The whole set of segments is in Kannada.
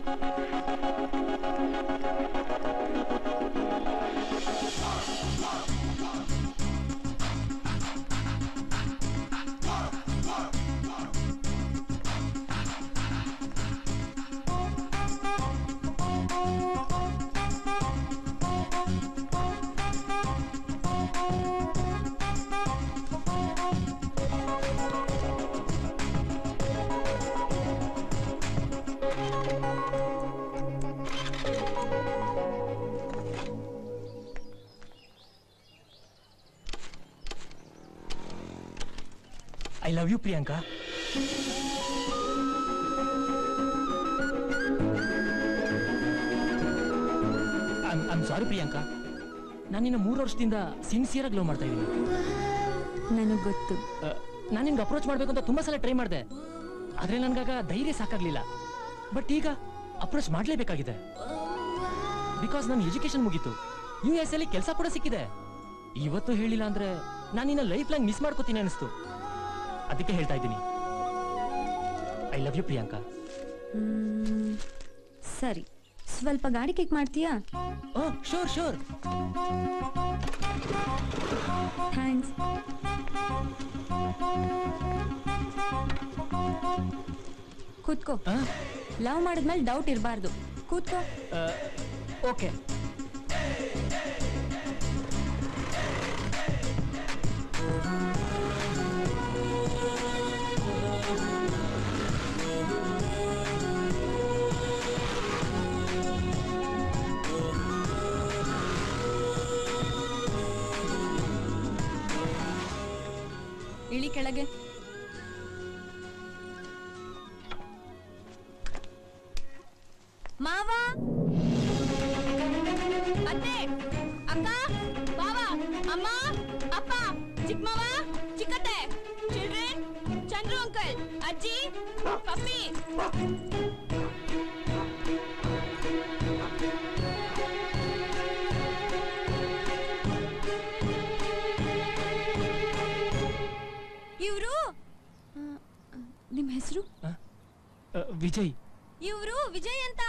I love you Priyanka I'm sorry Priyanka ನಾನು ನಿನ್ನ ಮೂರು ವರ್ಷದಿಂದ ಸಿನ್ಸಿಯರ್ ಆಗಿ ಲವ್ ಮಾಡ್ತಾ ಇದ್ದೀನಿ ನನಗ್ ಗೊತ್ತು ನಾನು ನಿನ್ಗೆ ಅಪ್ರೋಚ್ ಮಾಡ್ಬೇಕು ಅಂತ ತುಂಬಾ ಸಲ ಟ್ರೈ ಮಾಡಿದೆ ಆದ್ರೆ ನನ್ಗಾಗ ಧೈರ್ಯ ಸಾಕಾಗ್ಲಿಲ್ಲ ಬಟ್ ಈಗ ಅಪ್ರೋಚ್ ಮಾಡ್ಲೇಬೇಕಾಗಿದೆ ಬಿಕಾಸ್ ನನ್ನ ಎಜುಕೇಶನ್ ಮುಗೀತು ಯು ಎಸ್ ಅಲ್ಲಿ ಕೆಲಸ ಕೂಡ ಸಿಕ್ಕಿದೆ ಇವತ್ತು ಹೇಳಿಲ್ಲ ಅಂದ್ರೆ ನಾನು ನಿನ್ನ ಲೈಫ್ ಲಾಂಗ್ ಮಿಸ್ ಮಾಡ್ಕೋತೀನಿ ಅನಿಸ್ತು ಅದಕ್ಕೆ ಹೇಳ್ತಾ ಇದ್ದೀನಿ ಐ ಲವ್ ಯು ಪ್ರಿಯಾಂಕಾ ಮ್, ಸರಿ ಸ್ವಲ್ಪ ಗಾಡಿ ಕಿಕ್ ಮಾಡ್ತೀಯಾ ಓ ಶೋರ್ ಶೋರ್ ಥ್ಯಾಂಕ್ಸ್ ಕೂತ್ಕೋ ಲವ್ ಮಾಡಿದ್ಮೇಲೆ ಡೌಟ್ ಇರಬಾರ್ದು ಕೂತ್ಕೋ ಓಕೆ ಇಳಿ ಕೆಳಗೆ ಮಾವ ಅತ್ತೆ ಅಕ್ಕ ಬಾವ ಅಮ್ಮ ಅಪ್ಪ ಚಿಕ್ಕಮ್ಮವ ಚಿಕ್ಕತ್ತೆ ಚಿಲ್ಡ್ರನ್ ಚಂದ್ರು ಅಂಕಲ್ ಅಜ್ಜಿ ಪಪ್ಪಿ ಇವರು ನಿಮ್ಮ ಹೆಸರು ವಿಜಯ್ ಇವರು ವಿಜಯ್ ಅಂತ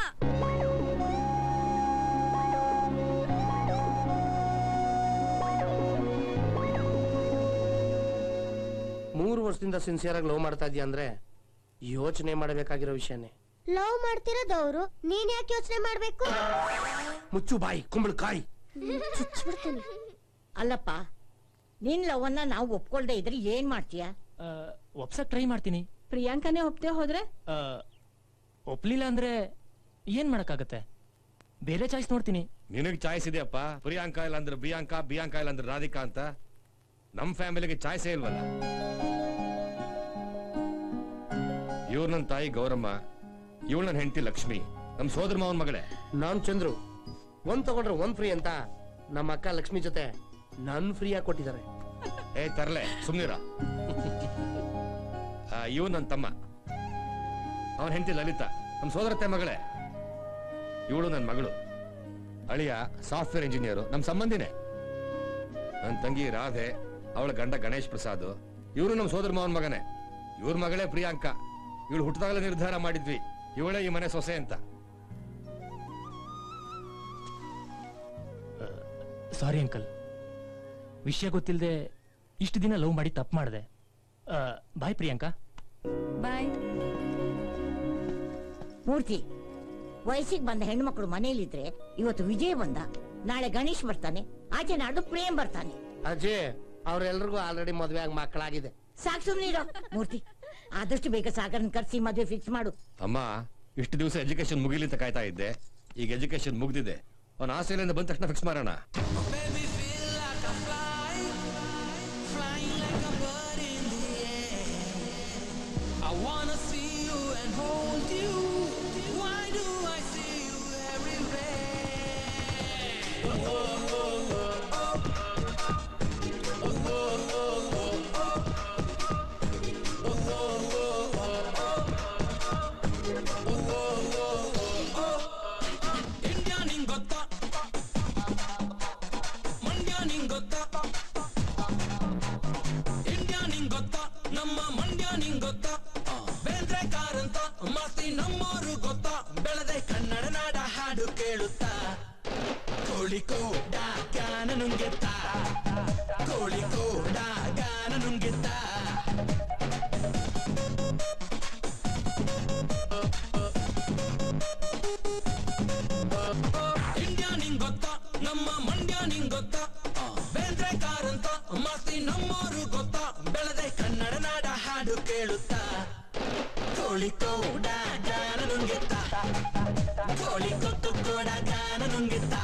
ಮೂರು ವರ್ಷದಿಂದ ಸಿನ್ಸಿಯರ್ ಆಗಿ ಲವ್ ಮಾಡ್ತಾ ಇದೀಯ ಅಂದ್ರೆ ಯೋಚನೆ ಮಾಡಬೇಕಾಗಿರೋ ವಿಷಯನೇ ಲವ್ ಮಾಡ್ತಿರೋದವ್ರು ನೀನ್ ಯಾಕೆ ಯೋಚನೆ ಮಾಡ್ಬೇಕು ಮುಚ್ಚು ಬಾಯಿ ಕುಂಬಳಕಾಯಿ ಚುಚ್ಬಿಡ್ತೀನಿ ಅಲ್ಲಪ್ಪ ನಿನ್ ಲವನ್ನ ನಾವು ಒಪ್ಕೊಳ್ದೆ ಇದ್ರೆ ಏನ್ ಮಾಡ್ತೀಯ ಒಪ್ಸಕ್ ಟ್ರೈ ಮಾಡ್ತೀನಿ ಪ್ರಿಯಾಂಕನೇ ಒಪ್ತೆ ಹೋದ್ರೆ ಆ, ಒಪ್ಲಿಲ್ಲ ಅಂದ್ರೆ ಏನ್ ಮಾಡಕ್ಕಾಗತ್ತೆ ಬೇರೆ ಚಾಯ್ಸ್ ನೋಡ್ತೀನಿ ನಿನಗ್ ಚಾಯ್ಸ್ ಇದೆಯಪ್ಪ ಪ್ರಿಯಾಂಕಾ ಇಲ್ಲ ಅಂದ್ರೆ ಬಿಯಾಂಕಾ ಬಿಯಾಂಕಾ ಇಲ್ಲ ಅಂದ್ರೆ ರಾಧಿಕಾ ಅಂತ ನಮ್ ಫ್ಯಾಮಿಲಿಗೆ ಚಾಯ್ಸೇ ಇಲ್ವಲ್ಲ ಇವ್ರ ನನ್ ತಾಯಿ ಗೌರಮ್ಮ ಇವಳು ನನ್ನ ಹೆಂಡತಿ ಲಕ್ಷ್ಮಿ ನಮ್ ಸೋದರ ಮಾವನ್ ಮಗಳೇ ನಾನ್ ಚಂದ್ರು ಒಂದ್ ತಗೊಂಡ್ರೆ ಒಂದ್ ಫ್ರೀ ಅಂತ ನಮ್ಮ ಅಕ್ಕ ಲಕ್ಷ್ಮಿ ಜೊತೆ ನನ್ ಫ್ರೀ ಆಗಿ ಕೊಟ್ಟಿದ್ದಾರೆ ಏ ತರ್ಲೆ ಸುಮ್ನಿರ ಇವ್ ನನ್ ತಮ್ಮ ಅವನ ಹೆಂಡತಿ ಲಲಿತಾ ನಮ್ ಸೋದರತ್ತೆ ಮಗಳೇ ಇವಳು ನನ್ ಮಗಳು ಅಳಿಯ ಸಾಫ್ಟ್ವೇರ್ ಇಂಜಿನಿಯರ್ ನಮ್ ಸಂಬಂಧಿನೇ ನನ್ ತಂಗಿ ರಾಧೆ ಅವಳ ಗಂಡ ಗಣೇಶ್ ಪ್ರಸಾದ್ ಇವರು ನಮ್ ಸೋದರ ಮಾವನ್ ಮಗನೇ ಇವ್ರ ಮಗಳೇ ಪ್ರಿಯಾಂಕಾ ಇವಳು ಹುಟ್ಟಿದಾಗಲೇ ನಿರ್ಧಾರ ಮಾಡಿದ್ವಿ ಇವಳೇ ಈ ಮನೆ ಸೊಸೆ ಅಂತ ಸಾರಿ ಅಂಕಲ್ ವಿಷಯ ಗೊತ್ತಿಲ್ಲದೆ ಇಷ್ಟು ದಿನ ಲವ್ ಮಾಡಿ ತಪ್ಪು ಮಾಡಿದೆ ಬಾಯ್ ಪ್ರಿಯಾಂಕಾ ಬಾಯ್ ಮೂರ್ತಿ ವಯಸ್ಸಿಗೆ ಬಂದ ಹೆಣ್ಮಕ್ಳು ಮನೇಲಿದ್ರೆ ಇವತ್ತು ವಿಜಯ್ ಬಂದ ನಾಳೆ ಗಣೇಶ್ ಬರ್ತಾನೆ ಆಚೆ ನಾಡು ಪ್ರೇಮ್ ಬರ್ತಾನೆ ಅಜಯ್ ಅವ್ರೆಲ್ರಿಗೂ ಆಲ್ರೆಡಿ ಮದ್ವೆ ಆಗಿ ಮಕ್ಕಳಾಗಿದೆ ಸಾಕ್ ಸುಮ್ನಿರೋ ಮೂರ್ತಿ ಆದಷ್ಟು ಬೇಗ ಸಾಗರನ್ ಕರ್ಸಿ ಮದ್ವೆ ಫಿಕ್ಸ್ ಮಾಡು ಅಮ್ಮ ಇಷ್ಟು ದಿವಸ ಎಜುಕೇಶನ್ ಮುಗಿಲಿ ಅಂತ ಕಾಯ್ತಾ ಇದ್ದೆ ಈಗ ಎಜುಕೇಶನ್ ಮುಗ್ದಿದೆ ಅವನ ಆಸ್ಟ್ರೇಲಿಯಿಂದ ಬಂದ ತಕ್ಷಣ ಫಿಕ್ಸ್ ಮಾಡೋಣ I wanna see you and hold you. Why do I see you everywhere? Oh, oh, oh, oh, oh. Oh, oh, oh, oh, oh. Oh, oh, oh, oh, oh. Oh, oh, oh, oh, oh. India ನಿಂಗ್ ಗೊತ್ತಾ? ಮಂಡ್ಯ ನಿಂಗ್ ಗೊತ್ತಾ? ಇಂಡಿಯಾ ನಿಂಗ್ ಗೊತ್ತಾ ನಮ್ಮ ಮಂಡ್ಯ ನಿಂಗ್ ಗೊತ್ತಾ ಬೇಂದ್ರೆ ಕಾರಂತ ಮಾತಿ ನಮ್ಮೋರು ಗೊತ್ತಾ ಬೆಳೆದೆ ಕೋಳಿ ಕೂಡ ಗಾನ ನುಂಗೆತ್ತ ಕೋಳಿ ಕೂಡ ಗಾನ ನುಂಗೆತ್ತ ಇಂಡಿಯಾ ನಿಂಗ್ ಗೊತ್ತಾ ನಮ್ಮ ಮಂಡ್ಯ ನಿಂಗ್ ಗೊತ್ತಾ ಬೇಂದ್ರೆ ಕಾರಂತ ಮಾಸ್ತಿ ನಮ್ಮೂರು ಗೊತ್ತಾ ಬೆಳೆದೆ ಕನ್ನಡ ನಾಡ ಹಾಡು ಕೇಳುತ್ತಾ ಕೋಳಿ ಕೂಡ ಗಾನ ನುಂಗೆತ್ತ ಕೋಳಿ ಕೊಟ್ಟು ಕೂಡ ಗಾನ ನುಂಗೆತ್ತ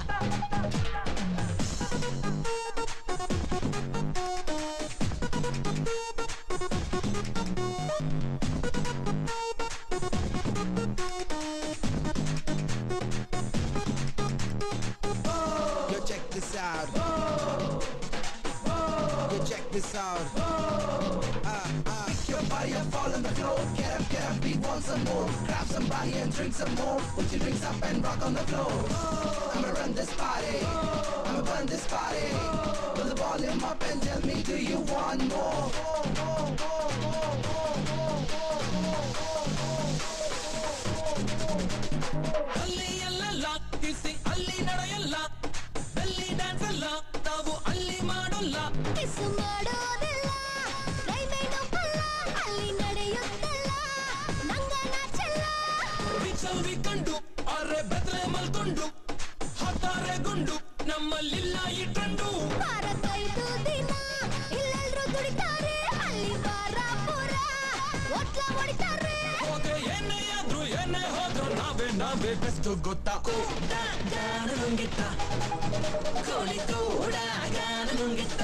Yo, check this out. Yo, check this out. Uh, uh. Pick your body up, fall on the floor. Get up, get up, we want some more. Grab somebody and drink some more. Put your drinks up and rock on the floor. I'ma run this party. I'ma burn this party. Put the volume up and tell me, do you want more? ಅಲ್ಲಿ ಎಲ್ಲೆಲ್ಲ ಕಿಸಿ ಅಲ್ಲಿ ನಡೆಯಲ್ಲ ಬೆಲ್ಲಿ ಡ್ಯಾನ್ಸ್ ಎಲ್ಲ ನಾವು ಅಲ್ಲಿ ಮಾಡೋಲ್ಲ ಕಿಸು ಮಾಡೋದಿಲ್ಲ ಕೈಮೇನು ಪಲ್ಲ ಅಲ್ಲಿ ನಡೆಯುತ್ತಲ್ಲ ನಂಗ ನಾಚಲ್ಲ ಬಿಚ್ಚಲ್ವಿ ಕಂಡು ಅರೆ ಬೆದ್ರೆ ಮಲ್ಕೊಂಡು ಹತ್ತಾರೆ ಗುಂಡು ನಮ್ಮಲ್ಲಿಲ್ಲ ಈ ಟ್ರೆಂಡು ವಾರಕ್ಕೈದು ದಿನ ಇಲ್ಲೆಲ್ರೂ ದುಡಿತಾರೆ ಅಲ್ಲಿ ವಾರ ಪೂರ ಒಟ್ಲ ಹೊಡಿತಾರೆ ಹೋಗೆ ಏನೇ ಆದ್ರೂ ಏನೇ ಹೋದ್ರು ನಾವೇ ನಾವೇ ಬೆಸ್ಟ್ ಗೊತ್ತಾ ಕೂಡ ಗಾನ ನುಂಗಿತ್ತ ಕೋಳಿ ಕೂಡ ಗಾನ ನುಂಗಿತ್ತ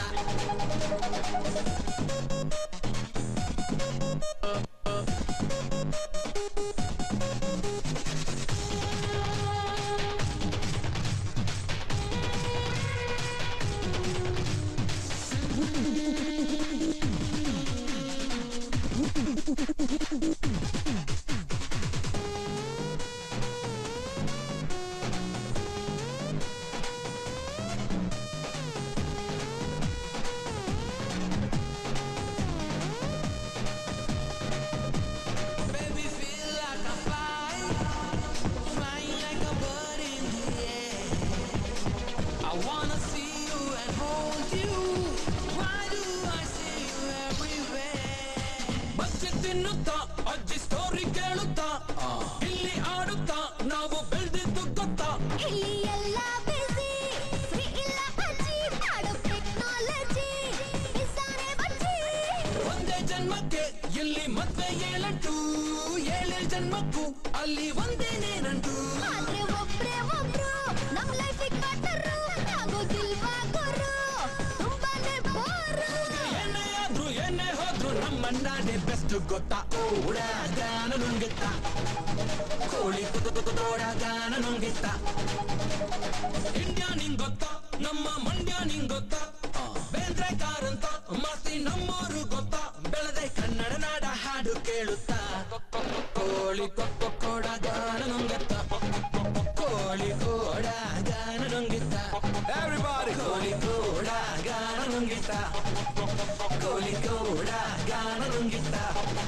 Baby, feel like I fly, flying like a bird in the air. I wanna see you and hold you. Why do I see you everywhere? ಬಚ್ಚಿ ತಿನ್ನುತ್ತಾ ಅಜ್ಜಿ ಸ್ಟೋರಿ ಕೇಳುತ್ತಾ ಇಲ್ಲಿ ಆಡುತ್ತಾ ನಾವು ಬೆಳೆದಿದ್ದು ಗೊತ್ತಾ ಇಲ್ಲಿ ಎಲ್ಲ ಬಿಸಿ ಫ್ರೀ ಇಲ್ಲ ಅಜ್ಜಿ ಮಾಡು ಟೆಕ್ನಾಲಜಿ ಇಸಾನೆ ಬಜ್ಜಿ ಒಂದೇ ಜನ್ಮಕ್ಕೆ ಇಲ್ಲಿ ಮದ್ವೆ ಏಳೆಂಟು ಏಳೇಳು ಜನ್ಮಕ್ಕೂ ಅಲ್ಲಿ ಒಂದೇನೇ ನಂಟು ಆದ್ರೆ ಒಬ್ರೇ ಒಬ್ರು ನಮ್ ಲೈಫಿಗೆ ಪಾರ್ಟ್ನರು ಆಗೋದಿಲ್ವಾ ಗುರು ತುಂಬಾನೇ ಬೋರು ಏನೇ ಆದ್ರೂ ಏನೇ ಹೋದ್ರು ನಮ್ಮಣ್ಣನೇ ಬೆಸ್ಟ್ ಗೊತ್ತಾ ಕೂಡ ಗಾನ ನುಂಗಿತ್ತ ಕೋಳಿ ತೋಡ ಗಾನ ನುಂಗಿತ್ತ ಇಂಡಿಯಾ ನಿಂಗ್ ಗೊತ್ತಾ ನಮ್ಮ ಮಂಡ್ಯ ನಿಂಗ್ ಗೊತ್ತಾ ಬೇಂದ್ರೆ ಕಾರಂತ ಮಾಸ್ತಿ ನಮ್ಮೂರು ಗೊತ್ತಾ ಬೆಳೆದೆ ಕನ್ನಡ ನಾಡ ಹಾಡು ಕೇಳುತ್ತಾ ಕೋಳಿ ಕೊಕ್ಕೊ ಕೋಡ ಗಾನ ನುಂಗಿತ್ತ ಕೋಳಿ ಕೋಡ ಗಾನ ನುಂಗಿತ್ತ Everybody ಕೋಳಿ ಕೋಡ ಗಾನ ನುಂಗಿತ್ತ ಕೋಳಿ ಕೋಡ ಗಾನ ನುಂಗಿತ್ತ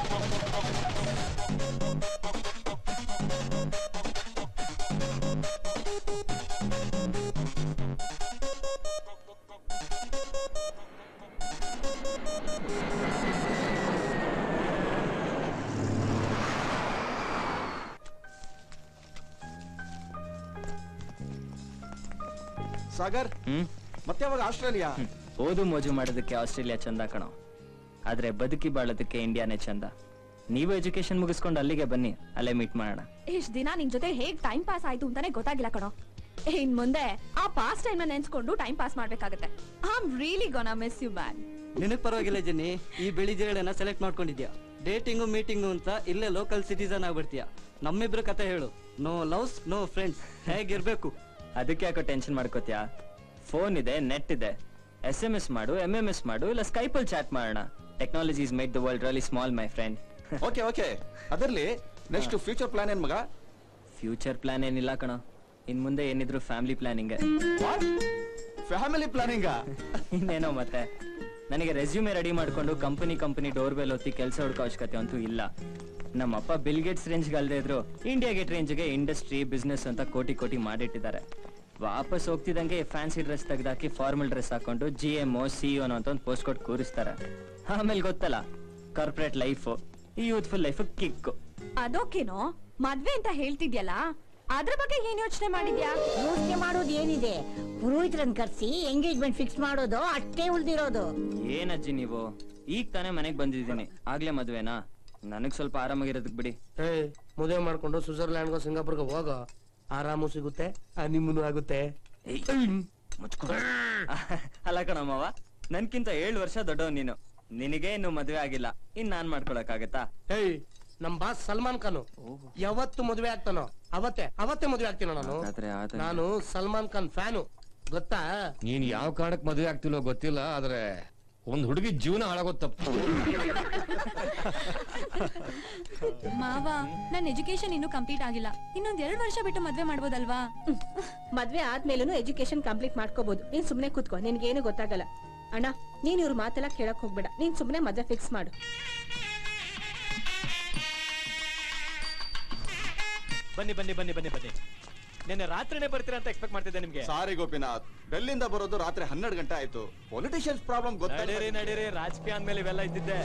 ಸಾಗರ್ ಮತ್ತೆ ಯಾವಾಗ ಆಸ್ಟ್ರೇಲಿಯಾ ಓದು ಮೋಜು ಮಾಡೋದಕ್ಕೆ ಆಸ್ಟ್ರೇಲಿಯಾ ಚಂದ ಕಣೋ ಆದ್ರೆ ಬದುಕಿ ಬಾಳೋದಕ್ಕೆ ಇಂಡಿಯಾನೇ ಚಂದ ನೀವು ಎಜುಕೇಶನ್ ಮುಗಿಸ್ಕೊಂಡು ಅಲ್ಲಿಗೆ ಬನ್ನಿ ಅಲ್ಲೇ ಮೀಟ್ ಮಾಡೋಣ ಇಷ್ಟ್ ದಿನ ನಿನ್ ಜೊತೆ ಹೇಗ್ ಟೈಮ್ ಪಾಸ್ ಆಯ್ತು ಅಂತಾನೆ ಗೊತ್ತಾಗಿಲ್ಲ ಕಣೋ ಇನ್ ಮುಂದೆ ಆ ಪಾಸ್ ಟೈಮ್ ನೆನ್ಸ್ಕೊಂಡು ಟೈಮ್ ಪಾಸ್ ಮಾಡ್ಬೇಕಾಗತ್ತೆ I am really gonna miss you man ನಿನಗ್ ಪರವಾಗಿಲ್ಲ ಜೆನ್ನಿ ಈ ಬಿಳಿ ಜೇಡನ್ನ ಸೆಲೆಕ್ಟ್ ಮಾಡ್ಕೊಂಡಿದ್ಯಾ ಡೇಟಿಂಗು ಮೀಟಿಂಗು ಅಂತ ಇಲ್ಲೇ ಲೋಕಲ್ ಸಿಟಿಸನ್ ಆಗ್ಬಿಡ್ತೀಯ ನಮ್ಮಿಬ್ರ ಕತೆ ಹೇಳು ನೋ ಲವ್ಸ್ ನೋ ಫ್ರೆಂಡ್ಸ್ ಹೇಗಿರ್ಬೇಕು ಅದಕ್ಕೆ ಯಾಕೋ ಟೆನ್ಷನ್ ಮಾಡ್ಕೋತ್ಯಾ ಫೋನ್ ಇದೆ ನೆಟ್ ಇದೆ ಎಸ್ ಎಂ ಎಸ್ ಮಾಡು ಎಂ ಎಂ ಎಸ್ ಮಾಡು ಇಲ್ಲ ಸ್ಕೈಪಲ್ ಚಾಟ್ ಮಾಡೋಣ technologies make the world really small my friend okay okay ಅದರಲ್ಲಿ ನೆಕ್ಸ್ಟ್ ಫ್ಯೂಚರ್ ಪ್ಲಾನ್ ಏನ್ ಮಗ ಫ್ಯೂಚರ್ ಪ್ಲಾನ್ ಏನಿಲ್ಲ ಕಣ ಇನ್ ಮುಂದೆ ಏನಿದ್ರು ಫ್ಯಾಮಿಲಿ ಪ್ಲಾನಿಂಗ್ ಫ್ಯಾಮಿಲಿ ಪ್ಲಾನಿಂಗ್ ಇನ್ನೇನೋ ಮತ್ತೆ ನನಗೆ ರೆಸ್ಯೂಮೆ ರೆಡಿ ಮಾಡ್ಕೊಂಡು ಕಂಪನಿ ಕಂಪನಿ ಡೋರ್ ಬೆಲ್ ಹೊತ್ತಿ ಕೆಲಸ ಹುಡುಕೋ ಅವಶ್ಯಕತೆ ಅಂತೂ ಇಲ್ಲ ನಮ್ಮಪ್ಪ ಬಿಲ್ ಗೇಟ್ಸ್ ರೇಂಜ್ಗೆ ಅಲ್ದೇ ಇದ್ರು ಇಂಡಿಯಾ ಗೇಟ್ ರೇಂಜ್ಗೆ ಇಂಡಸ್ಟ್ರಿ ಬಿಸ್ನೆಸ್ ಅಂತ ಕೋಟಿ ಕೋಟಿ ಮಾಡಿಟ್ಟಿದ್ದಾರೆ ವಾಪಸ್ ಹೋಗ್ತಿದ್ದಂಗೆ ಫ್ಯಾನ್ಸಿ ಡ್ರೆಸ್ ತೆಗ್ದಾಕಿ ಫಾರ್ಮಲ್ ಡ್ರೆಸ್ ಹಾಕೊಂಡು G M O C O ಅಂತ ಒಂದು ಪೋಸ್ಟ್ ಕೊಟ್ಟು ಕೂರಿಸ್ತಾರೆ ಆಮೇಲೆ ಗೊತ್ತಲ್ಲ ಕಾರ್ಪೊರೇಟ್ ಲೈಫ್ ಈ ಯೂತ್ಫುಲ್ ಲೈಫ್ ಕಿಕ್ ಅದೋಕೇನೋ ಮದ್ವೆ ಅಂತ ಹೇಳ್ತಿದ್ಯಲ್ಲ ಅದ್ರ ಬಗ್ಗೆ ಏನ್ ಯೋಚನೆ ಮಾಡಿದ್ಯಾ ಯೋಚನೆ ಮಾಡೋದು ಏನಿದೆ ಪುರೋಹಿತರನ್ನ ಕರ್ಸಿ ಎಂಗೇಜ್ಮೆಂಟ್ ಫಿಕ್ಸ್ ಮಾಡೋದು ಅಷ್ಟೇ ಉಳ್ದಿರೋದು ಏನಜ್ಜಿ ನೀವು ಈಗ ತಾನೇ ಮನೆಗ್ ಬಂದಿದ್ದೀನಿ ಆಗ್ಲೇ ಮದ್ವೆನಾ ನನಗ್ ಸ್ವಲ್ಪ ಆರಾಮಾಗಿರೋದಕ್ ಬಿಡಿ ಏ ಮದುವೆ ಮಾಡ್ಕೊಂಡು ಸ್ವಿಟ್ಜರ್ಲ್ಯಾಂಡ್ಗೋ ಸಿಂಗಾಪುರ್ಗೆ ಹೋಗೋ ಆರಾಮು ಸಿಗುತ್ತೆ ಆ ನಿಮ್ಮನು ಆಗುತ್ತೆ ಮುಚ್ಕೊ ಅಲ್ಲ ಕಣಮ್ಮವ ನನ್ಕಿಂತ ಏಳು ವರ್ಷ ದೊಡ್ಡವ್ ನೀನು ನಿನಗೆ ಇನ್ನು ಮದ್ವೆ ಆಗಿಲ್ಲ ಇನ್ ನಾನ್ ಮಾಡ್ಕೊಳಕ್ಕಾಗತ್ತಾ ಏಯ್ ನಮ್ ಬಾಸ್ ಸಲ್ಮಾನ್ ಖಾನ್ ಯಾವತ್ತು ಮದುವೆ ಆಗ್ತಾನೋ ಅವತ್ತೇ ಅವತ್ತೇ ಮದುವೆ ಆಗ್ತೀನೋ ನಾನು ಹಾಗಾದ್ರೆ ಆತ- ನಾನು ಸಲ್ಮಾನ್ ಖಾನ್ ಫ್ಯಾನು ಗೊತ್ತಾ ನೀನ್ ಯಾವ ಕಾರಣಕ್ಕೆ ಮದುವೆ ಆಗ್ತಿಲ್ಲೋ ಗೊತ್ತಿಲ್ಲ ಆದ್ರೆ ಒಂದ್ ಹುಡುಗಿ ಜೀವನ ಹಾಳಾಗೋದ್ ತಪ್ಪು ಮಾವ ನನ್ನ ಎಜುಕೇಶನ್ ಇನ್ನೂ ಕಂಪ್ಲೀಟ್ ಆಗಿಲ್ಲ ಇನ್ನೊಂದ್ ಎರಡ್ ವರ್ಷ ಬಿಟ್ಟು ಮದ್ವೆ ಮಾಡ್ಬೋದಲ್ವಾ ಮದ್ವೆ ಆದ್ಮೇಲೂ ಎಜುಕೇಶನ್ ಕಂಪ್ಲೀಟ್ ಮಾಡ್ಕೋಬಹುದು ನೀನ್ ಸುಮ್ನೆ ಕೂತ್ಕೋ ನಿನ್ಗೇನು ಗೊತ್ತಾಗಲ್ಲ ಅಣ್ಣ ನೀನ್ ಇವ್ರ ಮಾತೆಲ್ಲ ಕೇಳಕ್ ಹೋಗ್ಬೇಡ ನೀನ್ ಸುಮ್ನೆ ಮದ್ವೆ ಫಿಕ್ಸ್ ಮಾಡು ಬನ್ನಿ ಬನ್ನಿ ಬನ್ನಿ ಬನ್ನಿ ಬನ್ನಿ ನಿನ್ನೆ ರಾತ್ರಿನೇ ಬರ್ತೀರಾ ಅಂತ ಎಕ್ಸ್ಪೆಕ್ಟ್ ಮಾಡ್ತಿದ್ದೆ ನಿಮ್ಗೆ ಸಾರಿ ಗೋಪಿನಾಥ್ ಡೆಲ್ಲಿಂದ ಬರೋದು ರಾತ್ರಿ ಹನ್ನೆರಡು ಗಂಟೆ ಆಯ್ತು ಪೊಲಿಟಿಷಿಯನ್ಸ್ ಪ್ರಾಬ್ಲಮ್ ನಡೀರಿ ಗೊತ್ತಾಗ ನಡೀರಿ ರಾಜಕೀಯ ಅಂದ್ಮೇಲೆ ಇವೆಲ್ಲ ಇದ್ದಿದ್ದೆ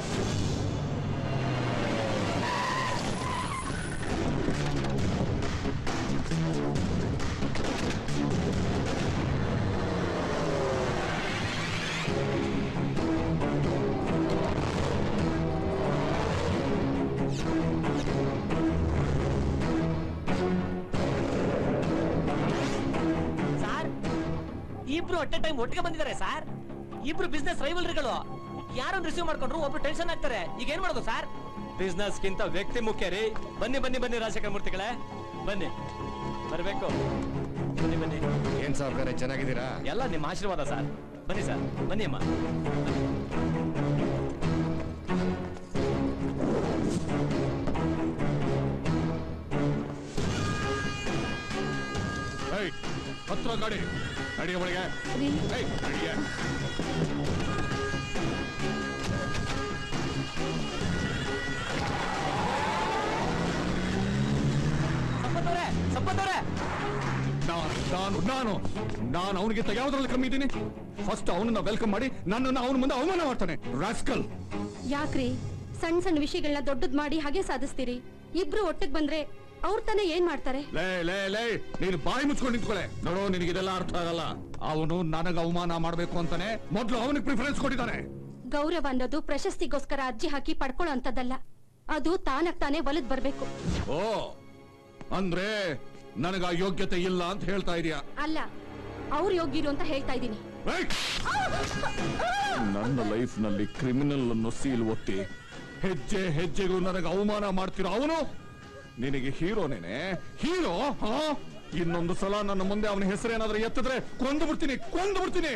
ಸಾರ್ ಇಬ್ರು ಅಟ್ ಟೈಮ್ ಒಟ್ಟಿಗೆ ಬಂದಿದ್ದಾರೆ ಸರ್ ಇಬ್ರು ಬಿಸ್ನೆಸ್ ರೈವಲ್ರಿಗಳು ಯಾರನ್ನ ರಿಸೀವ್ ಮಾಡ್ಕೊಂಡ್ರು ಒಬ್ರು ಟೆನ್ಷನ್ ಆಗ್ತಾರೆ ಈಗ ಏನ್ ಮಾಡೋದು ಸರ್ ಬಿಸ್ನೆಸ್ ಗಿಂತ ವ್ಯಕ್ತಿ ಮುಖ್ಯ ರೀ ಬನ್ನಿ ಬನ್ನಿ ಬನ್ನಿ ರಾಜಶೇಖರ ಮೂರ್ತಿಗಳೇ ಬನ್ನಿ ಬರ್ಬೇಕು ಬನ್ನಿ ಬನ್ನಿ ಏನ್ ಸಾವುಕಾರ ಚೆನ್ನಾಗಿದ್ದೀರಾ ಎಲ್ಲ ನಿಮ್ಮ ಆಶೀರ್ವಾದ ಸರ್ ಬನ್ನಿ ಸರ್ ಬನ್ನಿ ಅಮ್ಮ ಏಯ್, ಹತ್ರ ಗಾಡಿ ನಡಿಯ ಒಳಗೆ ಏಯ್, ನಡಿಯ. ಸಂಪತ್ತವ್ರೆ ಸಂಪತ್ತವ್ರೆ ನಾನು ನಾನು ನಾನು ನಾನು ಅವನಿಗಿಂತ ಯಾವ್ದ್ರಲ್ಲಿ ಕಮ್ಮಿ ಇದ್ದೀನಿ ಫಸ್ಟ್ ಅವನನ್ನ ವೆಲ್ಕಮ್ ಮಾಡಿ ನನ್ನನ್ನ ಅವನ ಮುಂದೆ ಅವಮಾನ ಮಾಡ್ತಾನೆ ರಾಸ್ಕಲ್ ಯಾಕ್ರಿ ಸಣ್ಣ ಸಣ್ಣ ವಿಷಯಗಳನ್ನ ದೊಡ್ಡದ್ ಮಾಡಿ ಹಾಗೆ ಸಾಧಿಸ್ತೀರಿ ಇಬ್ರು ಒಟ್ಟಿಗೆ ಬಂದ್ರೆ ಅವ್ರ ತಾನೇ ಏನ್ ಮಾಡ್ತಾರೆ ಲೇ ಲೇ ಲೇ ನೀನು ಬಾಯಿ ಮುಚ್ಕೊಂಡು ನಿಂತ್ಕೊಳ್ಳೆ ನೋಡು ನಿನಗಿದೆಲ್ಲ ಅರ್ಥ ಆಗಲ್ಲ ಅವನು ನನಗ ಅವಮಾನ ಮಾಡ್ಬೇಕು ಅಂತಾನೆ ಮೊದ್ಲು ಅವನಿಗೆ ಪ್ರಿಫರೆನ್ಸ್ ಕೊಟ್ಟಿದ್ದಾನೆ ಗೌರವ ಅನ್ನೋದು ಪ್ರಶಸ್ತಿಗೋಸ್ಕರ ಅರ್ಜಿ ಹಾಕಿ ಪಡ್ಕೊಳ್ಳೋ ಅಂತದಲ್ಲ ಅದು ತಾನಾಗ್ ತಾನೇ ಒಲದ್ ಬರ್ಬೇಕು ಓ ಅಂದ್ರೆ ನನಗ ಆ ಯೋಗ್ಯತೆ ಇಲ್ಲ ಅಂತ ಹೇಳ್ತಾ ಇದೀಯ ಅಲ್ಲ ಅವ್ರ ಯೋಗ್ಯರು ಅಂತ ಹೇಳ್ತಾ ಇದ್ದೀನಿ ನನ್ನ ಲೈಫ್ ನಲ್ಲಿ ಕ್ರಿಮಿನಲ್ ಅನ್ನು ಸೀಲ್ ಒತ್ತಿ ಹೆಜ್ಜೆ ಹೆಜ್ಜೆಗೂ ನನಗೆ ಅವಮಾನ ಮಾಡ್ತಿರೋ ಅವನು ನಿನಗೆ ಹೀರೋನೇನೆ ಹೀರೋ ಹಾ ಇನ್ನೊಂದು ಸಲ ನನ್ನ ಮುಂದೆ ಅವನ ಹೆಸರೇನಾದ್ರೂ ಎತ್ತಿದ್ರೆ ಕೊಂದು ಬಿಡ್ತೀನಿ ಕೊಂದು ಬಿಡ್ತೀನಿ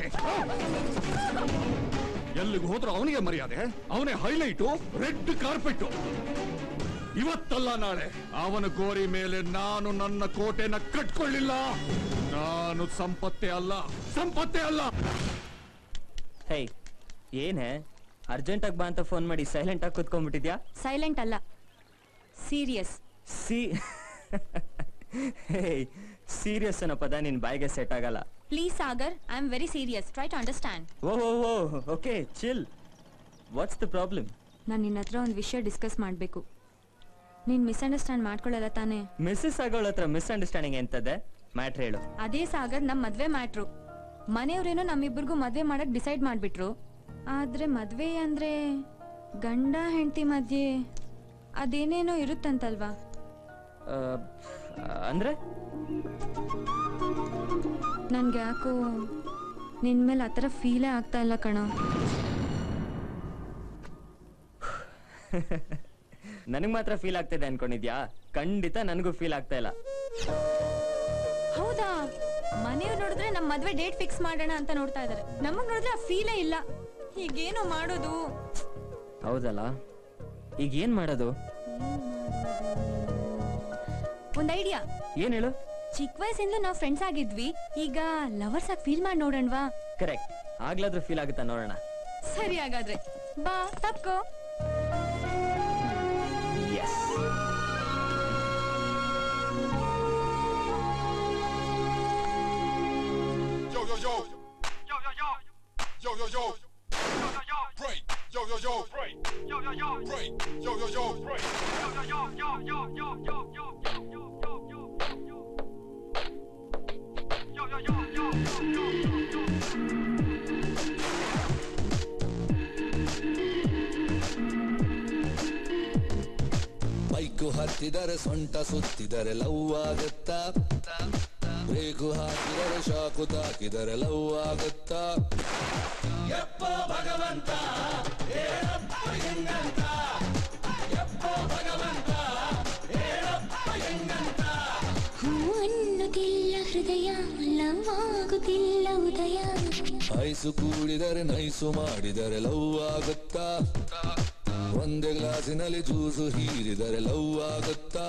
ಎಲ್ಲಿಗೆ ಹೋದ್ರೂ ಅವನಿಗೆ ಮರ್ಯಾದೆ ಅವನೇ ಹೈಲೈಟು ರೆಡ್ ಕಾರ್ಪೆಟ್ ಇವತ್ತಲ್ಲ ನಾಳೆ ಅವನ ಗೋರಿ ಮೇಲೆ ನಾನು ನನ್ನ ಕೋಟೆನ ಕಟ್ಕೊಳ್ಳಿಲ್ಲ ನಾನು ಸಂಪತ್ತೇ ಅಲ್ಲ ಸಂಪತ್ತೇ ಅಲ್ಲ ಹೇ ಏನೇ ಅರ್ಜೆಂಟ್ ಆಗಿ ಬಾ ಅಂತ ಫೋನ್ ಮಾಡಿ ಸೈಲೆಂಟ್ ಆಗಿ ಕುತ್ಕೊಂಡ್ಬಿಟ್ಟಿದ್ಯಾ ಸೈಲೆಂಟ್ ಅಲ್ಲ ಸೀರಿಯಸ್ ಸಿ ಹೇ ಸೀರಿಯಸ್ ಅನ್ನೋ ಪದ ನಿನ್ ಬಾಯಿಗೆ ಸೆಟ್ ಆಗಲ್ಲ please Sagar I am very serious try to understand oh oh okay chill what's the problem ನಾನು ನಿನ್ನ ಹತ್ರ ಒಂದು ವಿಷಯ ಡಿಸ್ಕಸ್ ಮಾಡಬೇಕು ನೀನ್ ಮಿಸ್ಅಂಡರ್ಸ್ಟ್ಯಾಂಡ್ ಮಾಡ್ಕೊಳ್ಳಲ್ಲ ತಾನೇ ಮಿಸ್ಸಸ್ ಆಗೋಳ ಹತ್ರ ಮಿಸ್ಅಂಡರ್ಸ್ಟ್ಯಾಂಡಿಂಗ್ ಎಂತದೆ ಮ್ಯಾಟ್ರ್ ಹೇಳು ಅದೇ ಸಾಗರ್ ನಮ್ ಮದ್ವೆ ಮ್ಯಾಟ್ರು ಮನೆಯವ್ರೇನೋ ನಮ್ಮಿಬ್ಬರಿಗೂ ಮದ್ವೆ ಮಾಡಕ್ ಡಿಸೈಡ್ ಮಾಡ್ಬಿಟ್ರು ಆದ್ರೆ ಮದ್ವೆ ಅಂದ್ರೆ ಗಂಡ ಹೆಂಡತಿ ಮಧ್ಯೆ ಅದೇನೇನೋ ಇರುತ್ತಂತಲ್ವಾ ಆ, ಅಂದ್ರೆ ನನ್ಗೆ ಯಾಕೋ ನಿನ್ ಮೇಲೆ ಆ ಥರ ಫೀಲೇ ಆಗ್ತಾ ಇಲ್ಲ ಕಣೋ ನನಗ್ ಮಾತ್ರ ಫೀಲ್ ಆಗ್ತಿದೆ ಅನ್ಕೊಂಡಿದ್ಯಾ ಖಂಡಿತ ನನಗೂ ಫೀಲ್ ಆಗ್ತಾ ಇಲ್ಲ ಹೌದಾ ಮನೆಯವ್ರು ನೋಡಿದ್ರೆ ನಮ್ ಮದ್ವೆ ಡೇಟ್ ಫಿಕ್ಸ್ ಮಾಡೋಣ ಅಂತ ನೋಡ್ತಾ ಇದಾರೆ ನಮಗ್ ನೋಡಿದ್ರೆ ಆ ಫೀಲೇ ಇಲ್ಲ ಈಗೇನು ಮಾಡೋದು ಹೌದಲ್ಲ ಈಗ ಏನ್ ಮಾಡೋದು ಒಂದ್ ಐಡಿಯಾ ಏನ್ ಹೇಳು ಚಿಕ್ಕ ವಯಸ್ಸಿಂದಲೂ ನಾವು ಫ್ರೆಂಡ್ಸ್ ಆಗಿದ್ವಿ ಈಗ ಲವರ್ಸ್ ಆಗಿ ಫೀಲ್ ಮಾಡಿ ನೋಡೋಣವಾ ಕರೆಕ್ಟ್ ಆಗ್ಲಾದ್ರೂ ಫೀಲ್ ಆಗುತ್ತಾ ನೋಡೋಣ ಸರಿ ಹಾಗಾದ್ರೆ ಬಾ ತಪ್ಕೋ yes yo yo. Yo yo yo. Yo yo yo. Yo yo yo. Break. Yo yo yo. Break. Yo yo yo. Break. Yo yo yo. Break. Yo yo yo. Yo yo yo. Yo yo yo. Yo yo yo. Yo yo yo. Yo yo yo. Bike ಹತ್ತಿದರೆ ಸೊಂಟ ಸುತ್ತಿದರೆ ಲವ್ ಆಗತ್ತಾ ಬ್ರೇಕು ಹಾಕಿದರೆ ಶಾಕು ತಾಕಿದರೆ ಲವ್ ಆಗತ್ತಾ ಯಪ್ಪ ಭಗವಂತ ಹೇಳಪ್ಪ ಹೆಂಗಂತ ಯಪ್ಪ ಭಗವಂತ ಹೇಳಪ್ಪ ಹೆಂಗಂತ ಹೂ ಅನ್ನುತ್ತಿಲ್ಲ ಹೃದಯ ಲವ್ವಾಗುತ್ತಿಲ್ಲ ಉದಯ ಐಸು ಕೂಡಿದರೆ ನೈಸು ಮಾಡಿದರೆ ಲವ್ ಆಗುತ್ತಾ ಒಂದೇ ಗ್ಲಾಸಿನಲ್ಲಿ ಜ್ಯೂಸು ಹೀರಿದರೆ ಲವ್ ಆಗುತ್ತಾ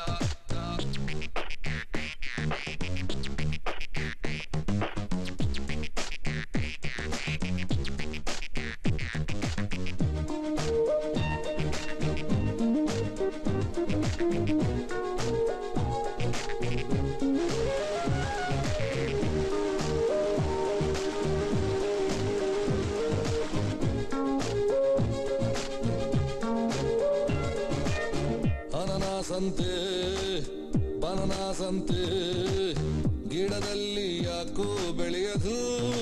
ಅನನಾಸಂತೆ ಬನನಾಸಂತೆ ಗಿಡದಲ್ಲಿ ಯಾಕೋ ಬೆಳೆಯದು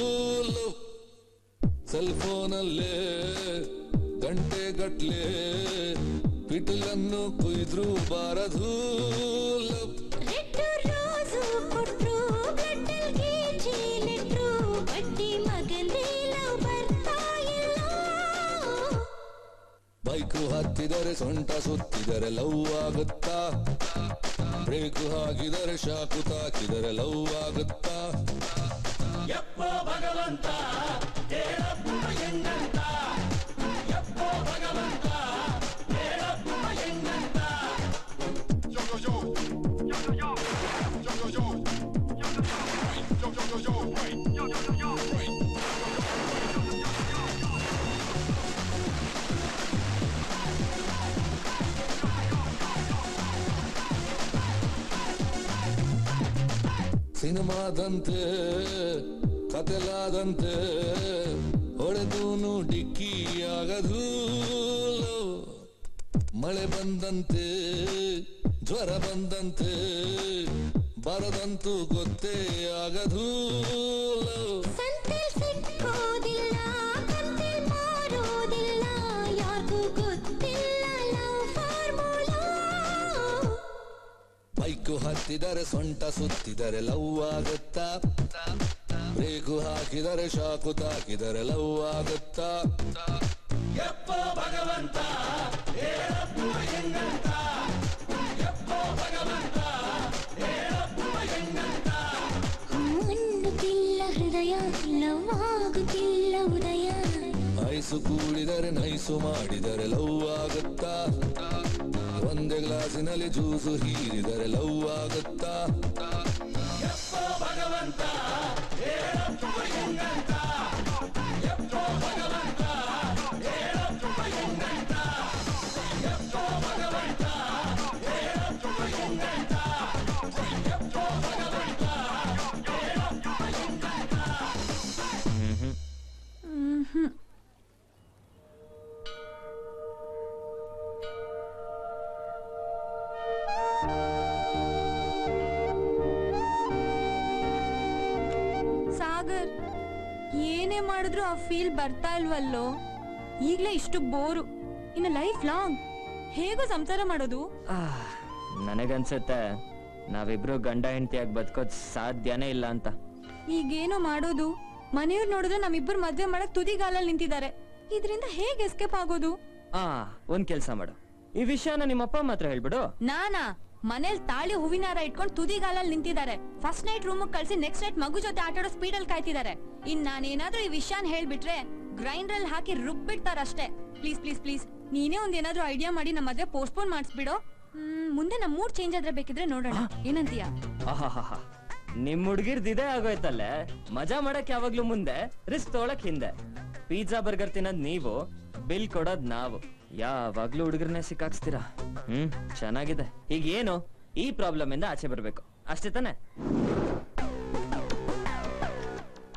ಸೆಲ್ ಫೋನಲ್ಲೇ ಗಂಟೆ ಗಟ್ಲೆ ಪಿಟಲನ್ನು ಕುಯ್ದ್ರು ಬಾರದು ರೆಡ್ ರೋಸು ಕೊಟ್ರು ಬ್ಲಡ್ಡಲ್ ಗೇಜಿ ಲೆಟ್ರು ಬಡ್ಡಿ ಮಗಂದೇ ಲವ್ ಬರ್ತಾ ಇಲ್ಲ ಬೈಕು ಹತ್ತಿದರೆ ಸೊಂಟ ಸುತ್ತಿದರೆ ಲವ್ ಆಗುತ್ತಾ ಬ್ರೇಕು ಹಾಕಿದರೆ ಶಾಕು ತಾಕಿದರೆ ಲವ್ ಆಗುತ್ತಾ ಯಪ್ಪ ಭಗವಂತ ಹೇಳಪ್ಪ ಹೆಂಗಂತ ಯಪ್ಪ ಭಗವಂತ ಹೇಳಪ್ಪ ಹೆಂಗಂತ Yo yo yo. Yo yo yo. Yo yo yo. Yo yo yo. Break. Yo yo yo. Yo yo yo. Break. ಸಿನಿಮಾದಂತೆ ಕತೆಲಾದಂತೆ ಹೊಡೆದೂನು ಡಿಕ್ಕಿಯಾಗದು ಮಳೆ ಬಂದಂತೆ ಜ್ವರ ಬಂದಂತೆ ಬರದಂತೂ ಗೊತ್ತೇ ಆಗದು ಸಂತೆಲ್ ಸಿಕ್ಕೋದಿಲ್ಲ ಕಂತೆಲ್ ಮಾರೋದಿಲ್ಲ ಯಾರಿಗೂ ಗೊತ್ತಿಲ್ಲ ಲವ್ ಫಾರ್ಮುಲಾ ಬೈಕು ಹತ್ತಿದರೆ ಸೊಂಟ ಸುತ್ತಿದರೆ ಲವ್ ಆಗುತ್ತಾ ಬ್ರೇಕು ಹಾಕಿದರೆ ಶಾಕು ತಾಕಿದರೆ ಲವ್ ಆಗುತ್ತಾ ಯಪ್ಪ ಭಗವಂತ ಹೇಳಪ್ಪ ಹೆಂಗಂತ ಯಪ್ಪ ಭಗವಂತ ಹೇಳಪ್ಪ ಹೆಂಗಂತ ಹೂ ಅನ್ನುತ್ತಿಲ್ಲ ಹೃದಯ ಲವ್ ಆಗುತ್ತಿಲ್ಲ ಉದಯ ಐಸು ಕೂಡಿದರೆ ನೈಸು ಮಾಡಿದರೆ ಲವ್ ಆಗುತ್ತಾ ಒಂದೇ ಗ್ಲಾಸಿನಲ್ಲಿ ಜ್ಯೂಸು ಹೀರಿದರೆ ಲವ್ ಆಗುತ್ತಾ ಯಪ್ಪ ಭಗವಂತ ಹೇಳಪ್ಪ ಹೆಂಗಂತ ಯಪ್ಪ ಭಗವಂತ ಹೇಳಪ್ಪ ಹೆಂಗಂತ ಯಪ್ಪ ಭಗವಂತ ಹೇಳಪ್ಪ ಹೆಂಗಂತ ಯಪ್ಪ ಭಗವಂತ ಹೇಳಪ್ಪ ಹೆಂಗಂತ ಸಾಗರ್ ಏನೇ ಮಾಡಿದ್ರು ಆ ಫೀಲ್ ಬರ್ತಾ ಇಲ್ವಲ್ಲೋ ಈಗ್ಲೇ ಇಷ್ಟು ಬೋರು ಇನ್ನು ಲೈಫ್ ಲಾಂಗ್ ಹೇಗೋ ಸಂಸಾರ ಮಾಡೋದು ಆಹ್, ನನಗನ್ಸುತ್ತೆ ನಾವಿಬ್ರು ಗಂಡ ಹೆಂಡತಿಯಾಗಿ ಬದುಕೋದ್ ಸಾಧ್ಯನೇ ಇಲ್ಲ ಅಂತ ಈಗೇನೋ ಮಾಡೋದು ಮನೆಯವ್ರು ನೋಡಿದ್ರೆ ನಮ್ಮಿಬ್ಬರು ಮದ್ವೆ ಮಾಡಕ್ ತುದಿಗಾಲಲ್ಲಿ ನಿಂತಿದ್ದಾರೆ ಇದರಿಂದ ಹೇಗೆ ಎಸ್ಕೇಪ್ ಆಗೋದು ಆ ಒಂದ್ ಕೆಲ್ಸ ಮಾಡು ಈ ವಿಷಯನ ನಿಮ್ಮಪ್ಪ ಮಾತ್ರ ಹೇಳ್ಬಿಡು ನಾನಾ ಮನೇಲಿ ತಾಳಿ ಹೂವಿನಾರ ಇಟ್ಕೊಂಡು ತುದಿಗಾಲಲ್ಲಿ ನಿಂತಿದ್ದಾರೆ ಫಸ್ಟ್ ನೈಟ್ ರೂಮ್ ಕಳ್ಸಿ ನೆಕ್ಸ್ಟ್ ನೈಟ್ ಮಗು ಜೊತೆ ಆಟಾಡೋ ಸ್ಪೀಡಲ್ಲಿ ಕಾಯ್ತಿದ್ದಾರೆ ಇನ್ ನಾನೇನಾದ್ರೂ ಈ ವಿಷಯನ ಹೇಳ್ಬಿಟ್ರೆ ಗ್ರೈಂಡರ್ ಅಲ್ಲಿ ಹಾಕಿ ರುಬ್ಬಿಡ್ತಾರಷ್ಟೇ ಪ್ಲೀಸ್ ಪ್ಲೀಸ್ ಪ್ಲೀಸ್ ನೀನೇ ಒಂದ್ ಏನಾದ್ರೂ ಐಡಿಯಾ ಮಾಡಿ ನಮ್ಮ ಮದ್ವೆ ಪೋಸ್ಟ್ಪೋನ್ ಮಾಡಿಸ್ಬಿಡು ಹ್ಮ್, ಮುಂದೆ ನಮ್ ಮೂಡ್ ಚೇಂಜ್ ಆದ್ರೆ ಬೇಕಿದ್ರೆ ನೋಡೋಣ ಏನಂತೀಯ ಆಹಾಹಾಹಾ. ನಿಮ್ ಹುಡ್ಗಿರ್ದ್ ಇದೇ ಆಗೋಯ್ತಲ್ಲೇ ಮಜಾ ಮಾಡಕ್ ಯಾವಾಗ್ಲೂ ಮುಂದೆ ರಿಸ್ಕ್ ತೊಗೊಳಕ್ ಹಿಂದೆ ಪಿಜ್ಜಾ ಬರ್ಗರ್ ತಿನ್ನೋದ್ ನೀವು ಬಿಲ್ ಕೊಡೋದ್ ನಾವು ಯಾವಾಗ್ಲೂ ಹುಡುಗರನ್ನೇ ಸಿಕ್ಕಾಕ್ಸ್ತೀರಾ ಹ್ಮ್ ಚೆನ್ನಾಗಿದೆ ಈಗ ಏನು ಈ ಪ್ರಾಬ್ಲಮ್ ಇಂದ ಆಚೆ ಬರ್ಬೇಕು ಅಷ್ಟೇ ತಾನೆ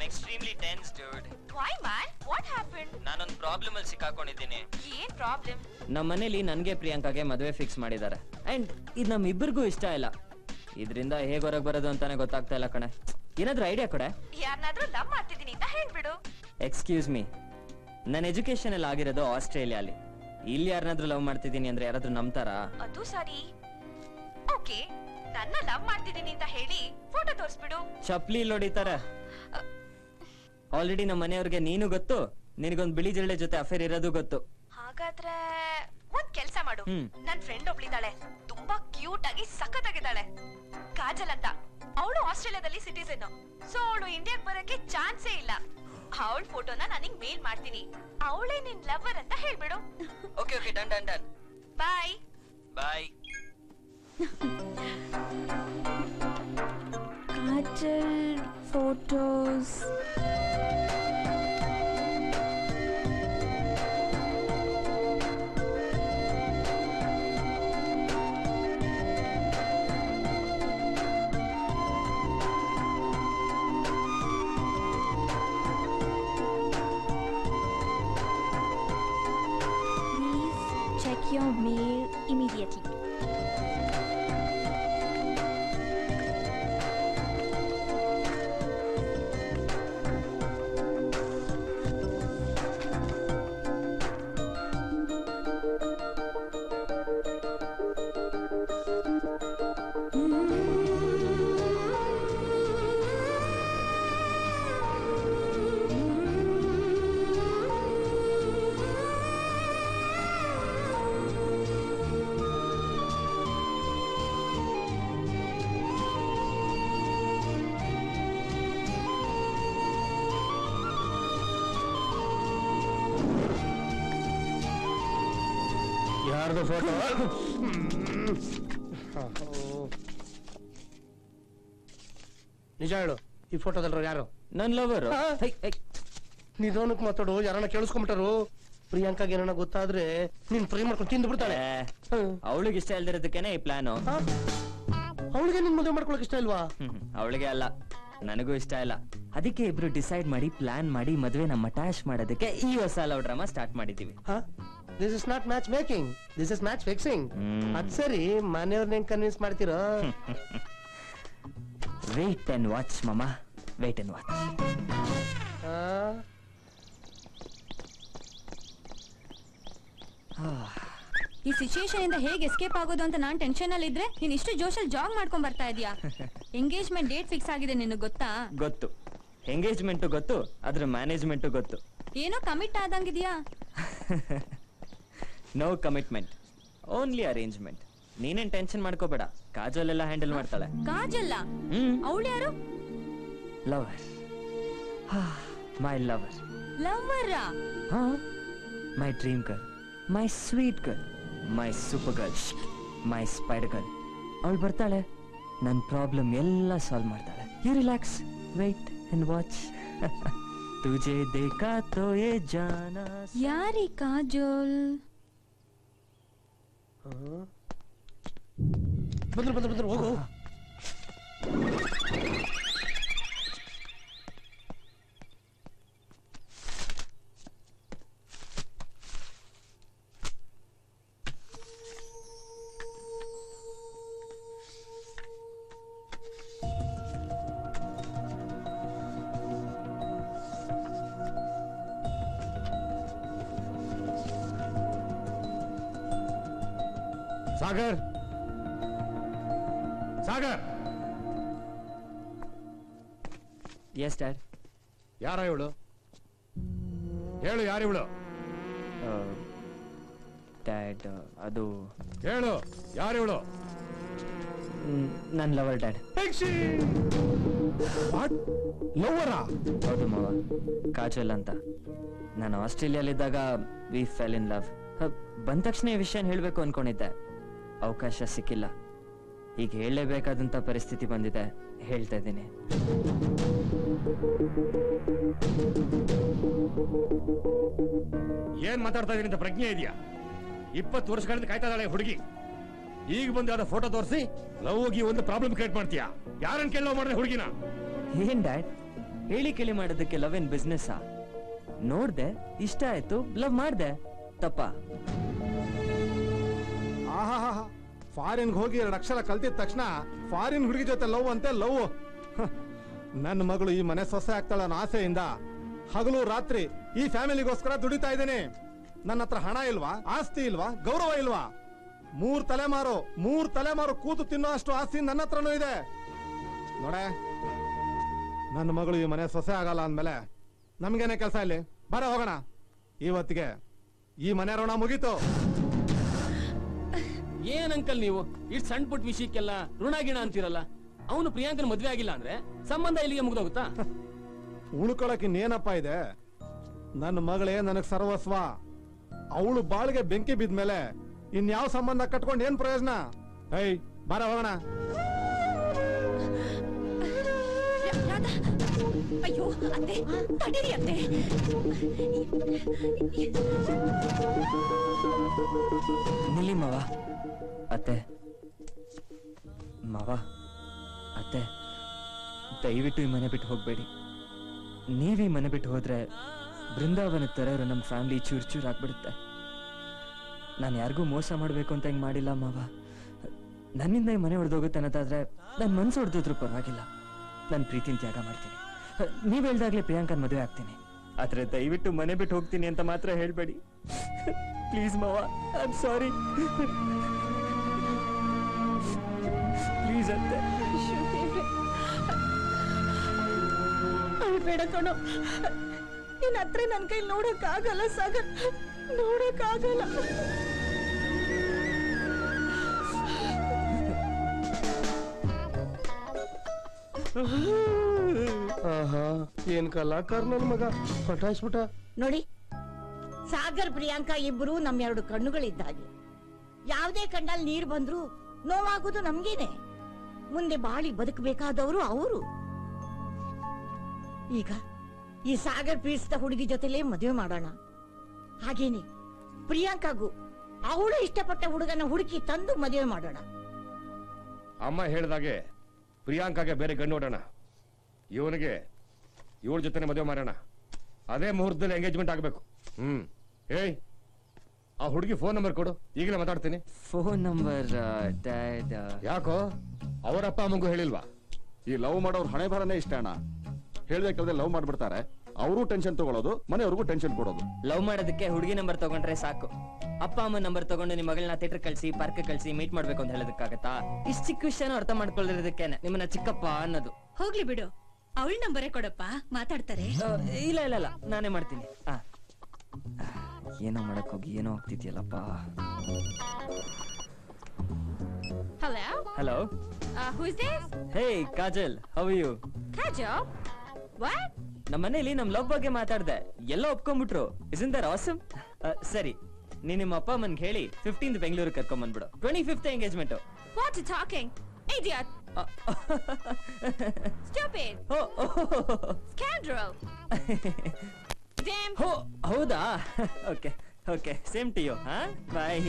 extremely tense dude why man what happen ನಾನೊಂದು ಪ್ರಾಬ್ಲಮ್ ಅಲ್ಲಿ ಸಿಕ್ಕಾಕೊಂಡಿದ್ದೀನಿ ಏನ್ ಪ್ರಾಬ್ಲಮ್ ನಮ್ಮ ಮನೇಲಿ ನನ್ಗೆ ಪ್ರಿಯಾಂಕಾಗೆ ಮದುವೆ ಫಿಕ್ಸ್ ಮಾಡಿದ್ದಾರೆ ಅಂಡ್ ಇದು ನಮ್ಮಿಬ್ಬರಿಗೂ ಇಷ್ಟ ಇಲ್ಲ ಇದರಿಂದ ಹೇಗೆ ಹೊರಗೆ ಬರೋದು ಅಂತಾನೆ ಗೊತ್ತಾಗ್ತಾ ಇಲ್ಲ ಕಣೆ ಏನಾದ್ರೂ ಐಡಿಯಾ ಕೊಡೆ ಯಾರನ್ನಾದ್ರೂ ಲವ್ ಮಾಡ್ತಿದ್ದೀನಿ ಅಂತ ಹೇಳ್ಬಿಡು ಎಕ್ಸ್ಕ್ಯೂಸ್ ಮೀ ನನ್ನ ಎಜುಕೇಶನ್ ಅಲ್ಲಿ ಆಗಿರೋದು ಆಸ್ಟ್ರೇಲಿಯಾಲಿ ಇಲ್ಲಿ ಯಾರನ್ನಾದ್ರೂ ಲವ್ ಮಾಡ್ತಿದ್ದೀನಿ ಅಂದ್ರೆ ಯಾರಾದ್ರೂ ನಂಬ್ತಾರಾ ಅದು ಸರಿ ಓಕೆ ನನ್ನ ಲವ್ ಮಾಡ್ತಿದ್ದೀನಿ ಅಂತ ಹೇಳಿ ಫೋಟೋ ತೋರಿಸ್ಬಿಡು ಚಪ್ಲಿ ಇಲ್ಲಿ ಹೊಡಿತಾರೆ ಆಲ್ರೆಡಿ ನಮ್ಮ ಮನೆಯವ್ರಿಗೆ ನೀನು ಗೊತ್ತು ನಿನಗೊಂದು ಬಿಳಿ ಜಿರಳೆ ಜೊತೆ ಅಫೇರ್ ಇರೋದು ಗೊತ್ತು ಹಾಗಾದ್ರೆ ಒಂದ್ ಕೆಲ್ಸ ಮಾಡು ಹ್ಮ್. ನನ್ ಫ್ರೆಂಡ್ ಒಬ್ಳಿದಾಳೆ ತುಂಬಾ ಕ್ಯೂಟ್ ಆಗಿ ಸಖತ್ತಾಗಿದ್ದಾಳೆ ಕಾಜಲ್ ಅಂತ ಅವಳು ಆಸ್ಟ್ರೇಲಿಯಾದಲ್ಲಿ ಸಿಟಿಸನ್ ಸೊ ಅವಳು ಇಂಡಿಯಾಕ್ ಬರಕ್ಕೆ ಚಾನ್ಸೇ ಇಲ್ಲ ಅವಳ ಫೋಟೋನ ನನಗ್ ಮೇಲ್ ಮಾಡ್ತೀನಿ ಅವಳೇ ನಿನ್ ಲವರ್ ಅಂತ ಹೇಳ್ಬಿಡು okay okay done done done bye bye Kajal photos Please check your mail immediately. ಯಾರ್ದು ಫೋಟೋ ನಿಜ ಹೇಳು ಈ ಫೋಟೋದಲ್ರ ಯಾರು ನನ್ ಲವರ್ ನಿಧಾನಕ್ ಮಾತಾಡು ಯಾರನ್ನ ಕೇಳಿಸ್ಕೊಂಬಿಟ್ಟಾರು ಪ್ರಿಯಾಂಕಾಗ ಏನಾರ ಗೊತ್ತಾದ್ರೆ ನೀನ್ ಫ್ರೈ ಮಾಡ್ಕೊಂಡು ತಿಂದು ಬಿಡ್ತಾಳೆ ಅವಳಿಗೆ ಇಷ್ಟ ಇಲ್ದಿರೋದಕ್ಕೇನೆ ಈ ಪ್ಲಾನು ಅವಳಿಗೆ ನಿನ್ ಮದುವೆ ಮಾಡ್ಕೊಳಕ್ ಇಷ್ಟ ಇಲ್ವಾ ಅವಳಿಗೆ ಅಲ್ಲ ನನಗೂ ಇಷ್ಟ ಇಲ್ಲ ಅದಕ್ಕೆ ಇಬ್ರು ಡಿಸೈಡ್ ಮಾಡಿ ಪ್ಲಾನ್ ಮಾಡಿ ಮದ್ವೆನ ಮಟಾಶ್ ಮಾಡೋದಕ್ಕೆ ಈ ಹೊಸ ಲವ್ ಡ್ರಾಮಾ ಸ್ಟಾರ್ಟ್ ಮಾಡಿದೀವಿ this is not match making this is match fixing ಅದ್ ಸರಿ ಮನೆಯವ್ರನ್ನ ಹೆಂಗ್ ಕನ್ವಿನ್ಸ್ ಮಾಡ್ತೀರೋ ವೇಟ್ ಅಂಡ್ ವಾಚ್ ಮಮ ವೇಟ್ ಅಂಡ್ ವಾಚ್ ಆ? ಈ ಸಿಚುಯೇಷನ್ ಇಂದ ಹೇಗೆ ಎಸ್ಕೇಪ್ ಆಗೋದು ಅಂತ ನಾನ್ ಟೆನ್ಷನ್ ಅಲ್ಲಿ ಇದ್ರೆ ನೀನ್ ಇಷ್ಟು ಜೋಶಲ್ಲಿ ಜಾಗ್ ಮಾಡ್ಕೊಂಡ್ ಬರ್ತಾ ಇದೀಯಾ ಎಂಗೇಜ್ಮೆಂಟ್ ಡೇಟ್ ಫಿಕ್ಸ್ ಆಗಿದೆ ನಿನಗೆ ಗೊತ್ತಾ ಗೊತ್ತು ಎಂಗೇಜ್ಮೆಂಟು ಗೊತ್ತು ಅದ್ರ ಮ್ಯಾನೇಜ್ಮೆಂಟು ಗೊತ್ತು ಏನೋ ಕಮಿಟ್ ಆದಂಗಿದ್ಯಾ ನೋ ಕಮಿಟ್ಮೆಂಟ್ ಓನ್ಲಿ ಅರೇಂಜ್ಮೆಂಟ್ ನೀನೇನ್ ಟೆನ್ಷನ್ ಮಾಡ್ಕೋಬೇಡ ಕಾಜಲ್ ಎಲ್ಲ ಹ್ಯಾಂಡಲ್ ಮಾಡ್ತಾಳೆ ಕಾಜಲ್ಲ ಹ್ಮ್ ಅವಳು ಯಾರು ಲವರ್ ಮೈ ಲವರ್ ಲವ್ವರ my dream girl my sweet girl my super girl my spider girl ಅವಳು ಬರ್ತಾಳೆ ನನ್ನ ಪ್ರಾಬ್ಲಮ್ ಎಲ್ಲ ಸಾಲ್ವ್ ಮಾಡ್ತಾಳೆ you relax wait and watch ತುಜೆ ದೇಖಾ ತೋ ಯೇ ಜಾನಾ ಯಾರಿ ಕಾಜೋಲ್ ಬಂದ್ರು ಬಂದ್ರು ಬಂದ್ರು ಹೋಗು ಸಾಗರ್ ಸಾಗರ್ ಎಸ್ ಡ್ಯಾಡ್ ಯಾರ ಇವಳು ಹೇಳು ಯಾರು ಇವಳು ಡ್ಯಾಡ್ ಅದು ಹೇಳು ಯಾರು ಇವಳು ನನ್ನ ಲವರ್ ಡ್ಯಾಡ್ ಲವ್ವರಾ ಹೌದು ಮಾವ ಕಾಜಲ್ ಅಂತ ನಾನು ಆಸ್ಟ್ರೇಲಿಯಾಲಿದ್ದಾಗ ವಿ ಫೆಲ್ ಇನ್ ಲವ್ ಬಂದ ತಕ್ಷಣ ಈ ವಿಷಯನ ಹೇಳಬೇಕು ಅನ್ಕೊಂಡಿದ್ದೆ ಅವಕಾಶ ಸಿಕ್ಕಿಲ್ಲ ಈಗ ಹೇಳಲೇಬೇಕಾದಂತ ಪರಿಸ್ಥಿತಿ ಬಂದಿದೆ ಹೇಳ್ತಾ ಇದ್ದೀನಿ ಏನ್ ಮಾತಾಡ್ತಾ ಇದೀನಿ ಅಂತ ಪ್ರಜ್ಞೆ ಇದೆಯಾ ಇಪ್ಪತ್ತು ವರ್ಷಗಳಿಂದ ಕಾಯ್ತಾ ಇದ್ದಾಳೆ ಹುಡುಗಿ ಈಗ ಬಂದು ಯಾವ್ದೋ ಫೋಟೋ ತೋರಿಸಿ ಲವ್ ಹೋಗಿ ಒಂದು ಪ್ರಾಬ್ಲಮ್ ಕ್ರಿಯೇಟ್ ಮಾಡ್ತೀಯಾ ಯಾರನ್ನ ಕೇಳಿ ಲವ್ ಮಾಡಿದ್ರೆ ಹುಡುಗಿನ ಏನ್ ಡ್ಯಾಡ್ ಹೇಳಿ ಕೇಳಿ ಮಾಡೋದಕ್ಕೆ ಲವ್ ಏನ್ ಬಿಸ್ನೆಸ್ ನೋಡ್ದೆ ಇಷ್ಟ ಆಯ್ತು ಲವ್ ಮಾಡ್ದೆ ತಪ್ಪ ಆಹಾ ಫಾರಿನ್ಗೆ ಹೋಗಿ ಎರಡು ಅಕ್ಷರ ಕಲ್ತಿದ ತಕ್ಷಣ ಫಾರಿನ್ ಹುಡುಗಿ ಜೊತೆ ಲವ್ ಅಂತೆ ಲವ್ ನನ್ನ ಮಗಳು ಈ ಮನೆ ಸೊಸೆ ಆಗ್ತಾಳ ಅನ್ನೋ ಆಸೆಯಿಂದ ಹಗಲು ರಾತ್ರಿ ಈ ಫ್ಯಾಮಿಲಿಗೋಸ್ಕರ ದುಡಿತಾ ಇದ್ದೇನೆ ನನ್ನ ಹತ್ರ ಹಣ ಇಲ್ವಾ ಆಸ್ತಿ ಇಲ್ವಾ ಗೌರವ ಇಲ್ವಾ ಮೂರ್ ತಲೆಮಾರು ಮೂರ್ ತಲೆಮಾರು ಕೂತು ತಿನ್ನೋ ಅಷ್ಟು ಆಸ್ತಿ ನನ್ನ ಹತ್ರನೂ ಇದೆ ನೋಡೆ ನನ್ನ ಮಗಳು ಈ ಮನೆ ಸೊಸೆ ಆಗಲ್ಲ ಅಂದ್ಮೇಲೆ ನಮ್ಗೇನೆ ಕೆಲಸ ಇಲ್ಲಿ ಬರ ಹೋಗೋಣ ಇವತ್ತಿಗೆ ಈ ಮನೆ ಋಣ ಮುಗೀತು ಏನ್ ಅಂಕಲ್ ನೀವು ಇಷ್ಟು ಸಣ್ಣ ಪುಟ್ಟ ವಿಷಯಕ್ಕೆಲ್ಲ ಋಣ ಗಿಣ ಅಂತೀರಲ್ಲ ಅವನು ಪ್ರಿಯಾಂಕನ ಮದ್ವೆ ಆಗಿಲ್ಲ ಅಂದ್ರೆ ಸಂಬಂಧ ಇಲ್ಲಿಗೆ ಮುಗ್ದೋಗುತ್ತಾ ಉಳ್ಕೊಳಕ್ ಇನ್ನೇನಪ್ಪ ಇದೆ ನನ್ನ ಮಗಳೇ ನನಗ್ ಸರ್ವಸ್ವ ಅವಳು ಬಾಳಿಗೆ ಬೆಂಕಿ ಬಿದ್ಮೇಲೆ ಇನ್ಯಾವ ಸಂಬಂಧ ಕಟ್ಕೊಂಡು ಏನ್ ಪ್ರಯೋಜನ ಏಯ್ ಬರ ಹೋಗೋಣ ಅಯ್ಯೋ ಅತ್ತೆ ತಡೀರಿ ಅತ್ತೆ ನಿಲ್ಲಿ ಮಾವ ಅತ್ತೆ ಮಾವ ಅತ್ತೆ ದಯವಿಟ್ಟು ಈ ಮನೆ ಬಿಟ್ಟು ಹೋಗ್ಬೇಡಿ ನೀವ್ ಈ ಮನೆ ಬಿಟ್ಟು ಹೋದ್ರೆ ಬೃಂದಾವನ ತರ ಇರೋ ನಮ್ಮ ಫ್ಯಾಮಿಲಿ ಚೂರ್ ಚೂರ್ ಆಗ್ಬಿಡುತ್ತೆ ನಾನು ಯಾರಿಗೂ ಮೋಸ ಮಾಡ್ಬೇಕು ಅಂತ ಹಿಂಗ್ ಮಾಡಿಲ್ಲ ಮಾವ ನನ್ನಿಂದ ಈ ಮನೆ ಹೊಡೆದೋಗುತ್ತೆ ಅನ್ನೋದಾದ್ರೆ ನನ್ನ ಮನ್ಸು ಹೊಡೆದಿದ್ರು ಪರವಾಗಿಲ್ಲ ನಾನು ಪ್ರೀತಿನ ತ್ಯಾಗ ಮಾಡ್ತೀನಿ ನೀವ್ ಹೇಳ್ದಾಗ್ಲೇ ಪ್ರಿಯಾಂಕನ್ ಮದುವೆ ಆಗ್ತೀನಿ ಆದ್ರೆ ದಯವಿಟ್ಟು ಮನೆ ಬಿಟ್ಟು ಹೋಗ್ತೀನಿ ಅಂತ ಮಾತ್ರ ಹೇಳ್ಬೇಡಿ ಪ್ಲೀಸ್ ಮಾವ ಐ ಆಮ್ ಸಾರಿ ಪ್ಲೀಸ್ ಅಂತೆ ಬೇಡ ಕಣೋ ನಿನ್ ಹತ್ರ ನನ್ ಕೈ ನೋಡಕ್ ಆಗಲ್ಲ ಸಾಗರ್ ನೋಡಕ್ ಆಗಲ್ಲ ಆಹಾ ಏನ್ ಕಲಾಕಾರ ನನ್ ಮಗ ಪಟಾಯಿಸ್ಬಿಟ್ಟ ನೋಡಿ ಸಾಗರ್ ಪ್ರಿಯಾಂಕಾ ಇಬ್ರು ನಮ್ಮ ಎರಡು ಕಣ್ಣುಗಳಿದ್ದ ಹಾಗೆ ಯಾವುದೇ ಕಣ್ಣಲ್ಲಿ ನೀರು ಬಂದ್ರು ನೋವಾಗೋದು ನಮ್ಗೇನೆ ಮುಂದೆ ಬಾಳಿ ಬದುಕಬೇಕಾದವರು ಅವರು ಈಗ ಈ ಸಾಗರ್ ಪೀಡಿಸಿದ ಹುಡುಗಿ ಜೊತೆಲೇ ಮದುವೆ ಮಾಡೋಣ ಹಾಗೇನೆ ಪ್ರಿಯಾಂಕಾಗೂ ಅವಳು ಇಷ್ಟಪಟ್ಟ ಹುಡುಗನ ಹುಡುಕಿ ತಂದು ಮದುವೆ ಮಾಡೋಣ ಅಮ್ಮ ಹೇಳ್ದಾಗೆ ಪ್ರಿಯಾಂಕಾಗೆ ಬೇರೆ ಗಂಡು ನೋಡೋಣ ಇವನಿಗೆ ಇವಳ ಜೊತೆನೆ ಮದುವೆ ಮಾಡೋಣ ಅದೇ ಮುಹೂರ್ತದಲ್ಲಿ ಎಂಗೇಜ್ಮೆಂಟ್ ಆಗ್ಬೇಕು ಹ್ಮ್ ಏಯ್ ಆ ಹುಡುಗಿ ಫೋನ್ ನಂಬರ್ ಕೊಡು ಈಗಲೇ ಮಾತಾಡ್ತೀನಿ ಫೋನ್ ನಂಬರ್ ಡ್ಯಾಡ್ ಯಾಕೋ ಅವರಪ್ಪ ಅಮ್ಮಂಗೂ ಹೇಳಿಲ್ವಾ ಈ ಲವ್ ಮಾಡೋರ್ ಹಣೆ ಬರನೇ ಇಷ್ಟ ಅಣ್ಣ ಹೇಳ್ದೆ ಕೇಳ್ದೆ ಲವ್ ಮಾಡ್ಬಿಡ್ತಾರೆ ಅವರು ಟೆನ್ಷನ್ ತಗೊಳ್ಳೋದು ಮನೆಯವ್ರಿಗೂ ಟೆನ್ಷನ್ ಕೊಡೋದು ಲವ್ ಮಾಡೋದಕ್ಕೆ ಹುಡುಗಿ ನಂಬರ್ ತಗೊಂಡ್ರೆ ಸಾಕು ಅಪ್ಪ ಅಮ್ಮ ನಂಬರ್ ತಗೊಂಡು ನಿಮ್ಮ ಮಗಳನ್ನ ಥಿಯೇಟರ್ ಕಳ್ಸಿ ಪಾರ್ಕ್ ಕಳ್ಸಿ ಮೀಟ್ ಮಾಡ್ಬೇಕು ಅಂತ ಹೇಳೋದಕ್ಕಾಗತ್ತಾ ಇಷ್ಟು ಚಿಕ್ಕ ವಿಷಯನೂ ಅರ್ಥ ಮಾಡ್ಕೊಳ್ಳಿರೋದಕ್ಕೇನೆ ನಿಮ್ಮನ್ನ ಚಿಕ್ಕಪ್ಪ ಅನ್ನೋದು ಹೋಗ್ಲಿ ಬಿಡು ಅವಳ ನಂಬರೇ ಕೊಡಪ್ಪ ಮಾತಾಡ್ತಾರೆ ಆ, ಇಲ್ಲ ಇಲ್ಲ ಇಲ್ಲ ನಾನೇ ಮಾಡ್ತೀನಿ ಆ. ಆ, ಏನೋ ಮಾಡಕ್ ಹೋಗಿ ಏನೋ ಹೋಗ್ತಿದ್ಯಲ್ಲಪ್ಪ hello hello who is this hey Kajal how you Kajo what ನಮ್ಮ ಮನೇಲಿ ನಮ್ ಲವ್ ಬಗ್ಗೆ ಮಾತಾಡ್ದೆ ಎಲ್ಲ ಒಪ್ಕೊಂಡ್ಬಿಟ್ರು ಇಸನ್ ದರ್ ಆಸಮ್ ಸರಿ ನೀನ್ ನಿಮ್ಮ ಅಪ್ಪ ಅಮ್ಮನ್ಗೆ ಹೇಳಿ ಫಿಫ್ಟೀನ್ತ್ ಬೆಂಗಳೂರು ಕರ್ಕೊಂಡ್ ಬಂದ್ಬಿಡು twenty fifth engagement what you talking idiot stupid scoundrel damn ಹೋ ಹೌದಾ okay okay same to you ಹಾ ಬಾಯ್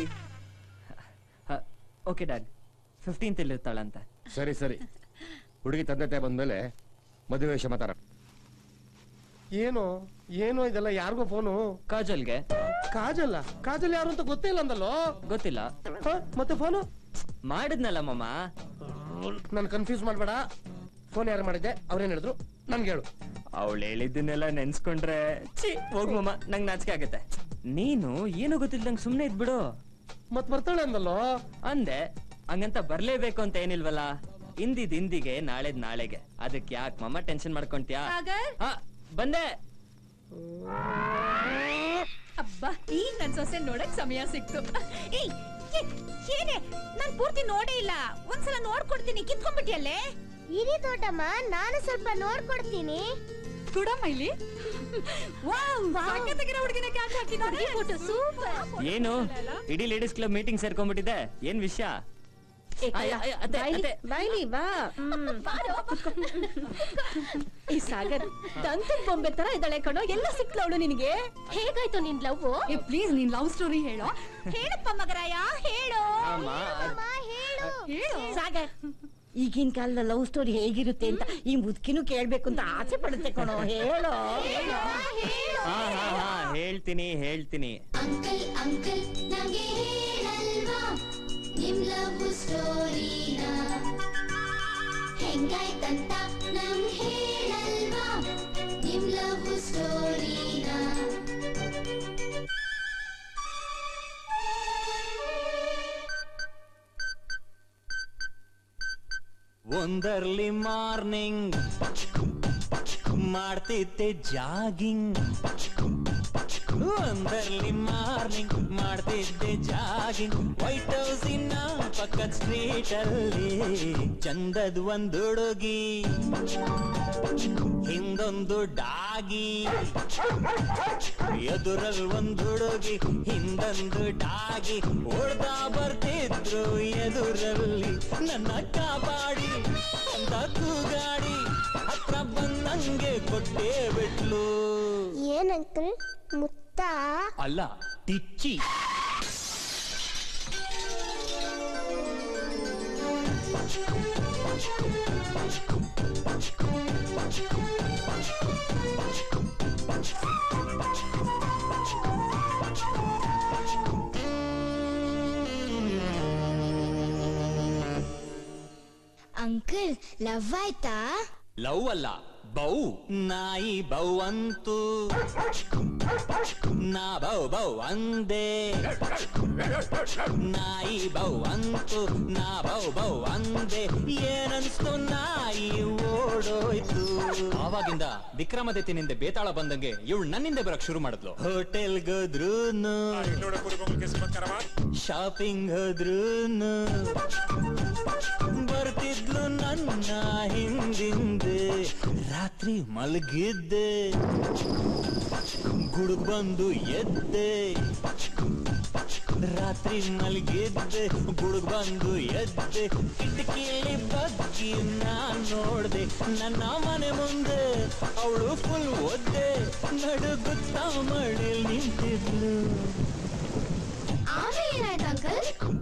ಓಕೆ ಡ್ಯಾಡ್ ಫಿಫ್ಟೀನ್ತ್ ಇರ್ತಾಳಂತೆ ಸರಿ ಸರಿ ಹುಡುಗಿ ತಂದೆ ತಾಯಿ ಬಂದ್ಮೇಲೆ ಮದುವೆ ವಿಷಯ ಮಾತಾಡ ಏನು ಏನು ಇದೆಲ್ಲ ಯಾರಿಗೋ ಫೋನು ಕಾಜಲ್ಗೆ ಕಾಜಲ್ಲ ಕಾಜಲ್ ಯಾರು ಅಂತ ಗೊತ್ತೇ ಇಲ್ಲ ಅಂದಲ್ಲೋ ಗೊತ್ತಿಲ್ಲ ಹ? ಮತ್ತೆ ಫೋನು ಮಾಡಿದ್ನಲ್ಲ ಮಮ್ಮ ನನ್ ಕನ್ಫ್ಯೂಸ್ ಮಾಡ್ಬೇಡ ಫೋನ್ ಯಾರು ಮಾಡಿದ್ದೆ ಅವ್ರೇನ್ ಹೇಳಿದ್ರು ನನ್ಗೆ ಹೇಳು ಅವಳು ಹೇಳಿದ್ದನ್ನೆಲ್ಲ ನೆನ್ಸ್ಕೊಂಡ್ರೆ ಛೀ ಹೋಗ್ ಮಮ್ಮ ನಂಗ್ ನಾಚಿಕೆ ಆಗತ್ತೆ ನೀನು ಏನು ಗೊತ್ತಿಲ್ದಂಗ್ ಸುಮ್ನೆ ಇದ್ಬಿಡು ಮತ್ ಬರ್ತಾಳೆ ಅಂದಲ್ಲೋ ಅಂದೆ ಹಂಗಂತ ಬರ್ಲೇಬೇಕು ಅಂತ ಏನಿಲ್ವಲ್ಲ ಇಂದಿದ್ ಇಂದಿಗೆ ನಾಳೆದ್ ನಾಳೆಗೆ ಅದಕ್ಕೆ ಯಾಕೆ ಮಮ್ಮ ಟೆನ್ಷನ್ ಮಾಡ್ಕೊಂತ್ಯಾ ಸಾಗರ್ ಆ, ಬಂದೆ ಅಬ್ಬಾ ಈಗ ನನ್ ಸೊಸೆ ನೋಡಕ್ ಸಮಯ ಸಿಕ್ತು ಏಯ್ ಏ- ಏನೇ ನಾನ್ ಪೂರ್ತಿ ನೋಡೇ ಇಲ್ಲ ಒಂದ್ಸಲ ನೋಡ್ಕೊಡ್ತೀನಿ ಕಿತ್ಕೊಂಡ್ಬಿಟ್ಟಿಯಲ್ಲೇ ಇರಿ ದೊಡ್ಡಮ್ಮ ನಾನು ಸ್ವಲ್ಪ ನೋಡ್ಕೊಡ್ತೀನಿ ಕೊಡಮ್ಮ ಇಲ್ಲಿ ವಾವ್ ಸಖತ್ತಾಗಿರೋ ಹುಡುಗಿನ ಕ್ಯಾಚ್ ಹಾಕಿದ್ದಾರೆ ಫೋಟೋ ಸೂಪರ್ ಏನು ಇಡೀ ಲೇಡೀಸ್ ಕ್ಲಬ್ ಮೀಟಿಂಗ್ ಸೇರ್ಕೊಂಡ್ಬಿಟ್ಟಿದೆ ಏನ್ ವಿಷಯ ಅಯ್ಯ, ಅಯ್ಯ, ಅತ್ತೆ, ಅತ್ತೆ. ಬಾಯ್ಲಿ ಬಾ ಈ ಸಾಗರ್ ದಂತದ ಬೊಂಬೆ ತರ ಇದ್ದಾಳೆ ಕಣೋ ಎಲ್ಲ ಸಿಕ್ಲವಳು ನಿನಗೆ ಹೇಗಾಯ್ತು ನಿನ್ ಲವ್ ಏ ಪ್ಲೀಸ್ ನಿನ್ ಲವ್ ಸ್ಟೋರಿ ಹೇಳೋ ಹೇಳಪ್ಪ ಮಗರಾಯ ಹೇಳು ಅಮ್ಮ, ಅದ್- ಹೇಳು ಸಾಗರ್ ಈಗಿನ ಕಾಲದ ಲವ್ ಸ್ಟೋರಿ ಹೇಗಿರುತ್ತೆ ಅಂತ ಈ ಮುದುಕಿನೂ ಕೇಳ್ಬೇಕು ಅಂತ ಆಸೆ ಪಡುತ್ತೆ ಕಣೋ ಹೇಳೋ ಹಾ ಹಾ ಹಾ ಹೇಳ್ತೀನಿ ಹೇಳ್ತೀನಿ ಅಂಕಲ್ ಅಂಕಲ್ ನಂಗೆ ಹೇಳಲ್ವಾ ನಿಮ್ ಲವ್ ಸ್ಟೋರಿನ ಹೆಂಗಾಯ್ತಂತ ನಮ್ ಹೇಳಲ್ವಾ ನಿಮ್ ಲವ್ ಸ್ಟೋರಿನ ಒಂದರ್ಲಿ ಮಾರ್ನಿಂಗ್ ಮಾಡ್ತಿದ್ದೆ ಜಾಗಿಂಗ್ ಒಂದರ್ಲಿ ಮಾರ್ನಿಂಗ್ ಮಾಡ್ತಿದ್ದೆ ಜಾಗಿಂಗ್ ವೈಟ್ ಹೌಸ್ ಇನ್ನ ಪಕ್ಕದ ಸ್ಟ್ರೀಟ್ ಅಲ್ಲಿ ಚಂದದ್ ಒಂದ್ ಹುಡುಗಿ ಹಿಂದೊಂದು ಡಾಗಿ ಎದುರಲ್ ಒಂದ್ ಹುಡುಗಿ ಹಿಂದೊಂದು ಡಾಗಿ ಓಡ್ತಾ ಬರ್ತಿದ್ರು ಎದುರಲ್ಲಿ ನನ್ನ ಕಾಪಾಡಿ ಅಂತ ಕೂಗಾಡಿ ಹತ್ರ ಬಂದಂಗೆ ಕೊಟ್ಟೇ ಬಿಟ್ಲು ಏನ್ ಅಂಕಲ್ ಮುತ್ತ ಅಲ್ಲ ಟಿಚ್ಚಿ ಅಂಕಲ್ ಲವ್ ಆಯ್ತಾ ಲವ್ ಅಲ್ಲ ಬೌ ನಾಯಿ ಬೌ ಅಂತು ನಾ ಬೌ ಬೌ ಅಂದೆ ನಾಯಿ ಬೌ ಅಂತು ನಾ ಬೌ ಬೌ ಅಂದೆ ಏನನ್ಸ್ತು ನಾಯಿ ಓಡೋಯ್ತು ಆವಾಗಿಂದ ವಿಕ್ರಮಾದಿತ್ಯನಿಂದ ಬೇತಾಳ ಬಂದಂಗೆ ಇವಳು ನನ್ನಿಂದ ಬರಕ್ ಶುರು ಮಾಡಿದ್ಲು ಹೋಟೆಲ್ ಹೋದ್ರೂನು ಶಾಪಿಂಗ್ ಹೋದ್ರೂನು ಬರ್ತಿದ್ಲು ನನ್ನ ಹಿಂದಿಂದೆ ರಾತ್ರಿ ಮಲಗಿದ್ದೆ ಗುಡುಗ್ ಬಂದು ಎದ್ದೆ ರಾತ್ರಿ ಮಲಗಿದ್ದೆ ಗುಡುಗ್ ಬಂದು ಎದ್ದೆ ಕಿಟಕಿಯಲ್ಲಿ ಬಗ್ಗಿ ನಾನ್ ನೋಡ್ದೆ ನನ್ನ ಮನೆ ಮುಂದೆ ಅವಳು ಫುಲ್ ಒದ್ದೆ ನಡುಗುತ್ತಾ ಮಳೇಲ್ ನಿಂತಿದ್ಲು ಆಮೇಲೆ ಏನಾಯ್ತು ಅಂಕಲ್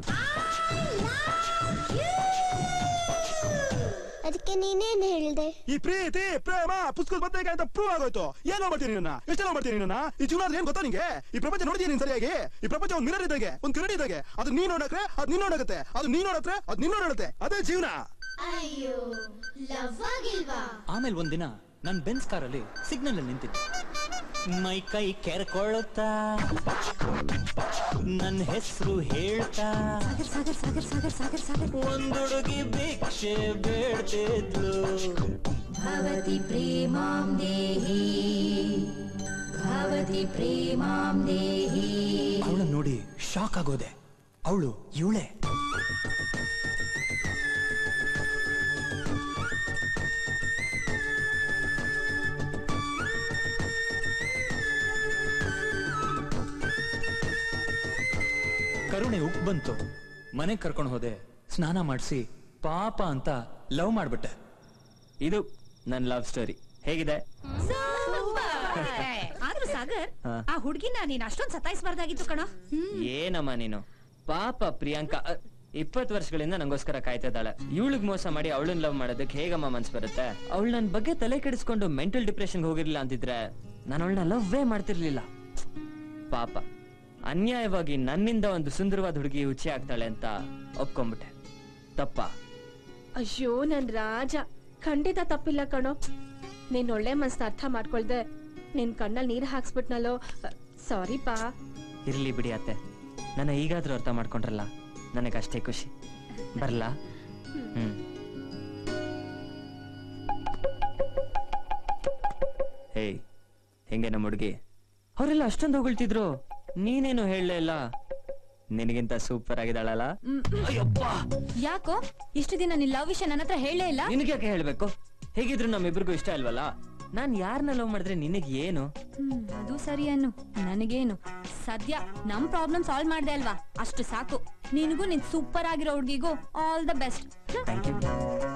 ಅದಕ್ಕೆ ನೀನೇನ್ ಹೇಳ್ದೆ ಈ ಪ್ರೀತಿ ಪ್ರೇಮ ಪುಸ್ತಕದ ಬದನೆಗೆ ಅಂತ ಪ್ರೂವ್ ಆಗೋಯ್ತು ಏನ್ ಮಾಡ್ತೀನಿ ನಿನ್ನ ಎಷ್ಟು ಮಾಡ್ತೀನಿ ನಿನ್ನ ಈ ಜೀವನ ಏನ್ ಗೊತ್ತಾ ನಿಂಗೆ ಈ ಪ್ರಪಂಚ ನೋಡಿದೀನಿ ನೀನ್ ಸರಿಯಾಗಿ ಈ ಪ್ರಪಂಚ ಒಂದ್ ಮಿರರ್ ಇದ್ದಾಗೆ ಒಂದ್ ಕಿರಡಿ ಇದ್ದಾಗೆ ಅದು ನೀನ್ ನೋಡಕ್ರೆ ಅದು ನೀನ್ ನೋಡಕತ್ತೆ ಅದು ನೀನ್ ನೋಡತ್ರೆ ಅದು ನೀನ್ ನೋಡುತ್ತೆ ಅದೇ ಜೀವನ ಅಯ್ಯೋ ಲವ್ ಆಗಿಲ್ವಾ ಆಮೇಲೆ ಒಂದಿನ ನನ್ ಬೆನ್ಸ್ ಕಾರಲ್ಲಿ ಸಿಗ್ನಲ್ ಅಲ್ಲಿ ನಿಂತಿದ್ದೆ ಮೈ ಕೈ ಕೆರ್ಕೊಳ್ತಾ ನನ್ನ ಹೆಸರು ಹೇಳ್ತಾ ಸಾಗರ್ ಸಾಗರ್ ಸಾಗರ್ ಸಾಗರ್ ಸಾಗರ್ ಸಾಗರ್ ಒಂದ್ ಹುಡುಗಿ ಭಿಕ್ಷೆ ಬೇಡ್ತಿದ್ಲು ಭವತಿ ಪ್ರೇಮಾಂ ದೇಹಿ ಭವತಿ ಪ್ರೇಮಾಂ ದೇಹಿ ಅವಳು ನೋಡಿ ಶಾಕ್ ಆಗೋದೆ ಅವಳು ಇವಳೆ ಕರುಣೆ ಉಪ್ ಬಂತು ಮನೆಗ್ ಕರ್ಕೊಂಡು ಹೋದೆ ಸ್ನಾನ ಮಾಡಿಸಿ ಪಾಪ ಅಂತ ಲವ್ ಮಾಡ್ಬಿಟ್ಟೆ ಇದು ನನ್ ಲವ್ ಸ್ಟೋರಿ ಹೇಗಿದೆ ಆದ್ರೂ ಸಾಗರ್ ಹಾ. ಆ ಹುಡ್ಗಿನ ನೀನ್ ಅಷ್ಟೊಂದ್ ಸತಾಯಿಸ್ಬಾರ್ದಾಗಿತ್ತು ಕಣೋ ಏನಮ್ಮ ನೀನು ಪಾಪ ಪ್ರಿಯಾಂಕಾ ಅ, ಇಪ್ಪತ್ ವರ್ಷಗಳಿಂದ ನಂಗೋಸ್ಕರ ಕಾಯ್ತಾ ಇದ್ದಾಳೆ ಇವಳಿಗೆ ಮೋಸ ಮಾಡಿ ಅವಳನ್ನ ಲವ್ ಮಾಡೋದಕ್ಕೆ ಹೇಗಮ್ಮ ಮನ್ಸ್ ಬರುತ್ತೆ ಅವಳು ನನ್ ಬಗ್ಗೆ ತಲೆ ಕೆಡಿಸ್ಕೊಂಡು ಮೆಂಟಲ್ ಡಿಪ್ರೆಷನ್ ಹೋಗಿರ್ಲಿಲ್ಲ ಅಂತಿದ್ರೆ ನಾನು ಅವಳನ್ನ ಲವ್ವೇ ಮಾಡ್ತಿರ್ಲಿಲ್ಲ ಪಾಪ ಅನ್ಯಾಯವಾಗಿ ನನ್ನಿಂದ ಒಂದು ಸುಂದರವಾದ ಹುಡುಗಿ ಹುಚ್ಚಿ ಆಗ್ತಾಳೆ ಅಂತ ಒಪ್ಕೊಂಡ್ಬಿಟ್ಟೆ ತಪ್ಪ ಅಯ್ಯೋ ನನ್ ರಾಜ ಖಂಡಿತ ತಪ್ಪಿಲ್ಲ ಕಣೋ ನೀನ್ ಒಳ್ಳೆ ಮನ್ಸ್ನ ಅರ್ಥ ಮಾಡ್ಕೊಳ್ದೆ ನಿನ್ ಕಣ್ಣಲ್ಲಿ ನೀರ್ ಹಾಕ್ಸ್ಬಿಟ್ನಲ್ಲೋ ಸಾರಿ ಪಾ ಇರ್ಲಿ ಬಿಡಿ ಅತ್ತೆ ನನ್ನ ಈಗಾದ್ರೂ ಅರ್ಥ ಮಾಡ್ಕೊಂಡ್ರಲ್ಲ ನನಗಷ್ಟೇ ಖುಷಿ ಬರ್ಲಾ ಹ್ಮ್ ಹೇಯ್ ಹೆಂಗೆ ನಮ್ಮ ಹುಡುಗಿ ಅವರೆಲ್ಲ ಅಷ್ಟೊಂದು ಹೊಗಳ್ತಿದ್ರು ನೀನೇನು ಹೇಳಲೇ ಇಲ್ಲ ನಿನಗಿಂತ ಸೂಪರ್ ಆಗಿದ್ದಾಳಲ್ಲ ಯಾಕೋ ಇಷ್ಟು ದಿನ ನಿನ್ ಲವ್ ವಿಷಯ ನನ್ನ ಹತ್ರ ಹೇಳೇ ಇಲ್ಲ ನಿನಗ್ಯಾಕೆ ಹೇಳ್ಬೇಕು ಹೇಗಿದ್ರು ನಮ್ಮಿಬ್ರಿಗೂ ಇಷ್ಟ ಅಲ್ವಲ್ಲ ನಾನ್ ಯಾರನ್ನ ಲವ್ ಮಾಡಿದ್ರೆ ನಿನಗ್ ಏನು ಹ್ಮ್, ಅದು ಸರಿ ಅನ್ನು ನನಗೇನು ಸದ್ಯ ನಮ್ ಪ್ರಾಬ್ಲಮ್ ಸಾಲ್ವ್ ಮಾಡ್ದೆ ಅಲ್ವಾ ಅಷ್ಟು ಸಾಕು ನಿನಗೂ ನಿನ್ ಸೂಪರ್ ಆಗಿರೋ ಹುಡ್ಗಿಗೂ all the best thank you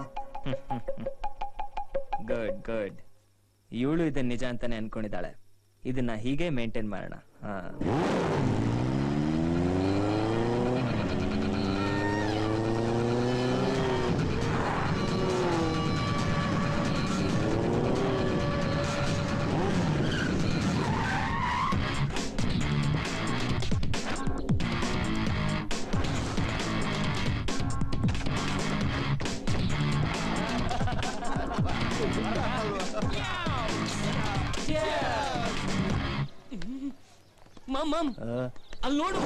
good good ಇವಳು ಇದನ್ನ ನಿಜ ಅಂತಾನೆ ಅನ್ಕೊಂಡಿದ್ದಾಳೆ ಇದನ್ನ ಹೀಗೆ ಮೇಂಟೈನ್ ಮಾಡೋಣ ಹಾ ಮಾಮ್ ಮಾಮ್ ಅಲ್ಲಿ ನೋಡು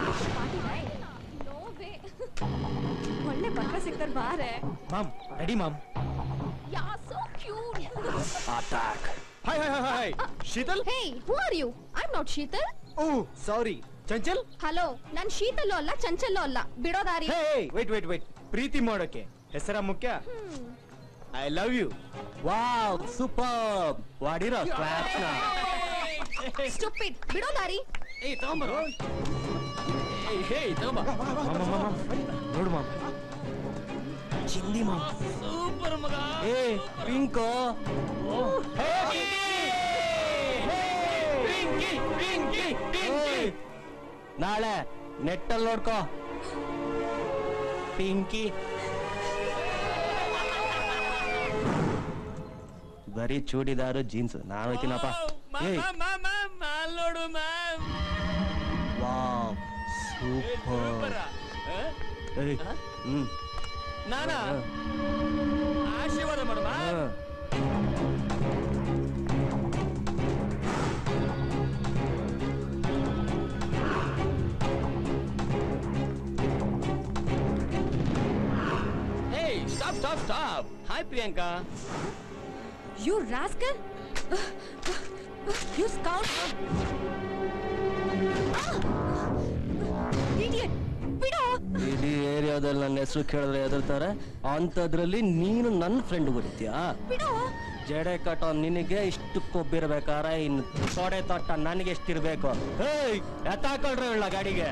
ಒಳ್ಳೆ ಪಕ್ಕ ಸಿಗ್ತಾರೆ ಬಾರೆ mom ready mom yeah so cute attack hi hi hi hi Sheetal hey who are you I am not Sheetal oh sorry Chanchal hello ನಾನ್ ಶೀತಲ್ಲೂ ಅಲ್ಲ ಚಂಚಲ್ಲೂ ಅಲ್ಲ ಬಿಡೋ ದಾರಿ ಹೇ ವೇಟ್ ವೇಟ್ ವೇಟ್ ಪ್ರೀತಿ ಮಾಡೋಕೆ ಹೆಸರ ಮುಖ್ಯ I love you wow super ವಾಡಿರೋ ಕ್ಲಾಪ್ಸ್ ನ ಸ್ಟುಪಿಡ್ ಬಿಡೋ ದಾರಿ ಏಯ್ ತಗೊಂಬರೋ ಏಯ್ ಹೇ ತಗೊಂಬ ನೋಡು ಮಾಮ್ ಚಿಂದಿ ಮಾಮ್ ಸೂಪರ್ ಮಗ ಏ ಪಿಂಕೋ ಪಿಂಕಿ ಪಿಂಕಿ ಪಿಂಕಿ ನಾಳೆ ನೆಟ್ಟಲ್ಲಿ ನೋಡ್ಕೋ ಪಿಂಕಿ ಬರೀ ಚೂಡಿದಾರು ಜೀನ್ಸ್ ನಾನು ಹೋಯ್ತೀನಪ್ಪ ಏಯ್ ಮ್ಯಾಮ್ ನೋಡು ಮ್ಯಾಮ್ ವಾವ್ ಸೂಪರ್ ಏಯ್ ಹ್ಮ್ ನಾನಾ ಆಶೀರ್ವಾದ ಮಾಡು ma'am Hey, stop, stop, stop. Hi, Priyanka. You rascal you scout idiot ಬಿಡೋ ಇಡೀ ಏರಿಯಾದಲ್ಲಿ ನನ್ನ ಹೆಸರು ಕೇಳಿದ್ರೆ ಎದುರ್ತಾರೆ ಅಂಥದ್ರಲ್ಲಿ ನೀನು ನನ್ನ ಫ್ರೆಂಡ್ ಬರೀತೀಯಾ ಬಿಡೋ ಜಡೆ ಕಟ್ಟೋ ನಿನಗೆ ಇಷ್ಟು ಕೊಬ್ಬಿರ್ಬೇಕಾರ ಇನ್ನು ತೊಡೆ ತೊಟ್ಟ ನನಗೆ ಎಷ್ಟಿರ್ಬೇಕು ಹೇಯ್ ಎತ್ತಾಕೊಳ್ರಿ ಉಳ್ಳ ಗಾಡಿಗೆ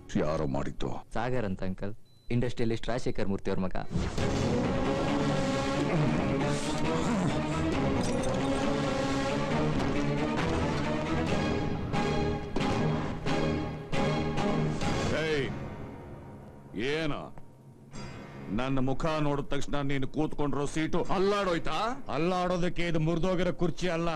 ಯಾರೋ ಮಾಡಿದ್ದು ಸಾಗರ್ ಅಂತ ಅಂಕಲ್ ಇಂಡಸ್ಟ್ರಿಯಲಿಸ್ಟ್ ರಾಜಶೇಖರ್ ಮೂರ್ತಿ ಅವ್ರ ಮಗ ಏಯ್ ಏನ ನನ್ನ ಮುಖ ನೋಡಿದ ತಕ್ಷಣ ನೀನು ಕೂತ್ಕೊಂಡಿರೋ ಸೀಟು ಅಲ್ಲಾಡೋಯ್ತಾ ಅಲ್ಲಾಡೋದಕ್ಕೆ ಇದು ಮುರಿದೋಗಿರೋ ಕುರ್ಚಿ ಅಲ್ಲ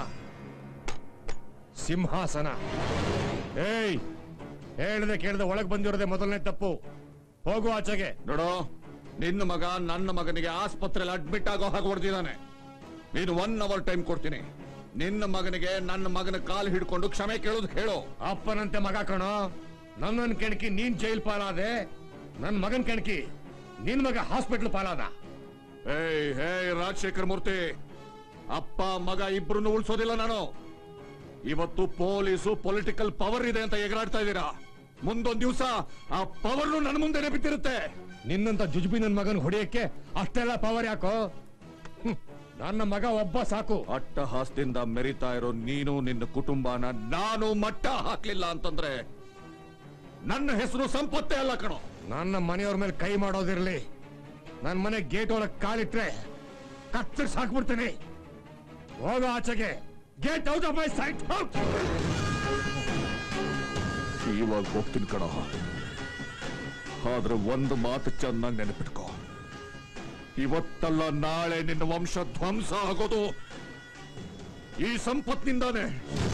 ಸಿಂಹಾಸನ ಏಯ್ ಹೇಳ್ದೆ ಕೇಳ್ದೆ ಒಳಗ್ ಬಂದಿರೋದೇ ಮೊದಲನೇ ತಪ್ಪು ಹೋಗು ಆಚೆಗೆ ನೋಡೋ ನಿನ್ನ ಮಗ ನನ್ನ ಮಗನಿಗೆ ಆಸ್ಪತ್ರೆಯಲ್ಲಿ ಅಡ್ಮಿಟ್ ಆಗೋ ಹಾಗೆ ಹೊಡೆದಿದ್ದಾನೆ ನೀನು ಒನ್ ಅವರ್ ಟೈಮ್ ಕೊಡ್ತೀನಿ ನಿನ್ನ ಮಗನಿಗೆ ನನ್ನ ಮಗನ ಕಾಲು ಹಿಡ್ಕೊಂಡು ಕ್ಷಮೆ ಕೇಳೋದು ಹೇಳು ಅಪ್ಪನಂತೆ ಮಗ ಕಣೋ ನನ್ನನ್ ಕೆಣಕಿ ನೀನ್ ಜೈಲ್ ಪಾಲಾದೆ ನನ್ ಮಗನ್ ಕೆಣಕಿ ನಿನ್ ಮಗ ಹಾಸ್ಪಿಟ್ಲ್ ಪಾಲಾದ ಏಯ್ ಹೇ ರಾಜಶೇಖರ್ ಮೂರ್ತಿ ಅಪ್ಪ ಮಗ ಇಬ್ರನ್ನು ಉಳಿಸೋದಿಲ್ಲ ನಾನು ಇವತ್ತು ಪೊಲೀಸು ಪೊಲಿಟಿಕಲ್ ಪವರ್ ಇದೆ ಅಂತ ಎಗರಾಡ್ತಾ ಇದ್ದೀರಾ ಮುಂದೊಂದ್ ದಿವಸ ಆ ಪವರ್ ನನ್ನ ಮುಂದೆನೆ ಬಿದ್ದಿರುತ್ತೆ ನಿನ್ನಂತ ಜುಜುಬಿ ನನ್ ಮಗನ್ ಹೊಡೆಯಕ್ಕೆ ಅಷ್ಟೆಲ್ಲ ಪವರ್ ಯಾಕೋ ಹ್ಮ್. ನನ್ನ ಮಗ ಒಬ್ಬ ಸಾಕು ಅಟ್ಟಹಾಸದಿಂದ ಮೆರಿತಾ ಇರೋ ನೀನು ನಿನ್ನ ಕುಟುಂಬನ ನಾನು ಮಟ್ಟ ಹಾಕ್ಲಿಲ್ಲ ಅಂತಂದ್ರೆ ನನ್ನ ಹೆಸರು ಸಂಪತ್ತೇ ಅಲ್ಲ ಕಣೋ ನನ್ನ ಮನೆಯವ್ರ ಮೇಲೆ ಕೈ ಮಾಡೋದಿರ್ಲಿ ನನ್ ಮನೆ ಗೇಟ್ ಒಳಗ್ ಕಾಲಿಟ್ರೆ ಕತ್ತರಿಸಿ ಹಾಕ್ಬಿಡ್ತೀನಿ ಹೋಗೋ ಆಚೆಗೆ get out of my sight ಇವಾಗ ಹೋಗ್ತೀನಿ ಕಣ ಆದ್ರೆ ಒಂದು ಮಾತು ಚೆನ್ನಾಗಿ ನೆನಪಿಟ್ಕೋ ಇವತ್ತಲ್ಲ ನಾಳೆ ನಿನ್ನ ವಂಶ ಧ್ವಂಸ ಆಗೋದು ಈ ಸಂಪತ್ತಿನಿಂದಾನೆ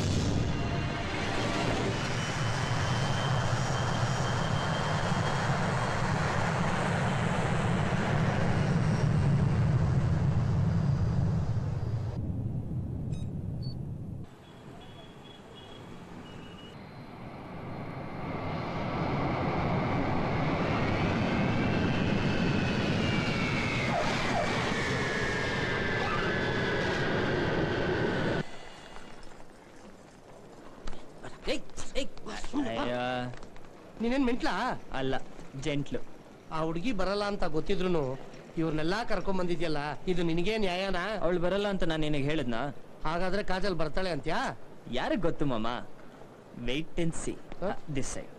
ನೀನೇನ್ ಮೆಂಟ್ಲಾ ಅಲ್ಲ ಜೆಂಟ್ಲು ಆ ಹುಡುಗಿ ಬರಲ್ಲ ಅಂತ ಗೊತ್ತಿದ್ರು ಇವ್ರನ್ನೆಲ್ಲಾ ಕರ್ಕೊಂಡ್ ಬಂದಿದ್ಯಲ್ಲ ಇದು ನಿನಗೆ ನ್ಯಾಯನಾ ಅವಳು ಬರಲ್ಲ ಅಂತ ನಾನು ನಿನಗೆ ಹೇಳಿದ್ನಾ ಹಾಗಾದ್ರೆ ಕಾಜಲ್ ಬರ್ತಾಳೆ ಅಂತ್ಯಾ ಯಾರಿಗೆ ಗೊತ್ತು ಮಾಮ wait and see this side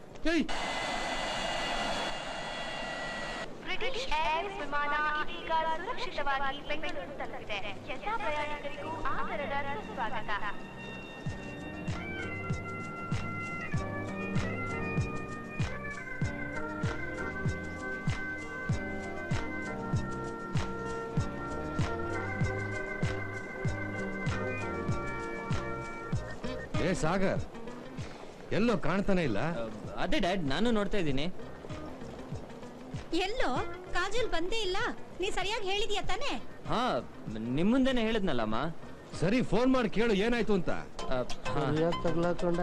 British Airways ವಿಮಾನ ಇದೀಗ ಸುರಕ್ಷಿತವಾಗಿ ಬೆಂಗಳೂರು ತಲುಪಿದೆ ಎಲ್ಲಾ ಪ್ರಯಾಣಿಕರಿಗೂ ಆದರದ ಸುಸ್ವಾಗತ ಏ ಸಾಗರ್ ಎಲ್ಲೋ ಕಾಣ್ತಾನೆ ಇಲ್ಲ ಅದೇ ಡ್ಯಾಡ್ ನಾನು ನೋಡ್ತಾ ಇದ್ದೀನಿ ಎಲ್ಲೋ ಕಾಜಲ್ ಬಂದೇ ಇಲ್ಲ ನೀ ಸರಿಯಾಗಿ ಹೇಳಿದ್ಯಾ ತಾನೇ ಹಾ ನಿಮ್ ಮುಂದೆನೆ ಹೇಳಿದ್ನಲ್ಲಮ್ಮ ಸರಿ ಫೋನ್ ಮಾಡಿ ಕೇಳು ಏನಾಯ್ತು ಅಂತ ತಗ್ಲಾಕೊಂಡ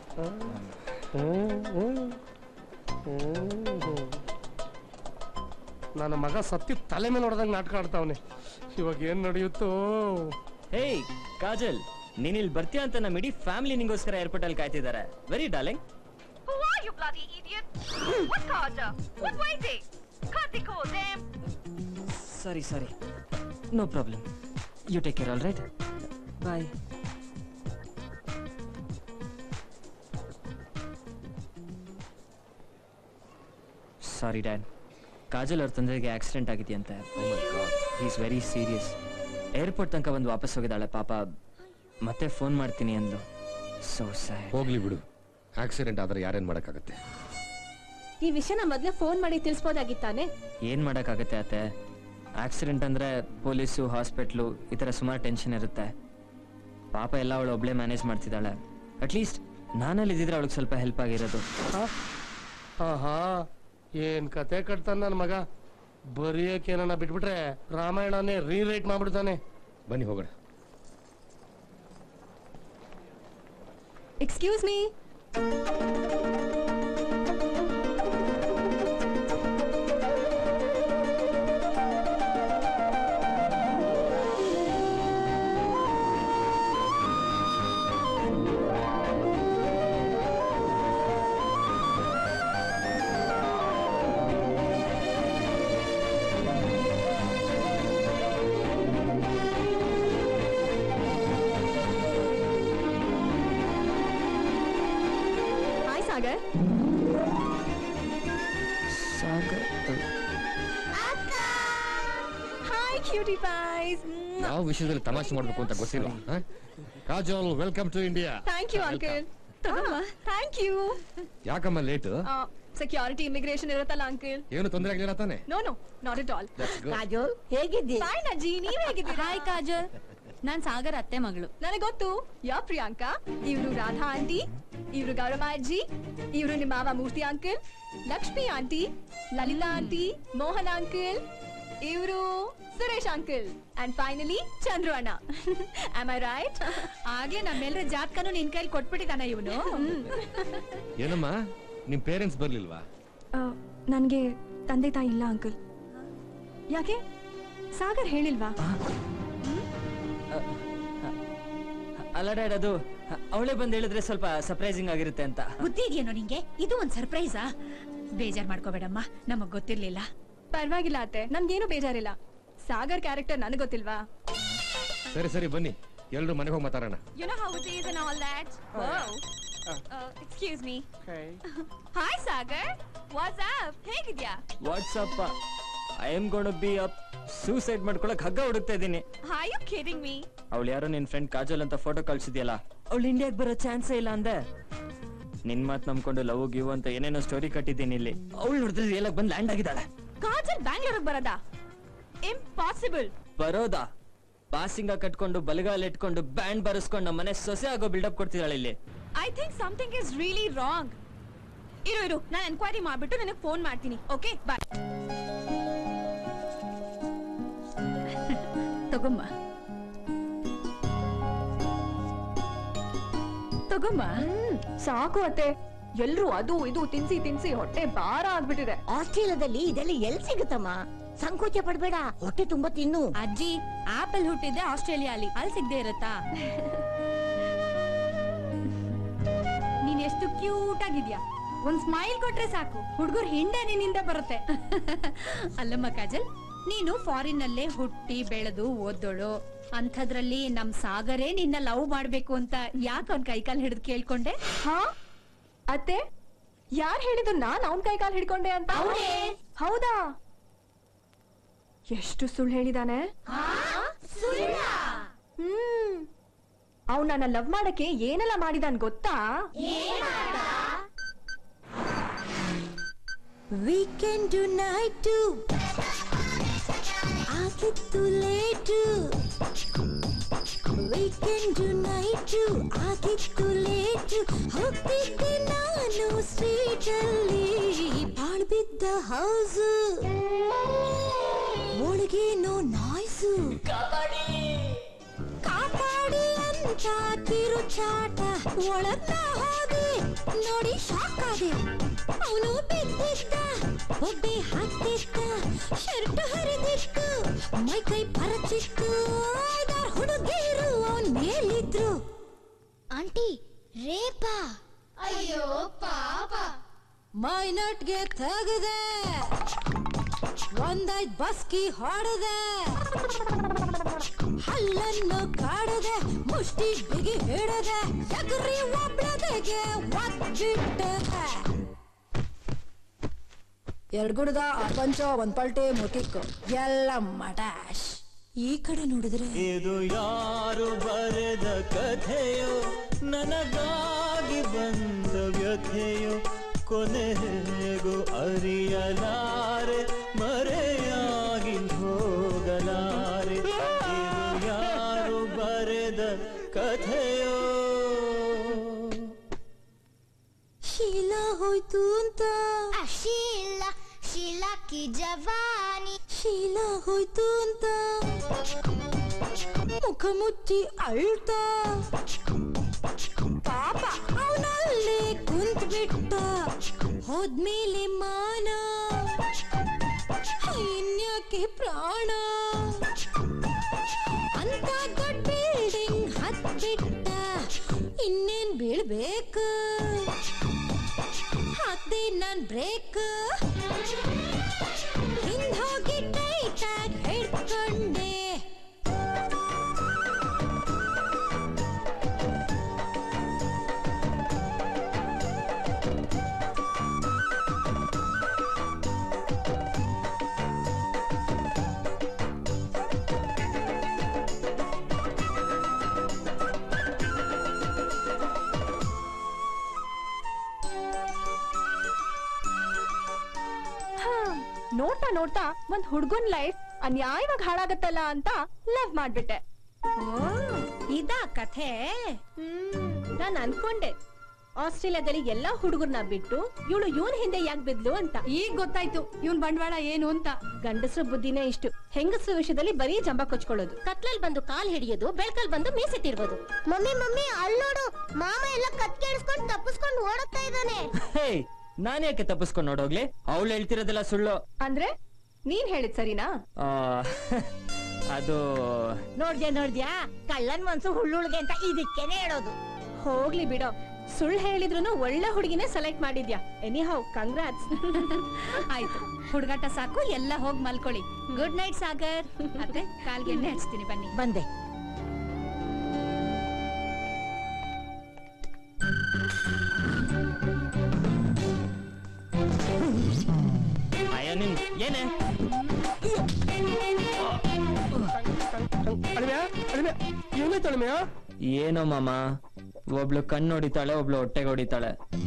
ನನ್ನ ಮಗ ಸತ್ತಿ ತಲೆ ಮೇಲೆ ಹೊಡೆದಂಗ್ ನಾಟಕ ಆಡ್ತಾವನೆ ಇವಾಗ ಏನ್ ನಡೆಯುತ್ತೋ ಹೇಯ್ ಕಾಜಲ್ ನೀನ್ ಇಲ್ಲಿ ಬರ್ತೀಯ ಅಂತ ನಮ್ಮ ಇಡೀ ಫ್ಯಾಮಿಲಿ ನಿಂಗೋಸ್ಕರ ಏರ್ಪೋರ್ಟ್ ಅಲ್ಲಿ ಕಾಯ್ತಿದ್ದಾರೆ very darling Who are you bloody idiot? What Carter? What waiting? Can't they call them? Sorry sorry no problem you take care all right bye sorry dad Kajal ಅವ್ರ ತಂದೆಗೆ ಆಕ್ಸಿಡೆಂಟ್ ಆಗಿದೆಯಂತೆ ಈಸ್ ವೆರಿ ಸೀರಿಯಸ್ ಏರ್ಪೋರ್ಟ್ ತನಕ ಬಂದು ವಾಪಸ್ ಹೋಗಿದ್ದಾಳೆ ಪಾಪ ಮತ್ತೆ ಫೋನ್ ಮಾಡ್ತೀನಿ ಅಂದು ಸೋ ಸ್ಯಾಡ್ ಹೋಗ್ಲಿ ಬಿಡು ಆಕ್ಸಿಡೆಂಟ್ ಆದ್ರೆ ಯಾರೇನ್ ಮಾಡಕ್ಕಾಗತ್ತೆ ಈ ವಿಷಯನ ಮೊದ್ಲೇ ಫೋನ್ ಮಾಡಿ ತಿಳಿಸ್ಬೋದಾಗಿತ್ತಾನೆ ಏನ್ ಮಾಡಕ್ಕಾಗತ್ತೆ ಅತ್ತೆ ಆಕ್ಸಿಡೆಂಟ್ ಅಂದ್ರೆ ಪೊಲೀಸು ಹಾಸ್ಪಿಟ್ಲು ಈ ತರ ಸುಮಾರು ಟೆನ್ಷನ್ ಇರುತ್ತೆ ಪಾಪ ಎಲ್ಲ ಅವಳು ಒಬ್ಳೆ ಮ್ಯಾನೇಜ್ ಮಾಡ್ತಿದ್ದಾಳೆ ಅಟ್ಲೀಸ್ಟ್ ನಾನಲ್ಲಿ ಇದ್ದಿದ್ರೆ ಅವಳಿಗೆ ಸ್ವಲ್ಪ ಹೆಲ್ಪ್ ಆಗಿರೋದು ಆಹಾ ಏನ್ ಕತೆ ಕಟ್ತಾನ ನನ್ನ ಮಗ ಬರೆಯಕ್ಕೆ ಏನನ್ನ ಬಿಟ್ಬಿಟ್ರೆ ರಾಮಾಯಣನೇ ರೀರೈಟ್ ಮಾಡ್ಬಿಡ್ತಾನೆ ಬನ್ನಿ ಹೋಗೋಣ excuse me hi Sagar hi cutie boys ಯಾವ ವಿಷಯದಲ್ಲಿ ತಮಾಷೆ ಮಾಡ್ಬೇಕು ಅಂತ ಗೊತ್ತಿಲ್ಲ ಹ? Kajol welcome to India thank you uncle thank you ಯಾಕಮ್ಮ ಲೇಟ್ ಸೆಕ್ಯೂರಿಟಿ ಇಮಿಗ್ರೇಷನ್ ಇರುತ್ತಲ್ಲ ಅಂಕಲ್ ಏನು ತೊಂದರೆ ಆಗ್ಲಿಲ್ಲ ತಾನೆ no no not it all That's good. Kajol ಹೇಗಿದ್ದಿ ಫೈನ್ ಅಜ್ಜಿ ನೀವ್ ಹೇಗಿದ್ದೀರಾ ಹಾಯ್ ಕಾಜಲ್ ನಾನ್ ಸಾಗರ್ ಅತ್ತೆ ಮಗಳು ನನಗೆ ಗೊತ್ತು ಯಾ ಪ್ರಿಯಾಂಕಾ ಇವ್ರು ರಾಧಾ ಆಂಟಿ ಇವ್ರು ಗೌರವ ಅಜ್ಜಿ ಇವ್ರು ನಿಮ್ಮ ಮಾವ Murthy uncle Lakshmi aunty Lalitha aunty Mohan uncle ಇವ್ರು Suresh uncle and finally Chandru ಅಣ್ಣ ಆಮ್ ಐ ರೈಟ್ ಆಗ್ಲೇ ನಮ್ಮೆಲ್ಲರ ಜಾತಕನು ನಿನ್ ಕೈಲಿ ಕೊಟ್ಬಿಟ್ಟಿದಾನ ಇವನು ಏನಮ್ಮ ನಿಮ್ ಪೇರೆಂಟ್ಸ್ ಬರ್ಲಿಲ್ವಾ ನನಗೆ ತಂದೆ ತಾಯಿ ಇಲ್ಲ ಅಂಕಲ್ ಯಾಕೆ ಸಾಗರ್ ಹೇಳಿಲ್ವಾ ಅಲ್ಲ ಡ್ಯಾಡ್ ಅದು ಅವಳೇ ಬಂದು ಹೇಳಿದ್ರೆ ಸ್ವಲ್ಪ ಸರ್ಪ್ರೈಸಿಂಗ್ ಆಗಿರುತ್ತೆ ಅಂತ ಬುದ್ಧಿ ಇದೆಯೇನೋ ನಿಂಗೆ ಇದು ಒಂದ್ ಸರ್ಪ್ರೈಸಾ ಬೇಜಾರ್ ಮಾಡ್ಕೋಬೇಡಮ್ಮ ನಮಗ್ ಗೊತ್ತಿರ್ಲಿಲ್ಲ ಪರವಾಗಿಲ್ಲ ಅತ್ತೆ ನನ್ಗೇನು ಬೇಜಾರಿಲ್ಲ ಸಾಗರ್ ಕ್ಯಾರೆಕ್ಟರ್ ನನಗೆ ಗೊತ್ತಿಲ್ವಾ ಸರಿ ಸರಿ ಬನ್ನಿ ಎಲ್ರು ಮನೆಗೆ ಹೋಗಿ ಮಾತಾಡೋಣ You know how it is and all that. Whoa. Uh, excuse me. Hi, Sagar. What's up? ಹೇಗಿದ್ಯಾ what's up I am gonna be up suicide ಮಾಡ್ಕೊಳಕ್ ಹಗ್ಗ ಹುಡುಕ್ತಾ ಇದೀನಿ Are you kidding me? ಅವಳು ಯಾರೋ ನಿನ್ ಫ್ರೆಂಡ್ ಕಾಜಲ್ ಅಂತ ಫೋಟೋ ಕಳ್ಸಿದ್ಯಲ್ಲ ಅವಳು ಇಂಡಿಯಾಗ್ ಬರೋ ಚಾನ್ಸೇ ಇಲ್ಲ ಅಂದೆ ನಿನ್ ಮಾತ್ ನಂಬ್ಕೊಂಡು ಲವ್ ಗಿವ್ ಅಂತ ಏನೇನೋ ಸ್ಟೋರಿ ಕಟ್ಟಿದ್ದೀನಿ ಇಲ್ಲಿ ಅವಳು ನೋಡಿದ್ರೆ ರಿಯಲ್ ಆಗಿ ಬಂದು ಲ್ಯಾಂಡ್ ಆಗಿದ್ದಾಳೆ ಕಾಜಲ್ ಬ್ಯಾಂಗ್ಳೂರಿಗೆ ಬರೋದಾ ಇಂಪಾಸಿಬಲ್ ಬರೋದಾ ಪಾಸಿಂಗ ಕಟ್ಕೊಂಡು ಬಲಗಾಲ್ ಇಟ್ಕೊಂಡು ಬ್ಯಾಂಡ್ ಬರೆಸ್ಕೊಂಡು ನಮ್ಮ ಮನೆ ಸೊಸೆ ಆಗೋ ಬಿಲ್ಡಪ್ ಕೊಡ್ತಿದ್ದಾಳೆ ಇಲ್ಲಿ I think something is really wrong ಇರು ಇರು ನಾನು ಎನ್ಕ್ವೈರಿ ಮಾಡ್ಬಿಟ್ಟು ನನಗೆ ಫೋನ್ ಮಾಡ್ತೀನಿ ಓಕೆ ಬಾಯ್ ತಗೊಮ್ಮ ತಗೊಮ್ಮ ಸಾಕು ಅತ್ತೆ ಎಲ್ರು ಅದು ಇದು ತಿನ್ಸಿ ತಿನ್ಸಿ ಹೊಟ್ಟೆ ಭಾರ ಆಗ್ಬಿಟ್ಟಿದೆ ಆಸ್ಟ್ರೇಲಿಯಾದಲ್ಲಿ ಇದೆಲ್ಲ ಎಲ್ ಸಿಗುತ್ತಮ್ಮ ಸಂಕೋಚ ಪಡ್ಬೇಡ ಹೊಟ್ಟೆ ತುಂಬಾ ತಿನ್ನು ಅಜ್ಜಿ ಆಪಲ್ ಹುಟ್ಟಿದ್ದೆ ಆಸ್ಟ್ರೇಲಿಯಾ ಅಲ್ಲಿ ಅಲ್ಲಿ ಸಿಗದೆ ಇರುತ್ತಾ ನೀನ್ ಎಷ್ಟು ಕ್ಯೂಟ್ ಆಗಿದ್ಯಾ ಒಂದ್ ಸ್ಮೈಲ್ ಕೊಟ್ರೆ ಸಾಕು ಹುಡುಗರು ಹಿಂದೆ ನಿನ್ನಿಂದ ಬರುತ್ತೆ ಅಲ್ಲಮ್ಮ ಕಾಜಲ್ ನೀನು ಫಾರಿನ್ ನಲ್ಲೇ ಹುಟ್ಟಿ ಬೆಳೆದು ಓದೋಳು ಅಂಥದ್ರಲ್ಲಿ ನಮ್ ಸಾಗರೇ ನಿನ್ನ ಲವ್ ಮಾಡ್ಬೇಕು ಅಂತ ಯಾಕೆ ಅವ್ನ್ ಕೈಕಾಲ್ ಹಿಡಿದು ಕೇಳ್ಕೊಂಡೆ ಹಾ ಅತ್ತೆ ಯಾರ್ ಹೇಳಿದ್ರು ನಾನ್ ಅವನ್ ಕೈ ಕಾಲ್ ಹಿಡ್ಕೊಂಡೆ ಅಂತ ಹೌದಾ ಎಷ್ಟು ಸುಳ್ಳು ಹೇಳಿದಾನೆ ಹ್ಮ್ ಅವ್ನು ನನ್ನ ಲವ್ ಮಾಡಕ್ಕೆ ಏನೆಲ್ಲ ಮಾಡಿದಾನ್ ಗೊತ್ತಾ ವೀಕೆಂಡ್ ನೈಟು ಆಗಿತ್ತು ಲೇಟು ವೀಕೆಂಡ್ ನೈಟು ಆಗಿತ್ತು ಲೇಟು ಹೋಗ್ತಿದ್ದೆ ನಾನು ಸ್ಟ್ರೀಟಲ್ಲಿ ಬಾಳ್ಬಿದ್ದ ಹೌಸು ಒಳಗೇನೋ ನಾಯ್ಸು ಕಾಪಾಡಿ ಅಂತ ಕಿರುಚಾಟ ಒಳಗ್ನ ಹೋದೆ ನೋಡಿ ಶಾಕ್ ಆದೆ ಅವನು ಬಿದ್ದಿದ್ದ ಒಬ್ಬೆ ಹಾಕ್ತಿದ್ದ ಶರ್ಟ್ ಹರಿದಿತ್ತು ಮೈ ಕೈ ಪರಚಿತ್ತು ಐದಾರ್ ಹುಡುಗಿರು ಅವನ್ ಮೇಲಿದ್ರು ಆಂಟಿ ರೇಪಾ ಅಯ್ಯೋ ಪಾಪ ಮೈನಟ್ಗೆ ತೆಗೆದೆ ಒಂದೈದ್ ಬಸ್ಕಿ ಹೊಡೆದೆ ಹಲ್ಲನ್ನು ಕಾಡದೆ ಮುಷ್ಟಿ ಬಿಗಿ ಹಿಡದೆ ಎಗರಿ ಒಬ್ಳದೆಗೆ ಒದ್ಬಿಟ್ಟೆ ಎರಡ್ ಗುಡ್ದ ಪಂಚ ಒಂದ್ ಪಲ್ಟೆ ಮುತಿಕ್ಕು ಎಲ್ಲ ಮಟಾಶ್ ಈ ಕಡೆ ನೋಡಿದ್ರೆ ಇದು ಯಾರು ಬರೆದ ಕಥೆಯೋ ನನಗಾಗಿ ಬಂದ ವ್ಯಥೆಯೋ ಕೊನೆ ಹೇಗೂ ಅರಿಯಲಾರೆ ಮರೆಯಾಗಿ ಹೋಗಲಾರೆ ಇದು ಯಾರು ಬರೆದ ಕಥೆಯೋ ಶೀಲಾ ಹೋಯ್ತು ಅಂತ ಶೀಲಾ ಶೀಲಾ ಕಿ ಜವಾನಿ ಶೀಲಾ ಹೋಯ್ತು ಅಂತ ಮುಖ ಮುಚ್ಚಿ ಅಳ್ತಾ ಪಾಪ ಅವನಲ್ಲೇ ಕುಂತ್ ಬಿಟ್ಟ ಹೋದ್ಮೇಲೆ ಮಾನ ಇನ್ಯಾಕೆ ಪ್ರಾಣ ಅಂತ ದೊಡ್ಡ ಬಿಲ್ಡಿಂಗ್ ಹತ್ಬಿಟ್ಟ ಇನ್ನೇನ್ ಬೀಳ್ಬೇಕು ಹಾಕ್ದೆ ನಾನ್ ಬ್ರೇಕ್ ಹಿಂದ್ ಹೋಗಿ ಟೈಟಾಗಿ ಹಿಡ್ಕೊಂಡೆ ನೋಡ್ತಾ ನೋಡ್ತಾ ಒಂದ್ ಹುಡ್ಗನ್ ಲೈಫ್ ಅನ್ಯಾಯವಾಗಿ ಹಾಳಾಗತ್ತಲ್ಲ ಅಂತ ಲವ್ ಮಾಡ್ಬಿಟ್ಟೆ ಇದಾ ಕಥೆ ನಾನ್ ಅನ್ಕೊಂಡೆ ಆಸ್ಟ್ರೇಲಿಯಾದಲ್ಲಿ ಎಲ್ಲಾ ಹುಡುಗರ್ನ ಬಿಟ್ಟು ಇವಳು ಇವನ್ ಹಿಂದೆ ಯಾಕೆ ಬಿದ್ಲು ಅಂತ ಈಗ ಗೊತ್ತಾಯ್ತು ಇವನ್ ಬಂಡವಾಳ ಏನು ಅಂತ ಗಂಡಸ್ರ ಬುದ್ಧಿನೇ ಇಷ್ಟು ಹೆಂಗಸ್ರ ವಿಷಯದಲ್ಲಿ ಬರೀ ಜಂಬ ಕೊಚ್ಕೊಳ್ಳೋದು ಕತ್ಲಲ್ ಬಂದು ಕಾಲ್ ಹಿಡಿಯೋದು ಬೆಳ್ಕಲ್ ಬಂದು ಮೀಸೆ ತಿರ್ಗೋದು ಮಮ್ಮಿ ಮಮ್ಮಿ ಅಲ್ಲಿ ನೋಡು ಮಾಮ ಎಲ್ಲ ಕತ್ ಕೇಳಿಸ್ಕೊಂಡು ತಪ್ಪಿಸ್ಕೊಂಡು ಓಡುತ್ತಾ ಇದ್ದಾನೆ ಹೇ ನಾನ್ ಯಾಕೆ ತಪ್ಪಿಸ್ಕೊಂಡು ನೋಡೋಗ್ಲಿ ಅವಳು ಹೇಳ್ತಿರೋದೆಲ್ಲ ಸುಳ್ಳು ಅಂದ್ರೆ ನೀನ್ ಹೇಳಿದ್ ಸರಿನಾ ಆ, ಅದು ನೋಡ್ದ್ಯಾ ನೋಡ್ದ್ಯಾ ಕಳ್ಳನ್ ಮನ್ಸು ಹುಳ್ಳುಳ್ಗೆ ಅಂತ ಇದಕ್ಕೇನೆ ಹೇಳೋದು ಹೋಗ್ಲಿ ಬಿಡೋ ಸುಳ್ಳು ಹೇಳಿದ್ರು ಒಳ್ಳೆ ಹುಡುಗಿನೇ ಸೆಲೆಕ್ಟ್ ಮಾಡಿದ್ಯಾ ಎನಿ ಹೌ ಕಂಗ್ರಾಟ್ಸ್ ಆಯ್ತು ಹುಡುಗಾಟ ಸಾಕು ಎಲ್ಲ ಹೋಗ್ ಮಲ್ಕೊಳ್ಳಿ ಗುಡ್ ನೈಟ್ ಸಾಗರ್ ಅತ್ತೆ ಕಾಲ್ಗೆ ಎಣ್ಣೆ ಹಚ್ತೀನಿ ಬನ್ನಿ ಬಂದೆ ಅಯ್ಯ ನಿನ್ ಏನೇ ಅಳಿಮ್ಯಾ ಅಳಿಮ್ಯಾ ಏನಾಯ್ತು ಅಳಿಮ್ಯಾ ಏನೋ ಮಾಮ ಒಬ್ಳು ಕಣ್ಣು ಹೊಡಿತಾಳೆ ಒಬ್ಳು ಹೊಟ್ಟೆಗೆ ಹೊಡಿತಾಳೆ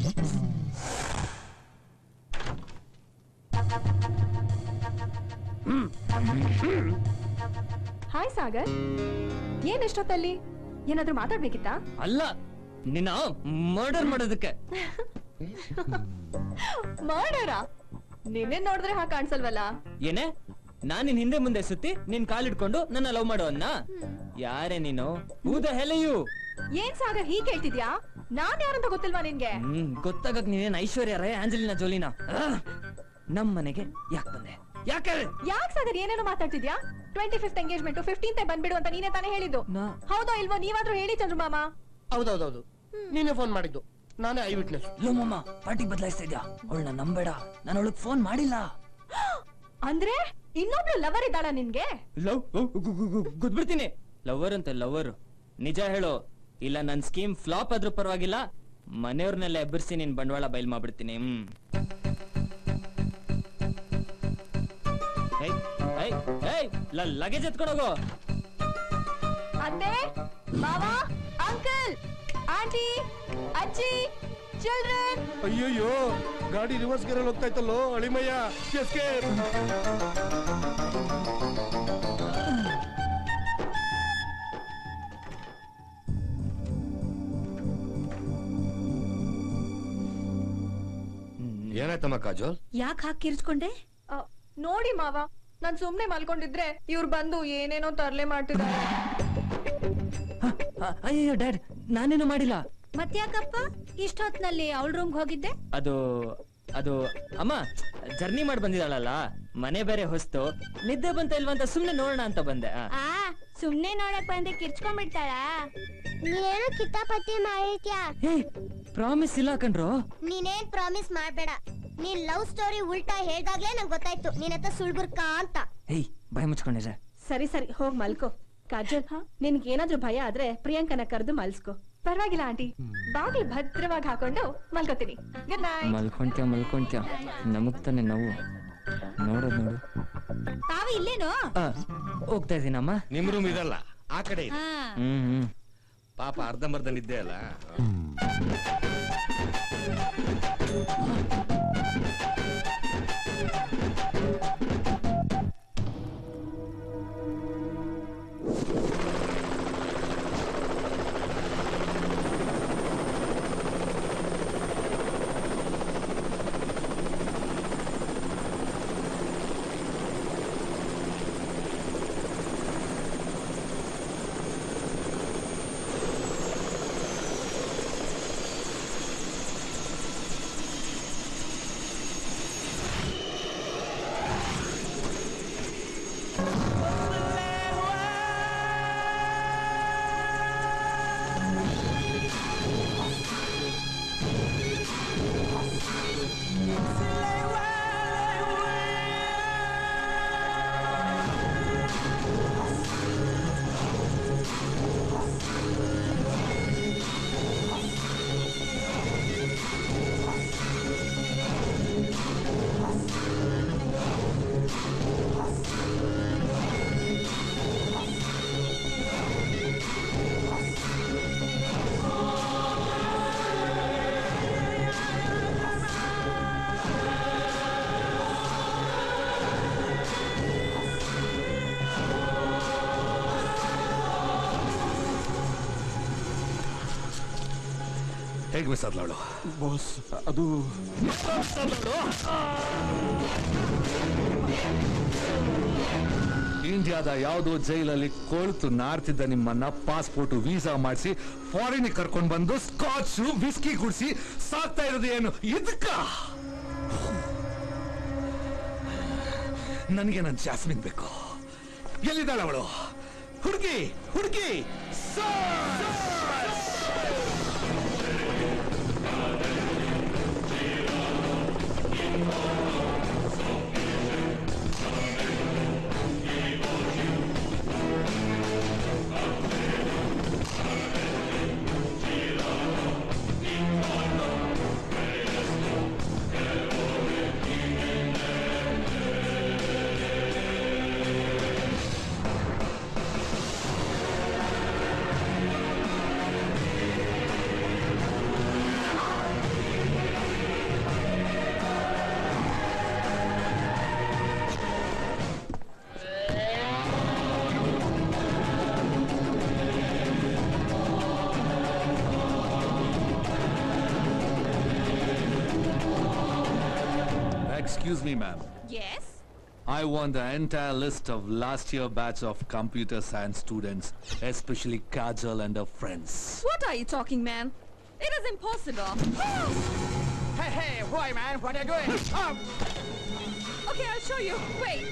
ಹಾಯ್ ಸಾಗರ್ ಏನ್ ಎಷ್ಟೊತ್ತಲ್ಲಿ ಏನಾದ್ರೂ ಮಾತಾಡ್ಬೇಕಿತ್ತಾ ಅಲ್ಲ ನಿನ್ನ ಮರ್ಡರ್ ಮಾಡೋದಕ್ಕೆ ಮಾಡಾರ ನಿನ್ನೆ ನೋಡಿದ್ರೆ ಹಾ ಕಾಣಿಸಲ್ವಲ್ಲ ಏನೇ ನಾನ್ ನಿನ್ ಹಿಂದೆ ಮುಂದೆ ಸುತ್ತಿ ನಿನ್ ಕಾಲಿಡ್ಕೊಂಡು ನನ್ನ ಲವ್ ಮಾಡೋ ಅನ್ನ ಯಾರೇ ನೀನು ಊದ ಹೆಲೆಯು ಏನ್ ಸಾಗರ್ ಹೀಗ್ ಹೇಳ್ತಿದ್ಯಾ ನಾನ್ ಯಾರಂತ ಗೊತ್ತಿಲ್ವಾ ನಿನ್ಗೆ ಹ್ಮ್ ಗೊತ್ತಾಗಕ್ ನೀನೇನ್ ಐಶ್ವರ್ಯ ರೈ ಆಂಜಲಿನಾ ಜೋಲಿನಾ ಆಹ್! ನಮ್ ಮನೆಗೆ ಯಾಕೆ ಬಂದೆ ಯಾಕೆ ಯಾಕ್ ಸಾಗರ್ ಏನೇನೋ ಮಾತಾಡ್ತಿದ್ಯಾ ಟ್ವೆಂಟಿ ಫಿಫ್ತ್ ಎಂಗೇಜ್ಮೆಂಟ್ ಫಿಫ್ಟೀನ್ತ್ ಬಂದ್ಬಿಡು ಅಂತ ನೀನೇ ತಾನೇ ಹೇಳಿದ್ದು ಹೌದೋ ಇಲ್ವೋ ನೀವಾದ್ರೂ ಹೇಳಿ ಚಂದ್ರು ಮಾಮ ಹೌದೌದೌದು ನೀನೇ ಫೋನ್ ಮಾಡಿದ್ದು ನಾನೇ ಐ ವಿಟ್ನೆಸ್ ಲೋ ಮಮ್ಮ ಪಾರ್ಟಿ ಬದಲಾಯಿಸ್ತಾ ಇದ್ಯಾ ಅವಳನ್ನ ನಂಬೇಡ ನಾನು ಅವಳಗ್ ಫೋನ್ ಮಾಡಿಲ್ಲ ಅಂದ್ರೆ ಇನ್ನೊಬ್ಳು ಲವರ್ ಇದ್ದಾಳ ನಿನ್ಗೆ ಲವ್ ಗುದ್ಬಿಡ್ತೀನಿ ಲವರ್ ಅಂತ ಲವರ್ ನಿಜ ಹೇಳು ಇಲ್ಲ ನನ್ ಸ್ಕೀಮ್ ಫ್ಲಾಪ್ ಆದ್ರೂ ಪರವಾಗಿಲ್ಲ ಮನೆಯವ್ರನ್ನೆಲ್ಲ ಎಬ್ಬರಿಸಿ ನಿನ್ ಬಂಡವಾಳ ಬಯಲ್ ಮಾಡ್ಬಿಡ್ತೀನಿ ಹ್ಮ್ ಏಯ್, ಏಯ್, ಏಯ್, ಲ- ಲಗೇಜ್ ಎತ್ಕೊಂಡೋಗು ಅತ್ತೆ ಮಾವ ಅಂಕಲ್ ಆಂಟಿ ಅಜ್ಜಿ ಚಿಲ್ಡ್ರನ್ ಅಯ್ಯಯ್ಯೋ ಗಾಡಿ ರಿವರ್ಸ್ ಗೇರಲ್ಲಿ ಹೋಗ್ತಾ ಇತ್ತಲ್ಲೋ ಅಳಿಮಯ್ಯ ಎಸ್ಕೇಪ್ ಏನಾಯ್ತಮ್ಮ ಕಾಜೋಲ್ ಯಾಕೆ ಹಾಕಿ ಕಿರ್ಚ್ಕೊಂಡೆ ನೋಡಿ ಮಾವ ನಾನ್ ಸುಮ್ನೆ ಮಲ್ಕೊಂಡಿದ್ರೆ ಇವ್ರು ಬಂದು ಏನೇನೋ ತರ್ಲೆ ಮಾಡ್ತಿದ್ದಾರೆ ಅ- ಅಯ್ಯಯ್ಯೋ ಡ್ಯಾಡ್ ನಾನೇನು ಮಾಡಿಲ್ಲ ಮತ್ತ್ಯಾಕಪ್ಪ ಇಷ್ಟೊತ್ನಲ್ಲಿ ಅವಳ ರೂಮ್ಗೆ ಹೋಗಿದ್ದೆ ಅದು ಅದು ಅಮ್ಮ ಜರ್ನಿ ಮಾಡಿ ಬಂದಿದ್ದಾಳಲ್ಲ ಮನೆ ಬೇರೆ ಹೊಸ್ತು ನಿದ್ದೆ ಬಂತ ಇಲ್ವಾ ಅಂತ ಸುಮ್ನೆ ನೋಡೋಣ ಅಂತ ಬಂದೆ ಆ. ಆ ಸುಮ್ನೆ ನೋಡಕ್ ಬಂದೆ ಕಿರ್ಚ್ಕೊಂಡ್ಬಿಡ್ತಾಳ ನೀನೇನು ಕಿತಾಪತಿ ಮಾಡಿದ್ಯಾ ಏಯ್ ಪ್ರಾಮಿಸ್ ಇಲ್ಲ ಕಣ್ರೋ ನೀನೇನ್ ಪ್ರಾಮಿಸ್ ಮಾಡ್ಬೇಡ ನೀನ್ ಲವ್ ಸ್ಟೋರಿ ಉಲ್ಟಾ ಹೇಳ್ದಾಗ್ಲೇ ನಂಗೆ ಗೊತ್ತಾಯ್ತು ನಿನ್ ಹತ್ರ ಸುಳ್ಗುರ್ಕ ಅಂತ ಏಯ್ ಬಾಯ್ ಮುಚ್ಕೊಂಡಿದ್ರೆ ಸರಿ ಸರಿ ಹೋಗ್ ಮಲ್ಕೋ ಕಾಜಲ್ ನಿನ್ಗೆ ಏನಾದ್ರೂ ಭಯ ಆದ್ರೆ ಪ್ರಿಯಾಂಕನ ಕರೆದು ಮಲ್ಸ್ಕೋ ಪರವಾಗಿಲ್ಲ ಆಂಟಿ ಬಾಗಿಲು ಭದ್ರವಾಗಿ ಹಾಕೊಂಡು ಮಲ್ಕೋತೀನಿ ಗುಡ್ ನೈಟ್ ಮಲ್ಕೊಂತ್ಯ ಮಲ್ಕೊಂತ್ಯ ನಮಗ್ ತಾನೆ ನಾವು ನೋಡೋದ್ ನೋಡು ತಾವು ಇಲ್ಲೇನು ಆ, ಹೋಗ್ತಾ ಇದೀನಮ್ಮ ನಿಮ್ ರೂಮ್ ಇದಲ್ಲ ಆ ಕಡೆ ಇದೆ ಹಾ ಹ್ಮ್ ಹ್ಮ್ ಪಾಪ ಅರ್ಧಂಬರ್ಧ ನಿದ್ದೆ ಅಲ್ಲ ಹೇಗೆ ಮಿಸ್ ಆದ್ಲವಳು ಬಾಸ್ ಅದು ಇಂಡಿಯಾದ ಯಾವುದೋ ಜೈಲಲ್ಲಿ ಕೊಳ್ತು ನಾರ್ತಿದ್ದ ನಿಮ್ಮನ್ನ ಪಾಸ್ಪೋರ್ಟ್ ವೀಸಾ ಮಾಡಿಸಿ ಫಾರಿನ್ ಕರ್ಕೊಂಡು ಬಂದು ಸ್ಕಾಚ್ ವಿಸ್ಕಿ ಕುಡಿಸಿ ಸಾಕ್ತಾ ಇರೋದು ಏನು ಇದಕ್ಕ ನನಗೆ ನನ್ನ ಜಾಸ್ಮಿನ್ ಬೇಕು ಎಲ್ಲಿದ್ದಾಳೆ ಅವಳು ಹುಡುಗಿ ಹುಡುಗಿ Excuse me, ma'am. Yes? I want the entire list of last year batch of computer science students, especially Kajal and her friends. What are you talking, man? It is impossible. Hey, hey, boy, man, what are you doing? Um, Okay, I'll show you. Wait.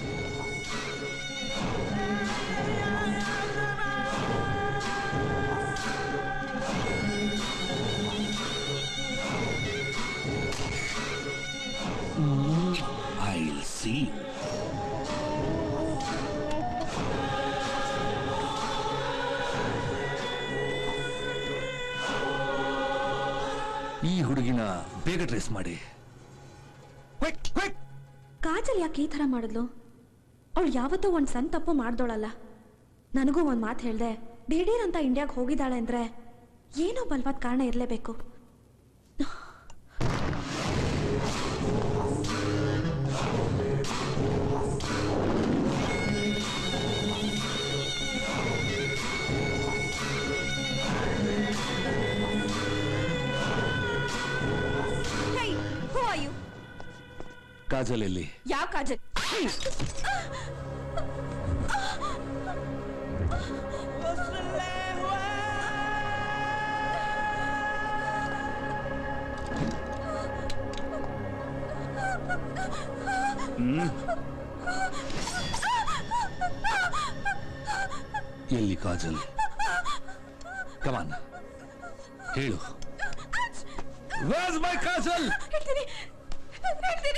I'll see. ಈ ಹುಡುಗಿನ ಬೇಗ ಟ್ರೇಸ್ ಮಾಡಿ ಕಾಜಲ್ ಯಾಕೆ ಈ ಥರ ಮಾಡಿದ್ಲು ಅವಳು ಯಾವತ್ತೂ ಒಂದು ಸಣ್ಣ ತಪ್ಪು ಮಾಡ್ದೋಳಲ್ಲ ನನಗೂ ಒಂದು ಮಾತು ಹೇಳ್ದೆ ದಿಢೀರ್ ಅಂತ ಇಂಡಿಯಾಗೆ ಹೋಗಿದ್ದಾಳೆ ಅಂದ್ರೆ ಏನೋ ಬಲವಾದ ಕಾರಣ ಇರಲೇಬೇಕು Hey, who are you? Kajal ಎಲ್ಲಿ ಯಾವ ಕಾಜಲ್ ಹ್ಮ್ ಎಲ್ಲಿ ಕಾಜಲ್ ಕಮಾನ್ ಹೇಳು Where's my ಕಾಜಲ್ ಹೇಳ್ತೀನಿ ಹೇಳ್ತೀನಿ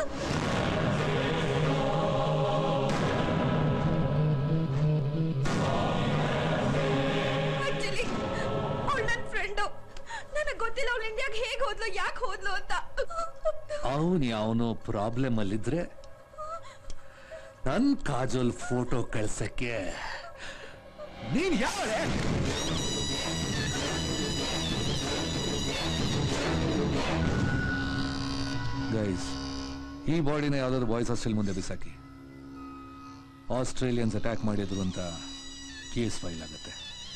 ಆಕ್ಚುಲಿ ಅವಳು ನನ್ನ ಫ್ರೆಂಡು ನನಗೆ ಗೊತ್ತಿಲ್ಲ ಅವಳು ಇಂಡಿಯಾಗೆ ಹೇಗೆ ಹೋದ್ಲು ಯಾಕೆ ಹೋದ್ಲು ಅಂತ ಅವನು ಯಾವನೋ ಪ್ರಾಬ್ಲಮ್ ಅಲ್ಲಿದ್ರೆ ನನ್ ಕಾಜಲ್ ಫೋಟೋ ಕಳ್ಸಕ್ಕೆ ನೀನ್ ಯಾವಳೆ ಗೈಸ್ ಈ ಬಾಡಿನ ಯಾವ್ದಾದ್ರು ಬಾಯ್ಸ್ ಹಾಸ್ಟೆಲ್ ಮುಂದೆ ಬಿಸಾಕಿ ಆಸ್ಟ್ರೇಲಿಯನ್ಸ್ ಅಟ್ಯಾಕ್ ಮಾಡಿದ್ರು ಅಂತ ಕೇಸ್ ಫೈಲ್ ಆಗುತ್ತೆ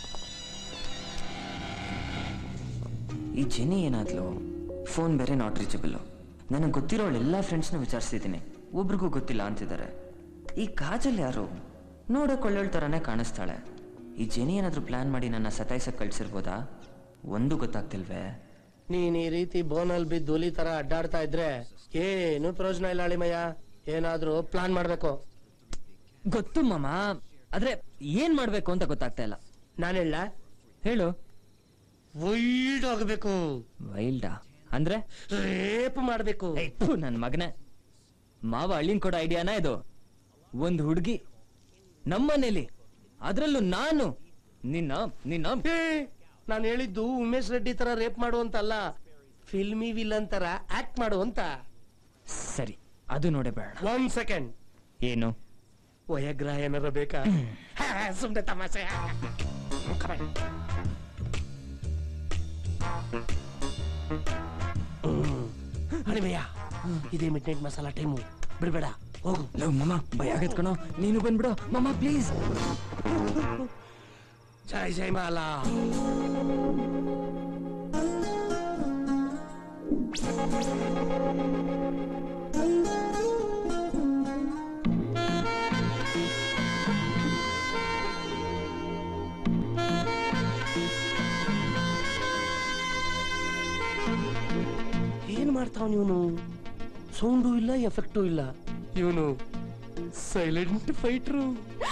ಈ ಜೆನಿ ಏನಾದ್ಲು ಫೋನ್ ಬೇರೆ ನಾಟ್ ರೀಚಬಲ್ ನನಗೆ ಗೊತ್ತಿರೋ ಎಲ್ಲ ಫ್ರೆಂಡ್ಸ್ನ ವಿಚಾರಿಸಿದ್ದೀನಿ ಒಬ್ರಿಗೂ ಗೊತ್ತಿಲ್ಲ ಅಂತಿದ್ದಾರೆ ಈ ಕಾಜಲ್ ಯಾರು ನೋಡೋಕೆ ಒಳ್ಳೆಯ ಥರನೇ ಕಾಣಿಸ್ತಾಳೆ ಈ ಜೆನಿ ಏನಾದರೂ ಪ್ಲಾನ್ ಮಾಡಿ ನನ್ನ ಸತಾಯಿಸಕ್ಕೆ ಕಳ್ಸಿರ್ಬೋದಾ ಒಂದು ಗೊತ್ತಾಗ್ತಿಲ್ವೇ ನೀನ್ ಈ ರೀತಿ ಬೋನಲ್ಲಿ ಬಿದ್ದು ಹುಲಿ ತರ ಅಡ್ಡಾಡ್ತಾ ಇದ್ರೆ ಏನು ಪ್ರಯೋಜನ ಇಲ್ಲ ಅಳಿಮಯ್ಯ ಏನಾದ್ರೂ ಪ್ಲಾನ್ ಮಾಡ್ಬೇಕು ಗೊತ್ತು ಮಾಮ ಆದ್ರೆ ಏನ್ ಮಾಡ್ಬೇಕು ಅಂತ ಗೊತ್ತಾಗ್ತಾ ಇಲ್ಲ ನಾನು ಹೇಳ ಹೇಳು ವೈಲ್ಡ್ ಆಗಬೇಕು ವೈಲ್ಡಾ ಅಂದ್ರೆ ರೇಪ್ ಮಾಡ್ಬೇಕು ನನ್ನ ಮಗನೇ ಮಾವ ಅಳ್ಳಿನ್ ಕೊಡೋ ಐಡಿಯಾನ ಇದು ಒಂದ್ ಹುಡುಗಿ ನಮ್ಮನೇಲಿ ಅದ್ರಲ್ಲೂ ನಾನು ನಿನ್ನ ನಿನ್ನ ನಾನು ಹೇಳಿದ್ದು ಉಮೇಶ್ ರೆಡ್ಡಿ ತರ ರೇಪ್ ಮಾಡು ಅಂತಲ್ಲ ಫಿಲ್ಮಿ ವಿಲನ್ ತರ ಆಕ್ಟ್ ಮಾಡು ಅಂತ ಸರಿ ಅದು ನೋಡೇ ಬೇಡ ಒಂದ್ ಸೆಕೆಂಡ್ ಏನು ವಯಗ್ರಹ ಏನಾರ ಬೇಕಾ ಸುಮ್ನೆ ತಮಾಷೆ Come on. ಹ್ಮ್. ಅಳಿಮಯ್ಯ ಇದೇ ಮಿಡ್ ನೈಟ್ ಮಸಾಲಾ ಟೈಮು ಬಿಡ್ಬೇಡ ಹೋಗು ಲವ್ ಮಮ್ಮ ಭಯ ಆಗತ್ ಕಣೋ ನೀನು ಬಂದ್ಬಿಡು ಮಮ್ಮ ಪ್ಲೀಸ್ ಜೈ ಜೈ ಮಾಲಾ ಏನ್ ಮಾಡ್ತಾವ್ ಇವನು ಸೌಂಡು ಇಲ್ಲ ಎಫೆಕ್ಟು ಇಲ್ಲ ಇವನು ಸೈಲೆಂಟ್ ಫೈಟ್ರು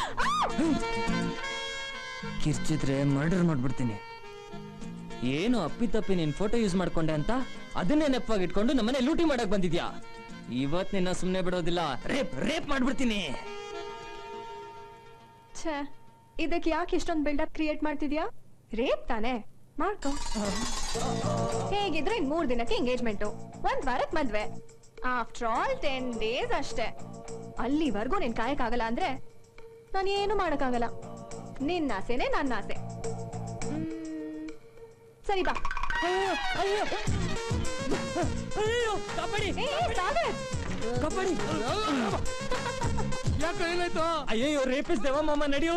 ಕಿರ್ಚಿದ್ರೆ ಮರ್ಡರ್ ಮಾಡ್ಬಿಡ್ತೀನಿ ಏನು ಅಪ್ಪಿತಪ್ಪಿ ನಿನ್ ಫೋಟೋ ಯೂಸ್ ಮಾಡ್ಕೊಂಡೆ ಅಂತ ಅದನ್ನೇ ನೆಪವಾಗಿ ಇಟ್ಕೊಂಡು ನಮ್ಮನೆ ಲೂಟಿ ಮಾಡಕ್ ಬಂದಿದ್ಯಾ ಇವತ್ ನಿನ್ನ ಸುಮ್ನೆ ಬಿಡೋದಿಲ್ಲ ರೇಪ್ ರೇಪ್ ಮಾಡ್ಬಿಡ್ತೀನಿ ಛೇ ಇದಕ್ಕೆ ಯಾಕೆ ಇಷ್ಟೊಂದು ಬಿಲ್ಡಪ್ ಕ್ರಿಯೇಟ್ ಮಾಡ್ತಿದ್ಯಾ ರೇಪ್ ತಾನೆ ಮಾಡ್ಕೊ ಹೇಗಿದ್ರು ಇನ್ ಮೂರ್ ದಿನಕ್ಕೆ ಎಂಗೇಜ್ಮೆಂಟು ಒಂದ್ ವಾರಕ್ ಮದ್ವೆ ಆಫ್ಟರ್ ಆಲ್ ಟೆನ್ ಡೇಸ್ ಅಷ್ಟೇ ಅಲ್ಲಿವರೆಗೂ ನೀನ್ ಕಾಯಕ್ಕಾಗಲ್ಲ ಅಂದ್ರೆ ನಾನು ಏನು ಮಾಡಕ್ಕಾಗಲ್ಲ ನಿನ್ನ ಆಸೆನೆ ನನ್ನ ಆಸೆ ಮ್, ಸರಿ ಬಾ ಅಯ್ಯೋ ಕಾಪಾಡಿ ಏ, ಏ, ಸಾಗರ್ ಕಾಪಾಡಿ ಯಾಕೆ ಏನಾಯ್ತು ಅಯ್ಯೋ ರೇಪಿಸ್ ದೇವ ಮಾಮ ನಡೆಯೋ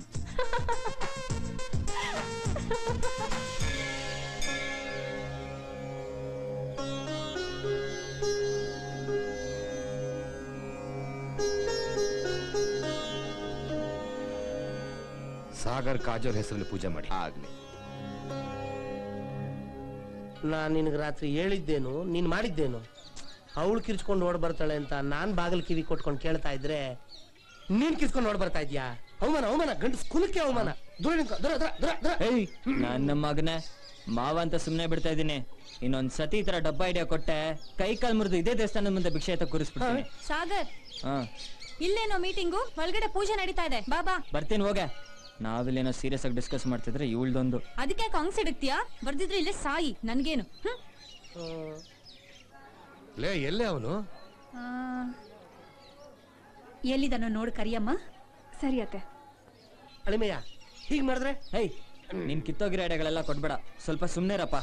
ಸಾಗರ್ ಕಾಜೋಲ್ ಹೆಸರಲ್ಲಿ ಪೂಜೆ ಮಾಡಿ ಆಗ್ಲಿ ನಾನ್ ನಿನಗೆ ರಾತ್ರಿ ಹೇಳಿದ್ದೇನು ನೀನ್ ಮಾಡಿದ್ದೇನು ಅವಳು ಕಿರ್ಚ್ಕೊಂಡು ಓಡ್ ಬರ್ತಾಳೆ ಅಂತ ನಾನ್ ಬಾಗಿಲು ಕಿವಿ ಕೊಟ್ಕೊಂಡು ಕೇಳ್ತಾ ಇದ್ರೆ ನೀನ್ ಕಿರ್ಚ್ಕೊಂಡು ಓಡ್ ಬರ್ತಾ ಇದ್ಯಾ ಅವಮಾನ ಅವಮಾನ ಗಂಡು ಸ್ಕೂಲಕ್ಕೆ ಅವಮಾನ ದೂರ ನಿಂತ್ಕೊ, ದೂರ ದೂರ ದೂರ ದೂರ ಏಯ್ ನನ್ನ ಮಗನೇ ಮಾವ ಅಂತ ಸುಮ್ನೆ ಬಿಡ್ತಾ ಇದೀನಿ ಇನ್ನೊಂದ್ ಸತಿ ಈ ತರ ಡಬ್ಬ ಐಡಿಯಾ ಕೊಟ್ಟೆ ಕೈ ಕಾಲ್ ಮುರಿದು ಇದೇ ದೇವಸ್ಥಾನದ ಮುಂದೆ ಭಿಕ್ಷೆ ಎತ್ತ ಕೂರಿಸ್ಬಿಡ್ತೀನಿ ಸಾಗರ್ ಹಾ ಇಲ್ಲೇನೋ ಮೀಟಿಂಗು ಒಳಗಡೆ ಪೂಜೆ ನಡೀತಾ ಇದೆ ಬಾಬಾ ಬರ್ತೀನಿ ಹೋಗೆ ನಾವಿಲ್ಲೇನೋ ಸೀರಿಯಸ್ ಆಗಿ ಡಿಸ್ಕಸ್ ಮಾಡ್ತಿದ್ರೆ ಇವಳ್ದೊಂದು ಅದಕ್ಕೆ ಕಾಂಗ್ಸ್ ಇಡುತ್ತೀಯಾ ಬರ್ದಿದ್ರೆ ಇಲ್ಲೇ ಸಾಯಿ ನನ್ಗೇನು ಹ್ಮ್ ಲೇ ಎಲ್ಲೇ ಅವನು ಆ, ಎಲ್ಲಿದನೋ ನೋಡು ಕರಿಯಮ್ಮ ಸರಿ ಅತ್ತೆ ಅಳಿಮಯ್ಯ ಹೀಗ್ ಮಾಡಿದ್ರೆ ಹೇಯ್ ನಿನ್ ಕಿತ್ತೋಗಿರೋ ಐಡಿಯಾಗಳೆಲ್ಲ ಕೊಡ್ಬೇಡ ಸ್ವಲ್ಪ ಸುಮ್ನೆರಪ್ಪ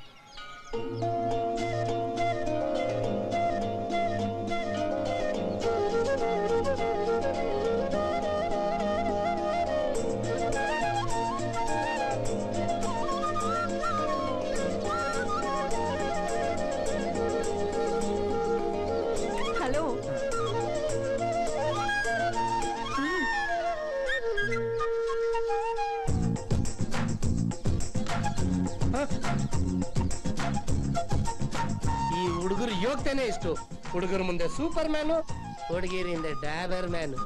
ಹಲೋ ಈ ಹುಡುಗರು ಯೋಗ್ತೇನೆ ಇಷ್ಟು ಹುಡುಗರ ಮುಂದೆ ಸೂಪರ್ ಮ್ಯಾನು ಹುಡುಗಿರ ಹಿಂದೆ ಡ್ಯಾಬರ್ ಮ್ಯಾನು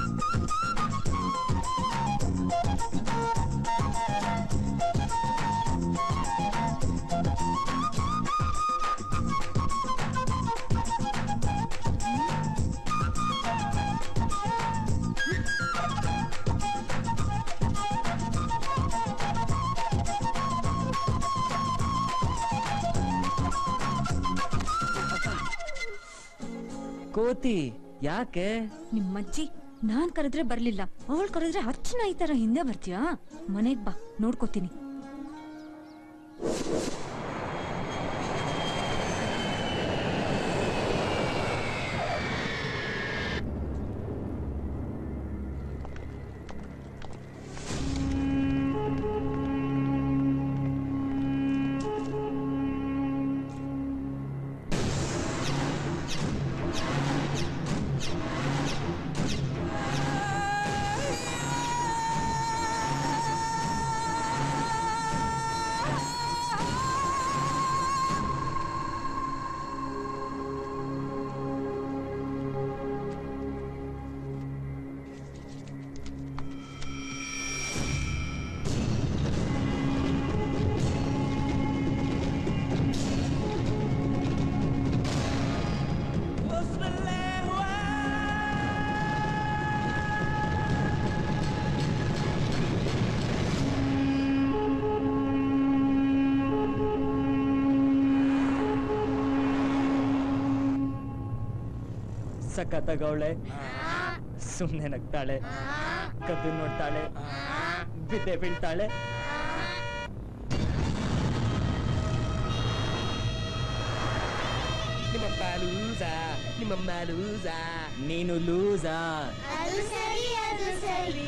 ಕೋತಿ ಯಾಕೆ ನಿಮ್ಮಜ್ಜಿ ನಾನ್ ಕರೆದ್ರೆ ಬರ್ಲಿಲ್ಲ ಅವಳು ಕರೆದ್ರೆ ಅರ್ಚನಾ ಈ ತರ ಹಿಂದೆ ಬರ್ತೀಯಾ ಮನೆಗ್ ಬಾ ನೋಡ್ಕೋತೀನಿ ಸಖತ್ತಾಗವಳೆ ಸುಮ್ನೆ ನಗ್ತಾಳೆ ಕದ್ದು ನೋಡ್ತಾಳೆ ಬಿದ್ದೆ ಬೀಳ್ತಾಳೆ ನಿಮ್ಮಪ್ಪ ಲೂಸ ನಿಮ್ಮಮ್ಮ ಲೂಸ ನೀನು ಲೂಸಾ ಅದು ಸರಿ ಅದು ಸರಿ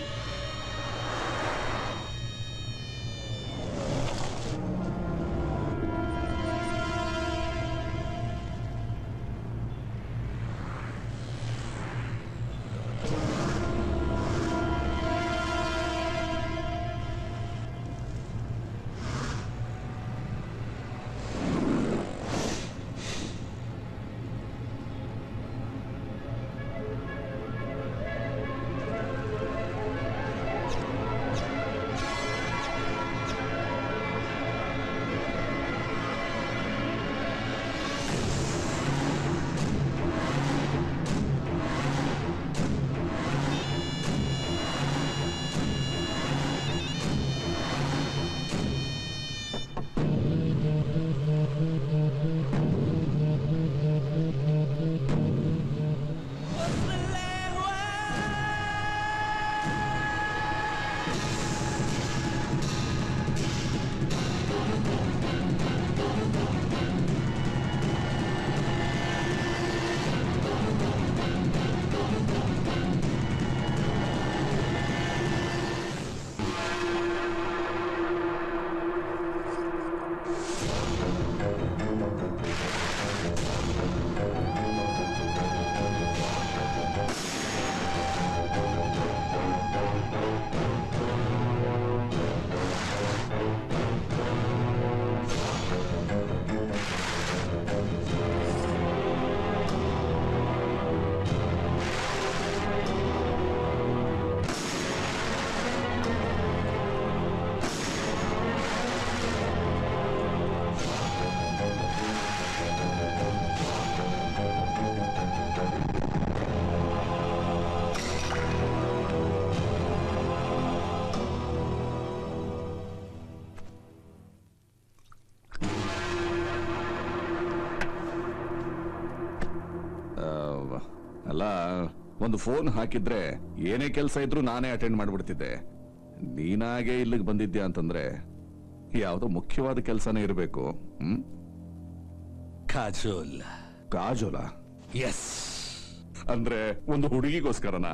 ಅಲ್ಲ ಒಂದು ಫೋನ್ ಹಾಕಿದ್ರೆ ಏನೇ ಕೆಲಸ ಇದ್ರೂ ನಾನೇ ಅಟೆಂಡ್ ಮಾಡ್ಬಿಡ್ತಿದ್ದೆ ನೀನಾಗೆ ಇಲ್ಲಿಗೆ ಬಂದಿದ್ಯಾ ಅಂತಂದ್ರೆ ಯಾವುದೋ ಮುಖ್ಯವಾದ ಕೆಲಸನೇ ಇರಬೇಕು ಹ್ಮ್ ಕಾಜೋಲ್ ಕಾಜೋಲ ಎಸ್ ಅಂದ್ರೆ ಒಂದು ಹುಡುಗಿಗೋಸ್ಕರನಾ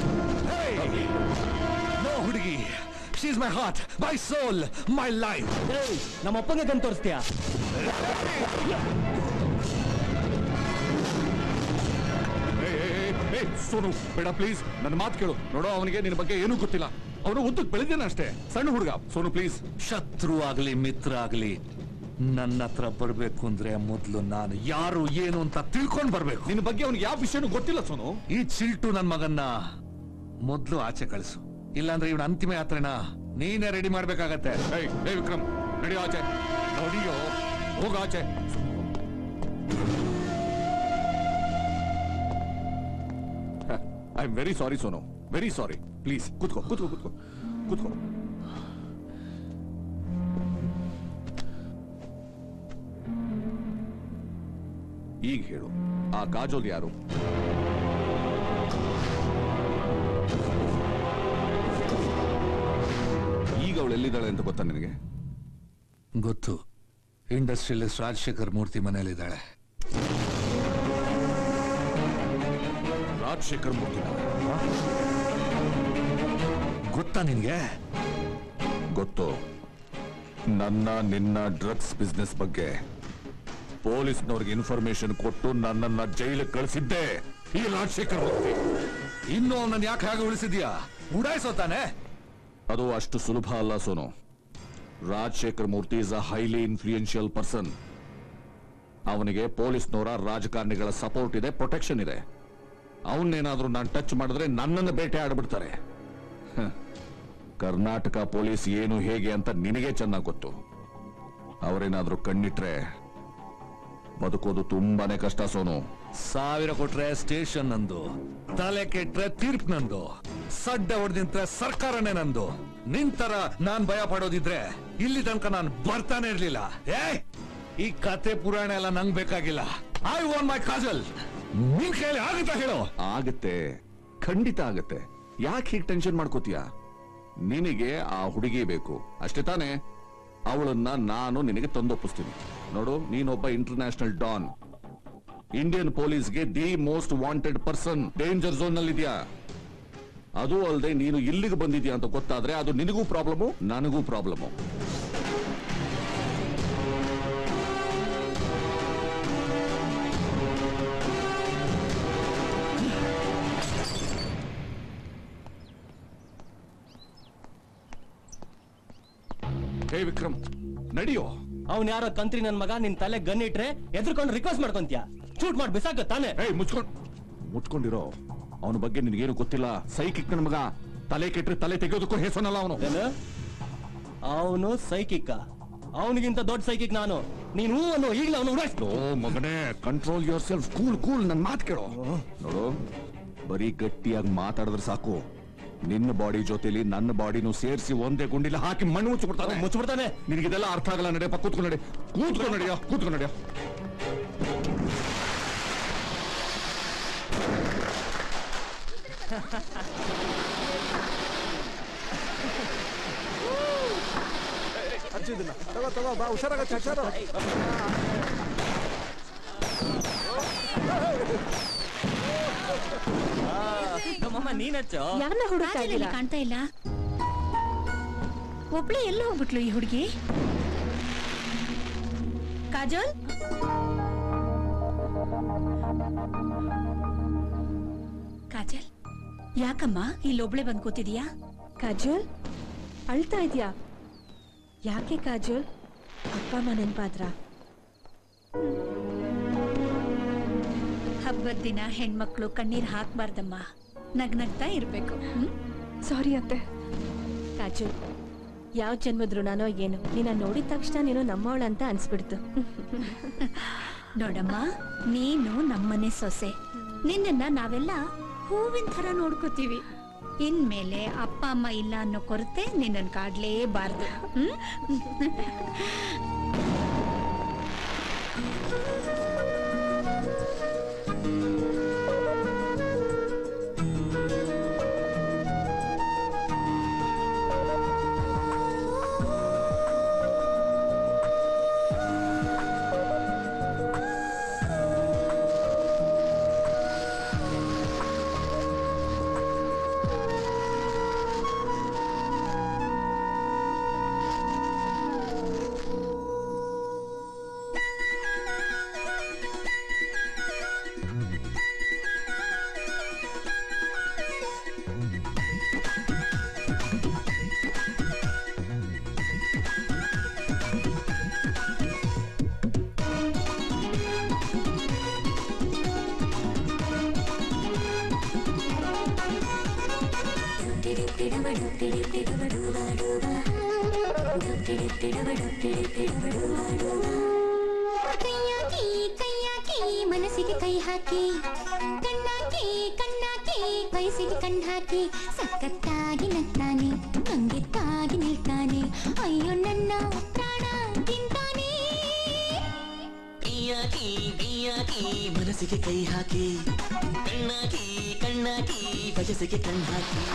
ನೋ ಹುಡುಗಿ she's my heart my soul my life ನಮ್ಮ ಅಪ್ಪಂಗೆ ಗನ್ ತೋರಿಸ್ತೀಯಾ ಸೋನು ಬೇಡ ಪ್ಲೀಸ್ ನನ್ನ ಮಾತು ಕೇಳು ನೋಡೋ ಅವನಿಗೆ ನಿನ್ನ ಬಗ್ಗೆ ಏನೂ ಗೊತ್ತಿಲ್ಲ ಅವನು ಉದ್ದಕ್ಕೆ ಬೆಳೆದೇನ ಅಷ್ಟೇ ಸಣ್ಣ ಹುಡುಗ ಸೋನು ಪ್ಲೀಸ್ ಶತ್ರು ಆಗ್ಲಿ ಮಿತ್ರ ಆಗ್ಲಿ ನನ್ನ ಹತ್ರ ಬರ್ಬೇಕು ಅಂದ್ರೆ ಮೊದ್ಲು ನಾನು ಯಾರು ಏನು ಅಂತ ತಿಳ್ಕೊಂಡ್ ಬರ್ಬೇಕು ನಿನ್ನ ಬಗ್ಗೆ ಅವನಿಗೆ ಯಾವ ವಿಷಯನೂ ಗೊತ್ತಿಲ್ಲ ಸೋನು ಈ ಚಿಲ್ಟು ನನ್ ಮಗನ್ನ ಮೊದ್ಲು ಆಚೆ ಕಳಿಸು ಇಲ್ಲಾಂದ್ರೆ ಇವನ ಅಂತಿಮ ಯಾತ್ರೆನ ನೀನೇ ರೆಡಿ ಮಾಡ್ಬೇಕಾಗತ್ತೆ ಏಯ್ ಏ ವಿಕ್ರಮ್ ನಡಿ ಆಚೆ ನೋಡಿಯೋ ಹೋಗ ಆಚೆ I am very sorry Sonu very sorry please ಕೂತ್ಕೋ ಕೂತ್ಕೋ ಕೂತ್ಕೋ ಕೂತ್ಕೋ ಈಗ ಹೇಳು ಆ ಕಾಜೋಲ್ ಯಾರು ಈಗ ಅವಳು ಎಲ್ಲಿದ್ದಾಳೆ ಅಂತ ಗೊತ್ತಾ ನಿನಗೆ ಗೊತ್ತು ಇಂಡಸ್ಟ್ರಿಯಲಿಸ್ಟ್ ರಾಜಶೇಖರ್ ಮೂರ್ತಿ ಮನೆಯಲ್ಲಿದ್ದಾಳೆ ರಾಜಶೇಖರ್ ಮೂರ್ತಿನ ಗೊತ್ತಾ ನಿನ್ಗೆ ಗೊತ್ತು ನನ್ನ ನಿನ್ನ ಡ್ರಗ್ಸ್ ಬಿಸ್ನೆಸ್ ಬಗ್ಗೆ ಪೊಲೀಸ್ನವ್ರಿಗೆ ಇನ್ಫಾರ್ಮೇಶನ್ ಕೊಟ್ಟು ನನ್ನನ್ನ ಜೈಲಿಗೆ ಕಳಿಸಿದ್ದೆ ಈ ರಾಜಶೇಖರ್ ಮೂರ್ತಿ ಇನ್ನು ಅವನನ್ನ ಯಾಕೆ ಹಾಗೆ ಉಳಿಸಿದ್ಯಾ ಉಡಾಯಿಸೋ ತಾನೆ ಅದು ಅಷ್ಟು ಸುಲಭ ಅಲ್ಲ Sonu Rajashekar Murthy is a highly influential person ಅವನಿಗೆ ಪೊಲೀಸ್ನವರ ರಾಜಕಾರಣಿಗಳ ಸಪೋರ್ಟ್ ಇದೆ ಪ್ರೊಟೆಕ್ಷನ್ ಇದೆ ಅವನ್ನೇನಾದ್ರೂ ನಾನು ಟಚ್ ಮಾಡಿದ್ರೆ ನನ್ನನ್ನು ಬೇಟೆ ಆಡ್ಬಿಡ್ತಾರೆ ಹ. ಕರ್ನಾಟಕ ಪೊಲೀಸ್ ಏನು ಹೇಗೆ ಅಂತ ನಿನಗೆ ಚೆನ್ನಾಗಿ ಗೊತ್ತು ಅವರೇನಾದ್ರೂ ಕಣ್ಣಿಟ್ರೆ ಬದುಕೋದು ತುಂಬಾನೇ ಕಷ್ಟ ಸೋನು ಸಾವಿರ ಕೊಟ್ರೆ ಸ್ಟೇಷನ್ ನಂದು ತಲೆ ಕೆಟ್ರೆ ತೀರ್ಪ್ ನಂದು ಸಡ್ಡ ಹೊಡೆದಿಂತ್ರೆ ಸರ್ಕಾರನೇ ನಂದು ನಿಂತರ ನಾನ್ ಭಯ ಪಡೋದಿದ್ರೆ ಇಲ್ಲಿ ತನಕ ನಾನು ಬರ್ತಾನೆ ಇರ್ಲಿಲ್ಲ ಏ ಈ ಕತೆ ಪುರಾಣ ಎಲ್ಲ ನಂಗ್ ಬೇಕಾಗಿಲ್ಲ ಐ ವಾಂಟ್ ಮೈ ಕಾಜಲ್ ನಿನ್ ಕೈಲಿ ಆಗುತ್ತಾ ಹೇಳೋ ಆಗತ್ತೆ ಖಂಡಿತ ಆಗತ್ತೆ ಯಾಕೆ ಹೀಗೆ ಟೆನ್ಷನ್ ಮಾಡ್ಕೋತೀಯ ನಿನಗೆ ಆ ಹುಡುಗಿ ಬೇಕು ಅಷ್ಟೇ ತಾನೇ ಅವಳನ್ನ ನಾನು ನಿನಗೆ ತಂದೊಪ್ಪಿಸ್ತೀನಿ ನೋಡು ನೀನೊಬ್ಬ ಇಂಟರ್ನ್ಯಾಷನಲ್ ಡಾನ್ ಇಂಡಿಯನ್ ಪೊಲೀಸ್ಗೆ the most wanted person danger zone ನಲ್ಲಿದ್ಯಾ ಅದು ಅಲ್ಲದೆ ನೀನು ಇಲ್ಲಿಗೆ ಬಂದಿದ್ಯಾ ಅಂತ ಗೊತ್ತಾದ್ರೆ ಅದು ನಿನಗೂ ಪ್ರಾಬ್ಲಮು ನನಗೂ ಪ್ರಾಬ್ಲಮು ಹೇ ವಿಕ್ರಮ್ ನಡಿಯೋ ಅವ್ನ್ ಯಾರೋ ಕಂತ್ರಿ ನನ್ ಮಗ ನಿನ್ ತಲೆ ಗನ್ ಇಟ್ರೆ ಎದ್ರುಕೊಂಡು ರಿಕ್ವೆಸ್ಟ್ ಮಾಡ್ಕೊಂತ್ಯಾ ಶೂಟ್ ಮಾಡಿ ಬಿಸಾಕ ತಾನೆ ಏಯ್ ಮುಚ್ಕೊಂಡ್ ಮುಚ್ಕೊಂಡಿರೋ ಅವನ ಬಗ್ಗೆ ನಿನಗೇನು ಗೊತ್ತಿಲ್ಲ ಸೈಕಿಕ್ ನನ್ನ ಮಗ ತಲೆ ಕೆಟ್ರೆ ತಲೆ ತೆಗೆಯೋದಕ್ಕೂ ಹೆಸನಲ್ಲ ಅವನು ಅವನು ಸೈಕಿಕ್ಕ ಅವನಿಗಿಂತ ದೊಡ್ಡ ಸೈಕಿಕ್ ನಾನು ನೀನು ಅನ್ನೋ ಈಗಲೇ ಅವನು ಉಡಾಯಿಸ್ತು ಓ ಮಗನೇ control yourself cool cool ನನ್ ಮಾತು ಕೇಳೋ ನೋಡು ಬರೀ ಗಟ್ಟಿಯಾಗಿ ಮಾತಾಡಿದ್ರೆ ಸಾಕು ನಿನ್ನ ಬಾಡಿ ಜೊತೆಲಿ ನನ್ನ ಬಾಡಿನೂ ಸೇರಿಸಿ ಒಂದೇ ಗುಂಡಿಲಿ ಹಾಕಿ ಮಣ್ಣು ಮುಚ್ಚಿಬಿಡ್ತಾನೆ ಮುಚ್ಚಿಬಿಡ್ತಾನೆ ನಿನಗಿದೆಲ್ಲ ಅರ್ಥ ಆಗಲ್ಲ ನಡೆಯಪ್ಪ ಕೂತ್ಕೊಂಡು ನಡಿ ಕೂತ್ಕೊಂಡು ನಡಿಯೋ ಕೂತ್ಕೊಂಡು ನಡಿಯೋ ಹಚ್ಚಿದಿಲ್ಲ ತಗೋ ತಗೋ ಬಾ ಹುಷಾರಾಗ ಹುಷಾರು ನಮ್ಮಮ್ಮ ನೀನ್ ಹಚ್ಚೋ ಯಾರನ್ನ ಹುಡುಕ್ತಾ ಇದ್ದೀರಾ ಕಾಣ್ತಾ ಇಲ್ಲ ಒಬ್ಳೆ ಎಲ್ಲ ಹೋಗ್ಬಿಟ್ಲು ಈ ಹುಡುಗಿ ಕಾಜಲ್ ಕಾಜಲ್ ಯಾಕಮ್ಮ ಇಲ್ಲೊಬ್ಳೆ ಬಂದ್ ಕೂತಿದೀಯಾ ಕಾಜೋಲ್ ಅಳ್ತಾ ಇದ್ಯಾ ಯಾಕೆ ಕಾಜೋಲ್ ಅಪ್ಪ ಅಮ್ಮ ನೆನ್ಪಾದ್ರ ಹಬ್ಬದ ದಿನ ಹೆಣ್ಮಕ್ಳು ಕಣ್ಣೀರ್ ಹಾಕ್ಬಾರ್ದಮ್ಮ ನಗ್ನಗ್ತಾ ಇರ್ಬೇಕು ಹ್ಮ್ ಸಾರಿ ಅತ್ತೆ ಕಾಜೋಲ್ ಯಾವ ಜನ್ಮದ ಋಣನೋ ಏನು ನಿನ್ನ ನೋಡಿದ ತಕ್ಷಣ ನೀನು ನಮ್ಮವಳಂತ ಅನ್ಸ್ಬಿಡ್ತು ನೋಡಮ್ಮ ನೀನು ನಮ್ಮನೆ ಸೊಸೆ ನಿನ್ನನ್ನ ನಾವೆಲ್ಲ ಹೂವಿನ ಥರ ನೋಡ್ಕೋತೀವಿ ಇನ್ಮೇಲೆ ಅಪ್ಪ ಅಮ್ಮ ಇಲ್ಲ ಅನ್ನೋ ಕೊರತೆ ನಿನ್ನನ್ ಕಾಡ್ಲೇಬಾರ್ದು ಹ್ಮ್ ಕೈಯಾಕಿ ಕೈಯಾಕಿ ಮನಸ್ಸಿಗೆ ಕೈ ಹಾಕಿ ಕಣ್ಣಾಕಿ ಕಣ್ಣಾಕಿ ವಯಸ್ಸಿಗೆ ಕಣ್ ಹಾಕಿ ಸಖತ್ತಾಗಿ ನಗ್ತಾನೆ ಕಂಗೆತ್ತಾಗಿ ನಿಲ್ತಾನೆ ಅಯ್ಯೋ ನನ್ನ ಪ್ರಾಣ ತಿಂತಾನೆ ಕೈಯಾಕಿ ಕೈಯಾಕಿ ಮನಸ್ಸಿಗೆ ಕೈ ಹಾಕಿ ಕಣ್ಣಾಕಿ ಕಣ್ಣಾಕಿ ಬಯಸಿಗೆ ಕಣ್ಣಾಕಿ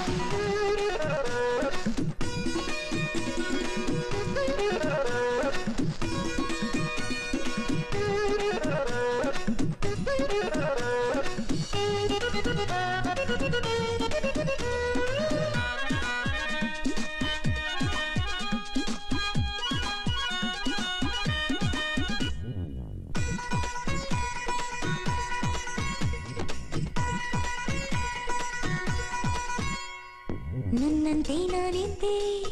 ನನ್ನಂತೆ ನಾನಿದ್ದೆ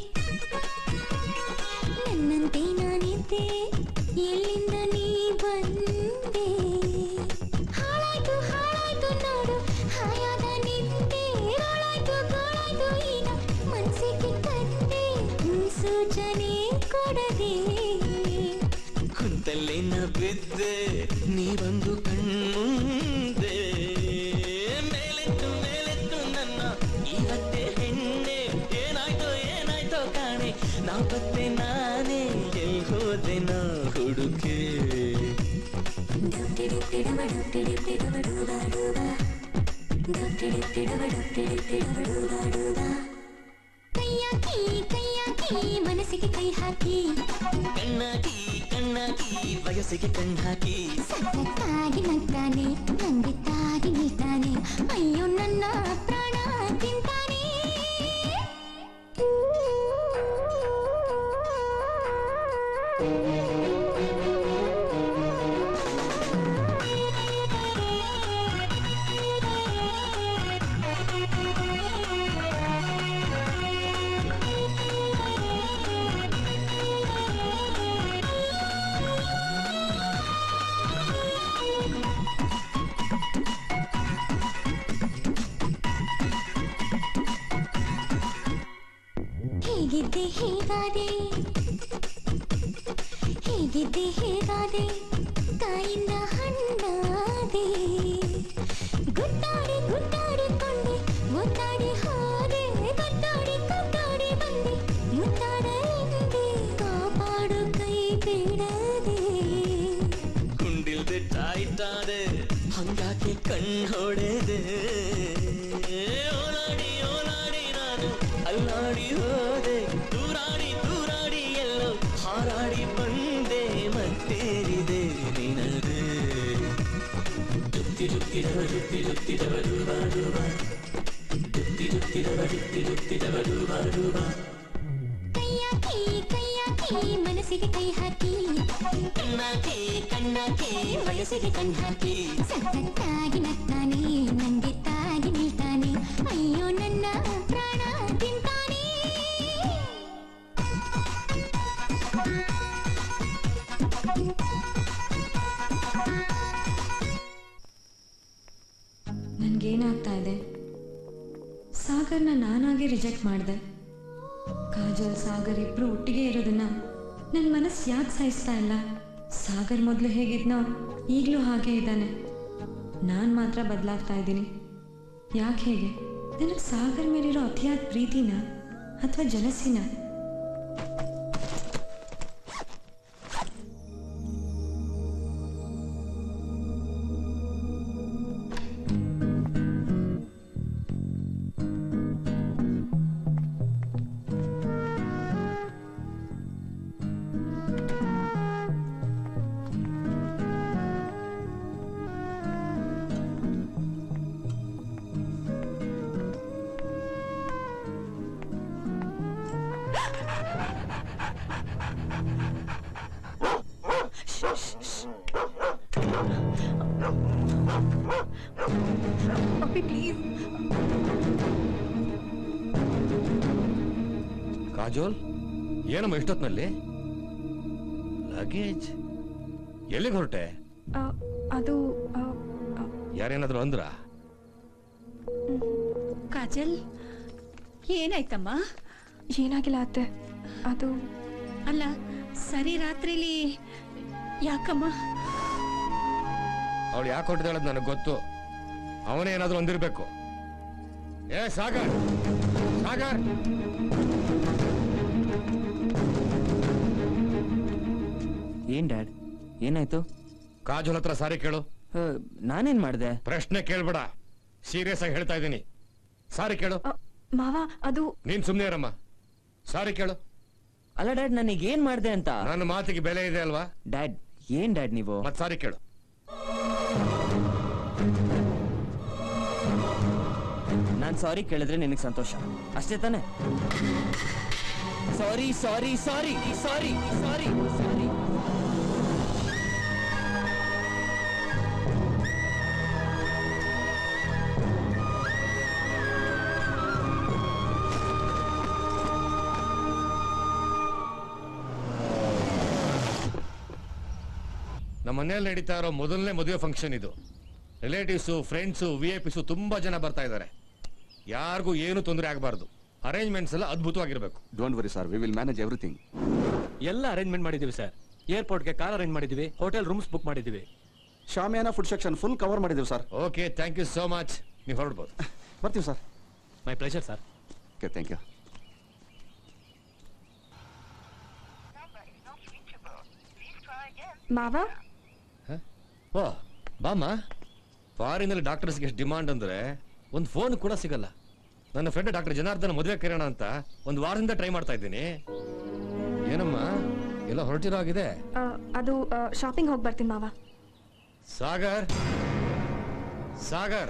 ನನ್ನಂತೆ ನಾನಿದ್ದೆ ಎಲ್ಲಿಂದ ನೀ ಬಂದೆ ಹಾಳಾಯ್ತು ಹಾಳಾಯ್ತು ನೋಡು ಹಾಯಾದ ನಿಂದೆ ಗೋಳಾಯ್ತು ಗೋಳಾಯ್ತು ಈಗ ಮನ್ಸಿಗೆ ತಂದೆ ಸೂಚನೆ ಕೊಡದೆ ಕುಂತಲ್ಲೇ ನ ಬಿದ್ದೆ ನೀ ಬಂದು ಕಣ್ಮುಂದೆ ಮೇಲೆತ್ತು ಮೇಲೆತ್ತು ನನ್ನ ಇವತ್ತೇ ಹೆಣ್ಣೆ ಏನಾಯ್ತೋ ಏನಾಯ್ತೋ ಕಾಣೆ ನಾ ಪತ್ತೆ ನಾನೇ ಎಲ್ ಹೋದೆ ನಾ ಹುಡುಕೆ ಕೈಯಾಕಿ ಕೈಯಾಕಿ ಮನಸ್ಸಿಗೆ ಕೈ ಹಾಕಿ ಕಣ್ಣಾಕಿ ಕಣ್ಣಾಕಿ ವಯಸ್ಸಿಗೆ ಕಣ್ಣಾಕಿ ಸಖತ್ತಾಗಿ ನಗ್ತಾನೆ ನಂಬಿತ್ತಾಗಿ ನಿಲ್ತಾನೆ ಅಯ್ಯೋ ನನ್ನ ಪ್ರಾಣ ತಿಂತಾನೆ ಹೇಗಿದ್ದೆ ಹೇಗಾದೆ ಹೇಗಿದ್ದೆ ಹೇಗಾದೆ ತಾಯಿಂದ ಹಣ್ಣಾದೆ ಗುಟ್ಟಾಡಿ ಗುಟ್ಟಾಡಿಕೊಂಡೆ ಮುತ್ತಾಡಿ ಹೋದೆ ಗುಟ್ಟಾಡಿ ಗುಟ್ಟಾಡಿ ಬಂದೆ ಮುತ್ತಾಡ ಹಿಂದೆ ಕಾಪಾಡು ಕೈ ಬಿಡದೆ ಕುಂಡಿಲ್ದೆ ತಾಯ್ತಾದೆ ಹಂಗಾಕೆ ಕಣ್ ಹೊಡೆದೆ ಓಲಾಡಿ ಓಲಾಡಿ ನಾನು ಅಲ್ಲಾಡಿ ಹೋದೆ ದೂರಾಡಿ ದೂರಾಡಿ ಎಲ್ಲೋ ಹಾರಾಡಿ ಬಂದೆ ಮತ್ತೇರಿದೆ ನಿನದೆ ಜುತ್ತಿ ಜುತ್ತಿದವ ಜುತ್ತಿ ಜುತ್ತಿದವ ರೂಬ ರೂಬ ಜುತ್ತಿ ಜುತ್ತಿದವ ಜುತ್ತಿ ಜುತ್ತಿದವ ರೂಬ ರೂಬ ಕೈಯಾಕಿ ಕೈಯಾಕಿ ಮನಸ್ಸಿಗೆ ಕೈ ಹಾಕಿ ಕಣ್ಣಾಕಿ ಕಣ್ಣಾಕಿ ವಯಸ್ಸಿಗೆ ಕಣ್ಣಾಕಿ ಸಖತ್ತಾಗಿ ನಗ್ತಾನೆ ನಂಗೆ ತಾಗಿ ನಿಲ್ತಾನೆ ಅಯ್ಯೋ ನನ್ನ ಪ್ರಾಣ ತಿಂತಾನೆ ನನ್ಗೇನಾಗ್ತಾ ಇದೆ ಸಾಗರ್ನ ನಾನಾಗೆ ರಿಜೆಕ್ಟ್ ಮಾಡಿದೆ ಕಾಜಲ್ ಸಾಗರ್ ಇಬ್ರು ಒಟ್ಟಿಗೆ ಇರೋದನ್ನ ನನ್ನ ಮನಸ್ಸು ಯಾಕೆ ಸಹಿಸ್ತಾ ಇಲ್ಲ ಸಾಗರ್ ಮೊದಲು ಹೇಗಿದ್ನೋ ಈಗಲೂ ಹಾಗೆ ಇದ್ದಾನೆ ನಾನು ಮಾತ್ರ ಬದಲಾಗ್ತಾ ಇದ್ದೀನಿ ಯಾಕೆ ಹೇಗೆ ನನಗೆ ಸಾಗರ್ ಮೇಲಿರೋ ಅತಿಯಾದ ಪ್ರೀತಿನ ಅಥವಾ ಜಲಸಿನ ಪಪ್ಪಿ ಪ್ಲೀಸ್ ಕಾಜೋಲ್ ಏನಮ್ಮ ಇಷ್ಟೊತ್ನಲ್ಲಿ ಲಗೇಜ್ ಎಲ್ಲಿಗೆ ಹೊರಟೆ ಅದು ಆ, ಯಾರೇನಾದ್ರು ಅಂದ್ರ ಕಾಜಲ್ ಏನಾಯ್ತಮ್ಮ ಏನಾಗಿಲ್ಲ ಅತ್ತೆ ಅದು ಅಲ್ಲ ಸರಿ ರಾತ್ರಿಲಿ ಯಾಕಮ್ಮ ಅವಳು ಯಾಕೆ ಹೊಟ್ಟಿದಾಳದ್ ನನಗೆ ಗೊತ್ತು ಅವನೇ ಏನಾದ್ರೂ ಒಂದಿರ್ಬೇಕು ಏ ಸಾಗರ್ ಸಾಗರ್ ಏನ್ ಡ್ಯಾಡ್ ಏನಾಯ್ತು ಕಾಜೋಲ್ ಹತ್ರ ಸಾರಿ ಕೇಳು ನಾನೇನ್ ಮಾಡ್ದೆ ಪ್ರಶ್ನೆ ಕೇಳ್ಬೇಡ ಸೀರಿಯಸ್ ಆಗಿ ಹೇಳ್ತಾ ಇದ್ದೀನಿ ಸಾರಿ ಕೇಳು ಮಾವ ಅದು ನೀನ್ ಸುಮ್ನೆ ಇರಮ್ಮ ಸಾರಿ ಕೇಳು ಅಲ್ಲ ಡ್ಯಾಡ್ ನನಗೆ ಏನ್ ಮಾಡ್ದೆ ಅಂತ ನನ್ನ ಮಾತಿಗೆ ಬೆಲೆ ಇದೆ ಅಲ್ವಾ ಡ್ಯಾಡ್ ಏನ್ ಡ್ಯಾಡ್ ನೀವು ಮತ್ ಸಾರಿ ಕೇಳು ನಾನ್ ಸಾರಿ ಕೇಳಿದ್ರೆ ನಿನಗೆ ಸಂತೋಷ ಅಷ್ಟೇ ತಾನೆ ಸಾರಿ ಸಾರಿ ಸಾರಿ ಸಾರಿ ಸಾರಿ ಸಾರಿ ನಮ್ಮ ಮನೆಯಲ್ಲಿ ನಡೀತಾ ಇರೋ ಮೊದಲನೇ ಮದುವೆ ಫಂಕ್ಷನ್ ಇದು relatives friends V I Ps ತುಂಬಾ ಜನ ಬರ್ತಾ ಇದ್ದಾರೆ ಯಾರಿಗೂ ಏನು ತೊಂದರೆ ಆಗಬಾರ್ದು ಅರೇಂಜ್ಮೆಂಟ್ಸ್ ಎಲ್ಲ ಅದ್ಭುತವಾಗಿರ್ಬೇಕು don't worry sir we will manage everything ಎಲ್ಲ ಅರೇಂಜ್ಮೆಂಟ್ ಮಾಡಿದೀವಿ ಸರ್ ಏರ್ಪೋರ್ಟ್ಗೆ ಕಾರ್ ಅರೇಂಜ್ ಮಾಡಿದೀವಿ ಹೋಟೆಲ್ ರೂಮ್ಸ್ ಬುಕ್ ಮಾಡಿದೀವಿ ಶಾಮಿಯಾನ ಫುಡ್ ಸೆಕ್ಷನ್ ಫುಲ್ ಕವರ್ ಮಾಡಿದ್ದೀವಿ sir okay thank you so much ನೀವು ಹೊರಡ್ಬೋದು ಬರ್ತೀವಿ sir my pleasure sir okay thank you ಮಾವ ಓ ಬಾಮ್ಮ ಫಾರಿನಲ್ಲಿ ಡಾಕ್ಟರ್ಸ್ಗೆ ಎಷ್ಟು ಡಿಮಾಂಡ್ ಅಂದ್ರೆ ಒಂದು ಫೋನ್ ಕೂಡ ಸಿಗಲ್ಲ ನನ್ನ ಫ್ರೆಂಡ್ ಡಾಕ್ಟರ್ ಜನಾರ್ದನ ಮದುವೆ ಕರೆಯೋಣ ಅಂತ ಒಂದು ವಾರದಿಂದ ಟ್ರೈ ಮಾಡ್ತಾ ಇದ್ದೀನಿ ಏನಮ್ಮ ಎಲ್ಲ ಹೊರಟಿರೋ ಆಗಿದೆ ಆ, ಅದು ಶಾಪಿಂಗ್ ಹೋಗಿ ಬರ್ತೀನಿ ಮಾವ ಸಾಗರ್ ಸಾಗರ್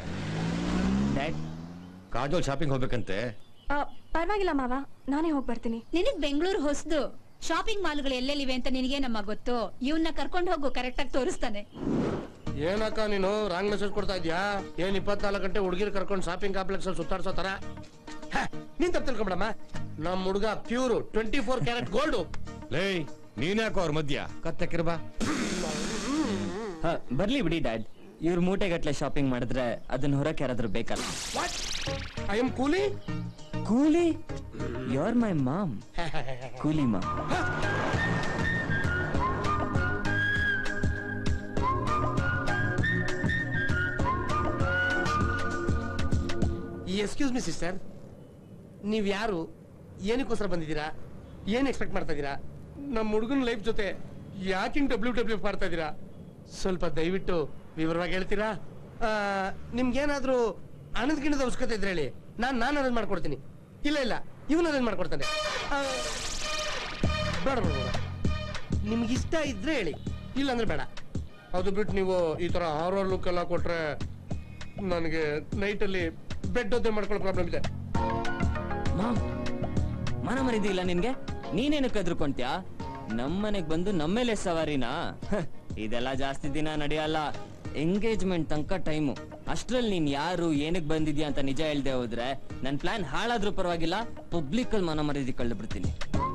ಕಾಜೋಲ್ ಶಾಪಿಂಗ್ ಹೋಗ್ಬೇಕಂತೆ ಆ, ಪರವಾಗಿಲ್ಲ ಮಾವ ನಾನೇ ಹೋಗಿ ಬರ್ತೀನಿ ನಿನಗ್ ಬೆಂಗಳೂರು ಹೊಸದು ಶಾಪಿಂಗ್ ಮಾಲ್ಗಳು ಎಲ್ಲೆಲ್ಲಿವೆ ಅಂತ ನಿನಗೇನಮ್ಮ ಗೊತ್ತು ಇವನ್ನ ಕರ್ಕೊಂಡು ಹೋಗು ಕರೆಕ್ಟ್ ಆಗಿ ತೋರಿಸ್ತಾನೆ ಏನಕ್ಕ ನೀನು ರಾಂಗ್ ಮೆಸೇಜ್ ಕೊಡ್ತಾ ಇದ್ಯಾ ಏನ್ ಇಪ್ಪತ್ನಾಲ್ಕು ಗಂಟೆ ಹುಡುಗಿರ್ ಕರ್ಕೊಂಡು ಶಾಪಿಂಗ್ ಕಾಂಪ್ಲೆಕ್ಸ್ ಅಲ್ಲಿ ಸುತ್ತಾಡ್ಸೋ ತರ ಹ, ನೀನ್ ತಪ್ಪು ತಿಳ್ಕೊಂಬಿಡಮ್ಮ ನಮ್ ಹುಡುಗ pure twenty four carat gold ಲೇ ನೀನ್ಯಾಕೋ ಅವ್ರ ಮಧ್ಯ ಕತ್ತಕ್ಕಿರ್ಬಾ ಹ, ಬರ್ಲಿ ಬಿಡಿ ಡ್ಯಾಡ್ ಇವ್ರ ಮೂಟೆಗಟ್ಲೆ ಶಾಪಿಂಗ್ ಮಾಡಿದ್ರೆ ಅದನ್ನ ಹೊರಕ್ಕೆ ಯಾರಾದ್ರೂ ಬೇಕಲ್ಲ I am coolie coolie you are my mom coolie mom excuse me sister ನೀವ್ ಯಾರು ಏನಕ್ಕೋಸ್ಕರ ಬಂದಿದ್ದೀರಾ ಏನ್ ಎಕ್ಸ್ಪೆಕ್ಟ್ ಮಾಡ್ತಾ ಇದ್ದೀರಾ ನಮ್ಮ ಹುಡುಗನ ಲೈಫ್ ಜೊತೆ ಯಾಕಿಂಗ್ ಡಬ್ಲ್ಯೂ ಡಬ್ಲ್ಯೂ ಮಾಡ್ತಾ ಇದ್ದೀರಾ ಸ್ವಲ್ಪ ದಯವಿಟ್ಟು ವಿವರವಾಗಿ ಹೇಳ್ತೀರಾ ಆ, ನಿಮ್ಗೇನಾದ್ರೂ ಹಣದ ಗಿಣದ ಅವಶ್ಯಕತೆ ಇದ್ರೆ ಹೇಳಿ ನಾನು ನಾನು ಅರೇಂಜ್ ಮಾಡ್ಕೊಡ್ತೀನಿ ಇಲ್ಲ ಇಲ್ಲ ಇವನು ಅರೇಂಜ್ ಮಾಡ್ಕೊಡ್ತಾನೆ ಆ, ಬೇಡ ಬೇಡ ಬೇಡ ನಿಮ್ಗೆ ಇಷ್ಟ ಇದ್ರೆ ಹೇಳಿ ಇಲ್ಲ ಅಂದ್ರೆ ಬೇಡ ಅದು ಬಿಟ್ಟು ನೀವು ಈ ತರ ಹಾರರ್ ಲುಕ್ ಎಲ್ಲ ಕೊಟ್ರೆ ನನಗೆ ನೈಟಲ್ಲಿ ಬೆಡ್ ಒದ್ದೆ ಮಾಡ್ಕೊಳ್ಳೋ ಪ್ರಾಬ್ಲಮ್ ಇದೆ ಮಾಮ್ ಮನ ಮರಿದಿ ಇಲ್ಲ ನಿನ್ಗೆ ನೀನೇನಕ್ಕೆ ಎದ್ರುಕೊಂತ್ಯಾ ನಮ್ಮನೆಗ್ ಬಂದು ನಮ್ಮೇಲೆ ಸವಾರಿನಾ ಹ, ಇದೆಲ್ಲ ಜಾಸ್ತಿ ದಿನ ನಡೆಯಲ್ಲ ಎಂಗೇಜ್ಮೆಂಟ್ ತನಕ ಟೈಮು ಅಷ್ಟ್ರಲ್ಲಿ ನೀನ್ ಯಾರು ಏನಕ್ ಬಂದಿದ್ಯಾ ಅಂತ ನಿಜ ಹೇಳ್ದೆ ಹೋದ್ರೆ ನನ್ ಪ್ಲಾನ್ ಹಾಳಾದ್ರೂ ಪರವಾಗಿಲ್ಲ ಪಬ್ಲಿಕ್ ಅಲ್ಲಿ ಮನ ಮರ್ಯಾದೆ ಕಳ್ದು ಬಿಡ್ತೀನಿ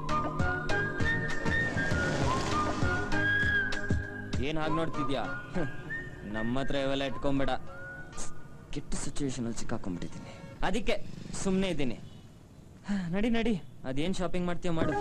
ಏನ್ ಹಾಗೆ ನೋಡ್ತಿದ್ಯಾ ಹ, ನಮ್ಮ ಹತ್ರ ಇವೆಲ್ಲ ಇಟ್ಕೊಂಬೇಡ ಕೆಟ್ಟ ಸಿಚುವೇಶನ್ ಅಲ್ಲಿ ಸಿಕ್ಕಾಕೊಂಡ್ಬಿಟ್ಟಿದ್ದೀನಿ ಅದಕ್ಕೆ ಸುಮ್ಮನೆ ಇದ್ದೀನಿ ಹ, ನಡಿ ನಡಿ ಅದೇನ್ ಶಾಪಿಂಗ್ ಮಾಡ್ತೀಯ ಮಾಡು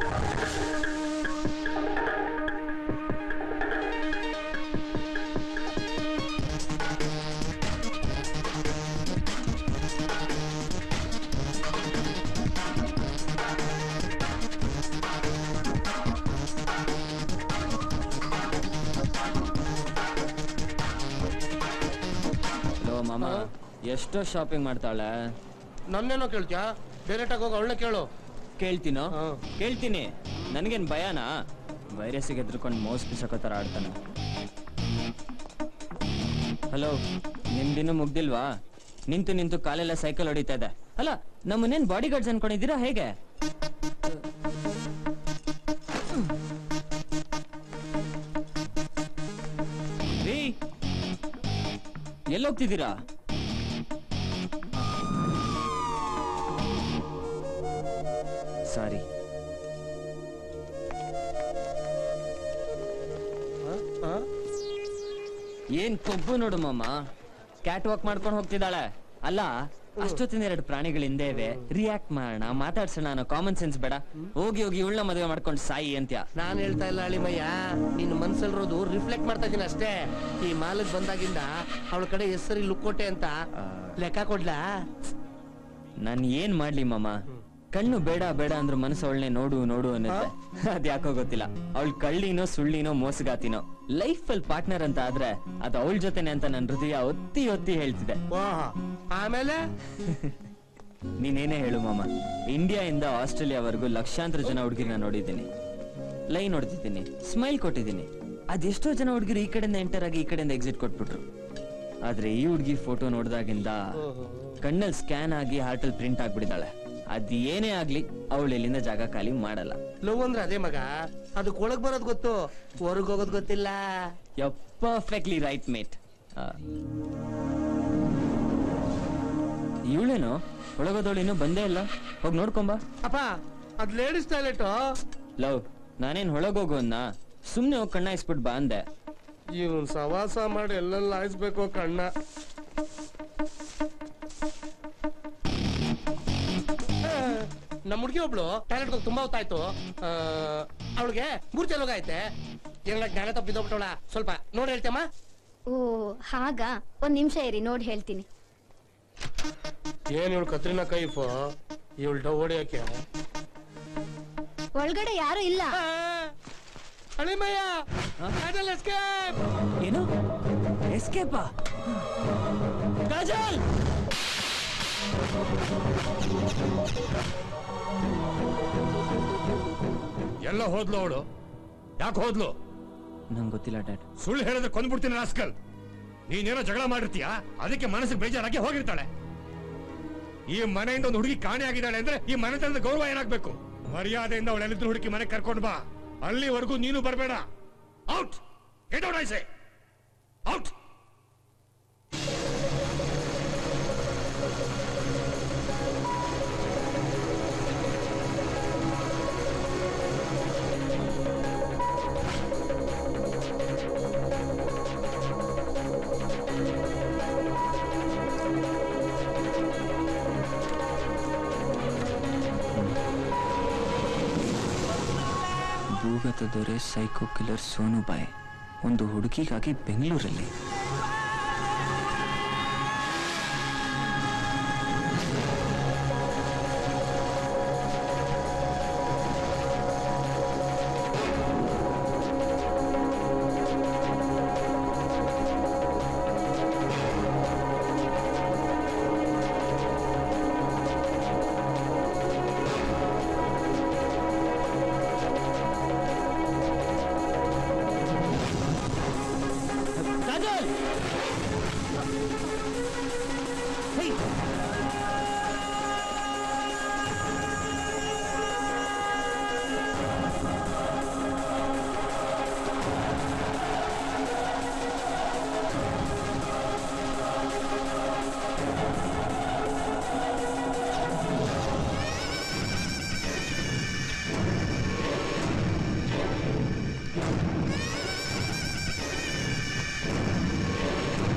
ಹಲೋ ಮಾಮ ಎಷ್ಟೋ ಶಾಪಿಂಗ್ ಮಾಡ್ತಾಳೆ ನನ್ನೇನೋ ಕೇಳ್ತ್ಯಾ ಡೈರೆಕ್ಟ್ ಆಗಿ ಹೋಗಿ ಅವಳನ್ನ ಕೇಳು ಕೇಳ್ತೀನೋ ಕೇಳ್ತೀನಿ ನನಗೇನ್ ಭಯನಾ ವೈರಸ್ಸಿಗೆ ಎದ್ರುಕೊಂಡು ಮೋಸ್ ಬಿಸಕೋ ಥರ ಆಡ್ತಾನೆ ಹಲೋ ನಿಮ್ದಿನ್ನೂ ಮುಗ್ದಿಲ್ವಾ ನಿಂತು ನಿಂತು ಕಾಲೆಲ್ಲ ಸೈಕಲ್ ಹೊಡಿತಾ ಇದೆ ಅಲ್ಲ ನಮ್ಮನ್ನೇನ್ ಬಾಡಿ ಗಾರ್ಡ್ಸ್ ಅನ್ಕೊಂಡಿದ್ದೀರಾ ಹೇಗೆ ರೀ ಎಲ್ಲೋಗ್ತಿದ್ದೀರಾ ಸಾರಿ ಏನ್ ಕೊಬ್ಬು ನೋಡು ಮಾಮ ಕ್ಯಾಟ್ ವಾಕ್ ಮಾಡ್ಕೊಂಡು ಹೋಗ್ತಿದ್ದಾಳೆ ಅಲ್ಲ ಅಷ್ಟೊತ್ತಿನ ಎರಡು ಪ್ರಾಣಿಗಳು ಹಿಂದೆ ಇವೆ ರಿಯಾಕ್ಟ್ ಮಾಡೋಣ ಮಾತಾಡ್ಸೋಣ ಅನ್ನೋ ಕಾಮನ್ ಸೆನ್ಸ್ ಬೇಡ ಹೋಗಿ ಹೋಗಿ ಇವಳನ್ನ ಮದುವೆ ಮಾಡ್ಕೊಂಡು ಸಾಯಿ ಅಂತ್ಯ ನಾನ್ ಹೇಳ್ತಾ ಇಲ್ಲ ಅಳಿಮಯ್ಯ ನಿನ್ ಮನ್ಸಲ್ಲಿರೋದು ರಿಫ್ಲೆಕ್ಟ್ ಮಾಡ್ತಾ ಇದೀನಿ ಅಷ್ಟೇ ಈ ಮಾಲಕ್ ಬಂದಾಗಿಂದ ಅವಳ ಕಡೆ ಹೆಸರಿ ಲುಕ್ಕೋಟೆ ಅಂತ ಲೆಕ್ಕ ಕೊಡ್ಲಾ ನಾನ್ ಏನ್ ಮಾಡ್ಲಿ ಮಾಮ ಕಣ್ಣು ಬೇಡ ಬೇಡ ಅಂದ್ರು ಮನಸ್ಸು ಅವಳನ್ನೇ ನೋಡು ನೋಡು ಅನ್ನುತ್ತೆ ಅದ್ ಯಾಕೋ ಗೊತ್ತಿಲ್ಲ ಅವಳು ಕಳ್ಳಿನೋ ಸುಳ್ಳಿನೋ ಮೋಸಗಾತಿನೋ ಲೈಫ್ ಅಲ್ಲಿ ಪಾರ್ಟ್ನರ್ ಅಂತ ಆದ್ರೆ ಅದು ಅವಳ ಜೊತೆನೆ ಅಂತ ನನ್ ಹೃದಯ ಒತ್ತಿ ಒತ್ತಿ ಹೇಳ್ತಿದೆ ಆಮೇಲೆ ನೀನೇನೇ ಹೇಳು ಮಾಮ ಇಂಡಿಯಾ ಇಂದ ಆಸ್ಟ್ರೇಲಿಯಾವರೆಗೂ ಲಕ್ಷಾಂತರ ಜನ ಹುಡುಗಿರ್ನ ನೋಡಿದ್ದೀನಿ ಲೈನ್ ಹೊಡೆದಿದ್ದೀನಿ ಸ್ಮೈಲ್ ಕೊಟ್ಟಿದ್ದೀನಿ ಅದೆಷ್ಟೋ ಜನ ಹುಡುಗಿರು ಈ ಕಡೆಯಿಂದ ಎಂಟರ್ ಆಗಿ ಈ ಕಡೆಯಿಂದ ಎಕ್ಸಿಟ್ ಕೊಟ್ಬಿಟ್ರು ಆದ್ರೆ ಈ ಹುಡುಗಿ ಫೋಟೋ ನೋಡಿದಾಗಿಂದ ಕಣ್ಣಲ್ಲಿ ಸ್ಕ್ಯಾನ್ ಆಗಿ ಹಾರ್ಟಲ್ಲಿ ಪ್ರಿಂಟ್ ಆಗ್ಬಿಟ್ಟಿದ್ದಾಳೆ ಅದ್ ಏನೇ ಆಗ್ಲಿ ಅವಳು ಇಲ್ಲಿಂದ ಜಾಗ ಖಾಲಿ ಮಾಡಲ್ಲ ಲವ್ ಅಂದ್ರೆ ಅದೇ ಮಗ ಅದಕ್ಕೆ ಒಳಗ್ ಬರೋದ್ ಗೊತ್ತು ಹೊರಗ್ ಹೋಗೋದ್ ಗೊತ್ತಿಲ್ಲ ಪರ್ಫೆಕ್ಟ್ಲಿ ರೈಟ್ ಮೇಟ್ ಇವಳೇನು ಒಳಗೋದವಳು ಇನ್ನೂ ಬಂದೇ ಇಲ್ಲ ಹೋಗಿ ನೋಡ್ಕೊಂಬ ಅಪ್ಪ ಅದ್ ಲೇಡೀಸ್ ಟಾಯ್ಲೆಟ್ ಲವ್ ನಾನೇನ್ ಹೊಳಗೋಗು ಅನ್ನ ಸುಮ್ನೆ ಹೋಗಿ ಕಣ್ಣ ಇಸ್ಬಿಟ್ ಬಾ ಅಂದೆ ಇವನ್ ಸವಾಸ ಮಾಡಿ ಎಲ್ಲೆಲ್ಲ ಹಾಯಿಸ್ಬೇಕು ಕಣ್ಣ ಆ, ನಮ್ಮ ಹುಡುಗಿ ಒಬ್ಳು ಟಾಯ್ಲೆಟ್ ಹೋಗಿ ತುಂಬಾ ಹೊತ್ತಾಯ್ತು ಅವಳಿಗೆ ಮೂರ್ತಿ ಹೋಗೈತೆ ಎಲ್ಲ ಜ್ಞಾನ ತಪ್ಪಿದ್ದೋಗ್ಬಿಟ್ಟವಳ ಸ್ವಲ್ಪ ನೋಡಿ ಹೇಳ್ತಮ್ಮ ಓ ಹಾಗಾ ಒಂದ್ ನಿಮಿಷ ಇರಿ ನೋಡಿ ಹೇಳ್ತೀನಿ ಏನ್ ಇವಳು ಕತ್ರಿನ ಕೈಫು ಇವಳು ಡವ್ ಹೊಡಿಯಕ್ಕೆ ಒಳಗಡೆ ಯಾರು ಇಲ್ಲ ಅಳಿಮಯ್ಯ ಕಾಜಲ್ ಎಸ್ಕೇಪ್ ಏನು ಎಸ್ಕೇಪಾ ಕಾಜಲ್ ಎಲ್ಲ ಹೋದ್ಲು ಅವಳು ಯಾಕೆ ಹೋದ್ಲು ನಂಗೆ ಗೊತ್ತಿಲ್ಲ ಡ್ಯಾಡ್ ಸುಳ್ಳು ಹೇಳಿದ್ರೆ ಕೊಂದ್ಬಿಡ್ತೀನಿ ರಾಸ್ಕಲ್ ನೀನೇನೋ ಜಗಳ ಮಾಡಿರ್ತೀಯ ಅದಕ್ಕೆ ಮನಸ್ಸಿಗೆ ಬೇಜಾರಾಗಿ ಹೋಗಿರ್ತಾಳೆ ಈ ಮನೆಯಿಂದ ಒಂದು ಹುಡುಗಿ ಕಾಣೆ ಆಗಿದ್ದಾಳೆ ಅಂದ್ರೆ ಈ ಮನೆತನದ ಗೌರವ ಏನಾಗ್ಬೇಕು ಮರ್ಯಾದೆಯಿಂದ ಅವಳೆಲ್ಲಿದ್ರು ಹುಡುಕಿ ಮನೆಗೆ ಕರ್ಕೊಂಡು ಬಾ ಅಲ್ಲಿವರೆಗೂ ನೀನು ಬರಬೇಡ out get out I say out ಭೂಗತ ದೊರೆ ಸೈಕೋ ಕಿಲ್ಲರ್ ಸೋನು ಬಾಯ್ ಒಂದು ಹುಡುಗಿಗಾಗಿ ಬೆಂಗಳೂರಲ್ಲಿ ಕಾಜಲ್ ಆ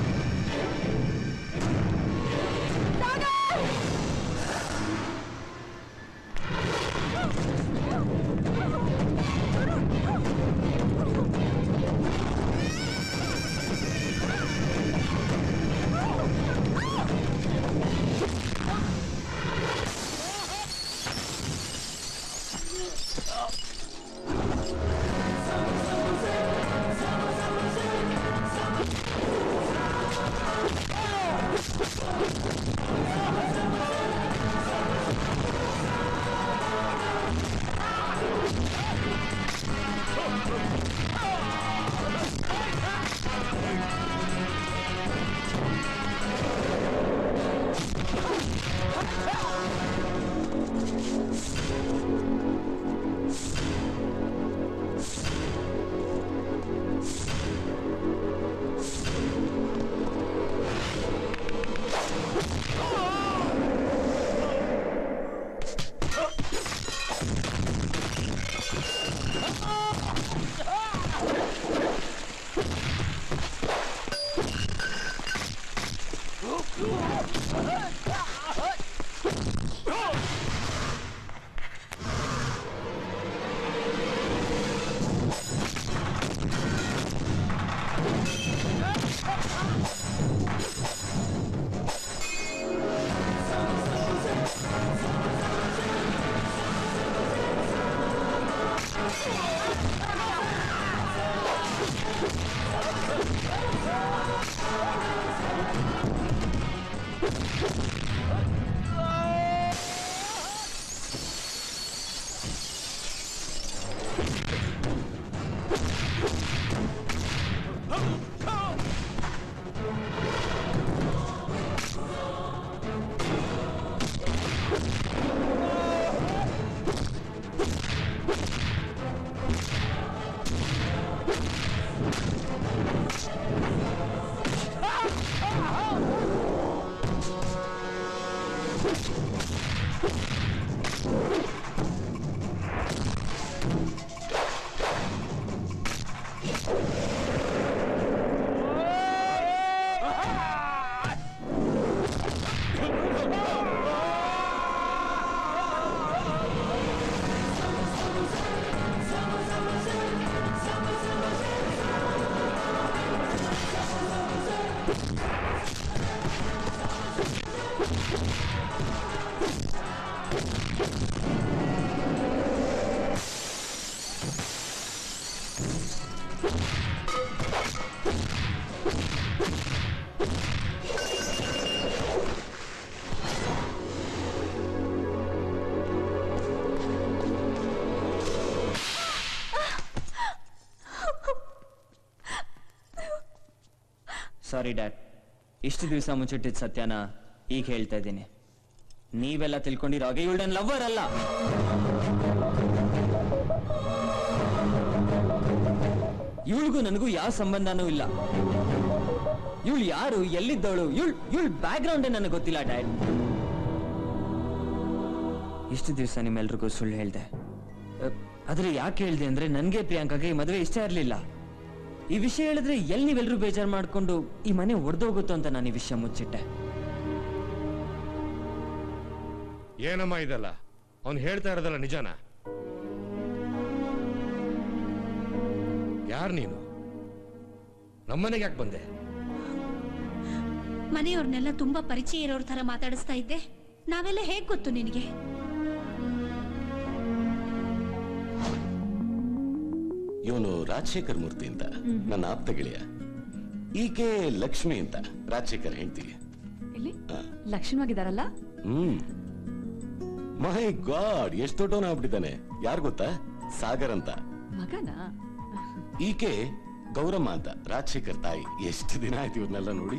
ಸಾರಿ ಡ್ಯಾಡ್ ಇಷ್ಟು ದಿವಸ ಮುಚ್ಚಿಟ್ಟಿದ್ ಸತ್ಯನ ಈಗ ಹೇಳ್ತಾ ಇದ್ದೀನಿ ನೀವೆಲ್ಲ ತಿಳ್ಕೊಂಡಿರೋ ಹಾಗೆ ಇವಳು ನನ್ನ ಲವ್ವರ್ ಅಲ್ಲ ಇವಳಿಗೂ ನನಗೂ ಯಾವ ಸಂಬಂಧನೂ ಇಲ್ಲ ಇವಳು ಯಾರು ಎಲ್ಲಿದ್ದವಳು ಇವಳು ಇವಳು ಬ್ಯಾಕ್ ಗ್ರೌಂಡೇ ನನಗೆ ಗೊತ್ತಿಲ್ಲ ಡ್ಯಾಡ್ ಇಷ್ಟು ದಿವಸ ನಿಮ್ಮೆಲ್ರಿಗೂ ಸುಳ್ಳು ಹೇಳ್ದೆ ಅಹ್, ಆದ್ರೆ ಯಾಕೆ ಹೇಳ್ದೆ ಅಂದ್ರೆ ನನ್ಗೆ ಪ್ರಿಯಾಂಕಾಗೆ ಈ ಮದುವೆ ಇಷ್ಟ ಇರಲಿಲ್ಲ ಈ ವಿಷಯ ಹೇಳಿದ್ರೆ ಎಲ್ಲಿ ನೀವೆಲ್ಲರೂ ಬೇಜಾರು ಮಾಡ್ಕೊಂಡು ಈ ಮನೆ ಒಡೆದೋಗುತ್ತೋ ಅಂತ ನಾನು ಈ ವಿಷಯ ಮುಚ್ಚಿಟ್ಟೆ ಏನಮ್ಮ ಇದಲ್ಲ ಅವ್ನು ಹೇಳ್ತಾ ಇರೋದಲ್ಲ ನಿಜಾನ ಯಾರು ನೀನು ನಮ್ಮನೆಗೆ ಯಾಕೆ ಬಂದೆ ಮನೆಯವ್ರನ್ನೆಲ್ಲ ತುಂಬಾ ಪರಿಚಯ ಇರೋರ್ ತರ ಮಾತಾಡಿಸ್ತಾ ಇದ್ದೆ ನಾವೆಲ್ಲ ಹೇಗ್ ಗೊತ್ತು ನಿನಗೆ ಇವನು ರಾಜಶೇಖರ್ ಮೂರ್ತಿ ಅಂತ ನನ್ನ ಆಪ್ತ ಗೆಳೆಯ ಈಕೆ ಲಕ್ಷ್ಮಿ ಅಂತ ರಾಜಶೇಖರ್ ಹೆಂಡತಿ ಇಲ್ಲಿ ಲಕ್ಷಣವಾಗಿದಾರಲ್ಲ ಹ್ಮ್ ಮೈ ಗಾಡ್ ಎಷ್ಟು ದೊಡ್ಡವನ ಆಗ್ಬಿಟ್ಟಿದ್ದಾನೆ ಯಾರು ಗೊತ್ತಾ ಸಾಗರ್ ಅಂತ ಮಗನಾ ಈಕೆ ಗೌರಮ್ಮ ಅಂತ ರಾಜಶೇಖರ್ ತಾಯಿ ಎಷ್ಟು ದಿನ ಆಯ್ತು ಇವ್ರನ್ನೆಲ್ಲ ನೋಡಿ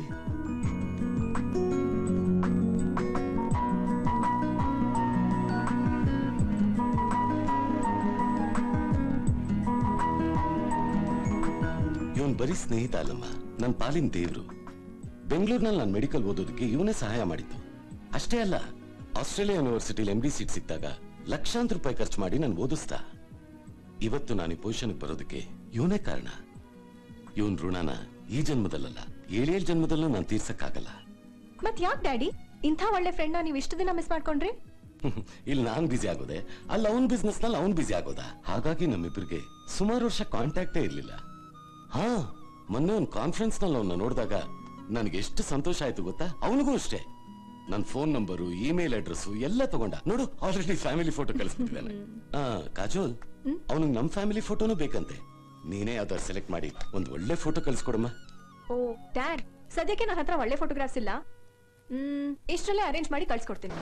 ಇವನ್ ಬರೀ ಸ್ನೇಹಿತ ಅಲ್ಲಮ್ಮ ನನ್ನ ಪಾಲಿನ ದೇವ್ರು ಬೆಂಗಳೂರಿನಲ್ಲಿ ನಾನು ಮೆಡಿಕಲ್ ಓದೋದಕ್ಕೆ ಇವನೇ ಸಹಾಯ ಮಾಡಿದ್ದು ಅಷ್ಟೇ ಅಲ್ಲ ಆಸ್ಟ್ರೇಲಿಯಾ ಯೂನಿವರ್ಸಿಟಿಲಿ ಎಂ ಡಿ ಸೀಟ್ ಸಿಕ್ಕಿದಾಗ ಲಕ್ಷಾಂತರ ರೂಪಾಯಿ ಖರ್ಚು ಮಾಡಿ ನಾನು ಓದಿಸ್ತಾ ಇವತ್ತು ನಾನು ಈ ಪೊಸಿಷನ್ಗೆ ಬರೋದಕ್ಕೆ ಇವನೇ ಕಾರಣ ಇವನ್ ಋಣನ ಈ ಜನ್ಮದಲ್ಲಲ್ಲ ಏಳೇಳು ಜನ್ಮದಲ್ಲೂ ನಾನು ತೀರ್ಸಕ್ಕಾಗಲ್ಲ ಮತ್ ಯಾಕ್ ಡ್ಯಾಡಿ ಇಂಥ ಒಳ್ಳೆ ಫ್ರೆಂಡ್ ನೀವು ಇಷ್ಟು ದಿನ ಮಿಸ್ ಮಾಡ್ಕೊಂಡ್ರಿ ಇಲ್ಲಿ ನಾನ್ ಬಿಸಿ ಆಗೋದೆ ಅಲ್ಲಿ ಅವನ್ ಬಿಸ್ನೆಸ್ ನಲ್ಲಿ ಅವನ್ ಬಿಸಿ ಆಗೋದ ಹಾಗಾಗಿ ನಮ್ಮಿಬ್ಬರಿಗೆ ಸುಮಾರು ವರ್ಷ ಕಾಂಟ್ಯಾಕ್ಟೇ ಇರ್ಲಿಲ್ಲ ಹಾ ಮೊನ್ನೆ ಒಂದು ಕಾನ್ಫರೆನ್ಸ್ ನಲ್ಲಿ ಅವನ್ನ ನೋಡಿದಾಗ ನನಗೆ ಎಷ್ಟು ಸಂತೋಷ ಆಯ್ತು ಗೊತ್ತಾ ಅವನಿಗೂ ಅಷ್ಟೇ ನನ್ನ ಫೋನ್ ನಂಬರು ಇಮೇಲ್ ಅಡ್ರೆಸ್ ಎಲ್ಲ ತಗೊಂಡ ನೋಡು ಆಲ್ರೆಡಿ ಫ್ಯಾಮಿಲಿ ಫೋಟೋ ಕಳಿಸ್ಬಿಟ್ಟಿದ್ದಾನೆ ಆ ಕಾಜೋಲ್ ಅವನಿಗೆ ನಮ್ ಫ್ಯಾಮಿಲಿ ಫೋಟೋನು ಬೇಕಂತೆ ನೀನೇ ಯಾವ್ದಾರು ಸೆಲೆಕ್ಟ್ ಮಾಡಿ ಒಂದ್ ಒಳ್ಳೆ ಫೋಟೋ ಕಳಿಸ್ಕೊಡಮ್ಮ ಓ ಡ್ಯಾಡ್ ಸದ್ಯಕ್ಕೆ ನನ್ನ ಹತ್ರ ಒಳ್ಳೆ ಫೋಟೋಗ್ರಾಫ್ಸ್ ಇಲ್ಲ ಹ್ಮ್ ಇಷ್ಟರಲ್ಲೇ ಅರೇಂಜ್ ಮಾಡಿ ಕಳ್ಸ್ಕೊಡ್ತೀನಿ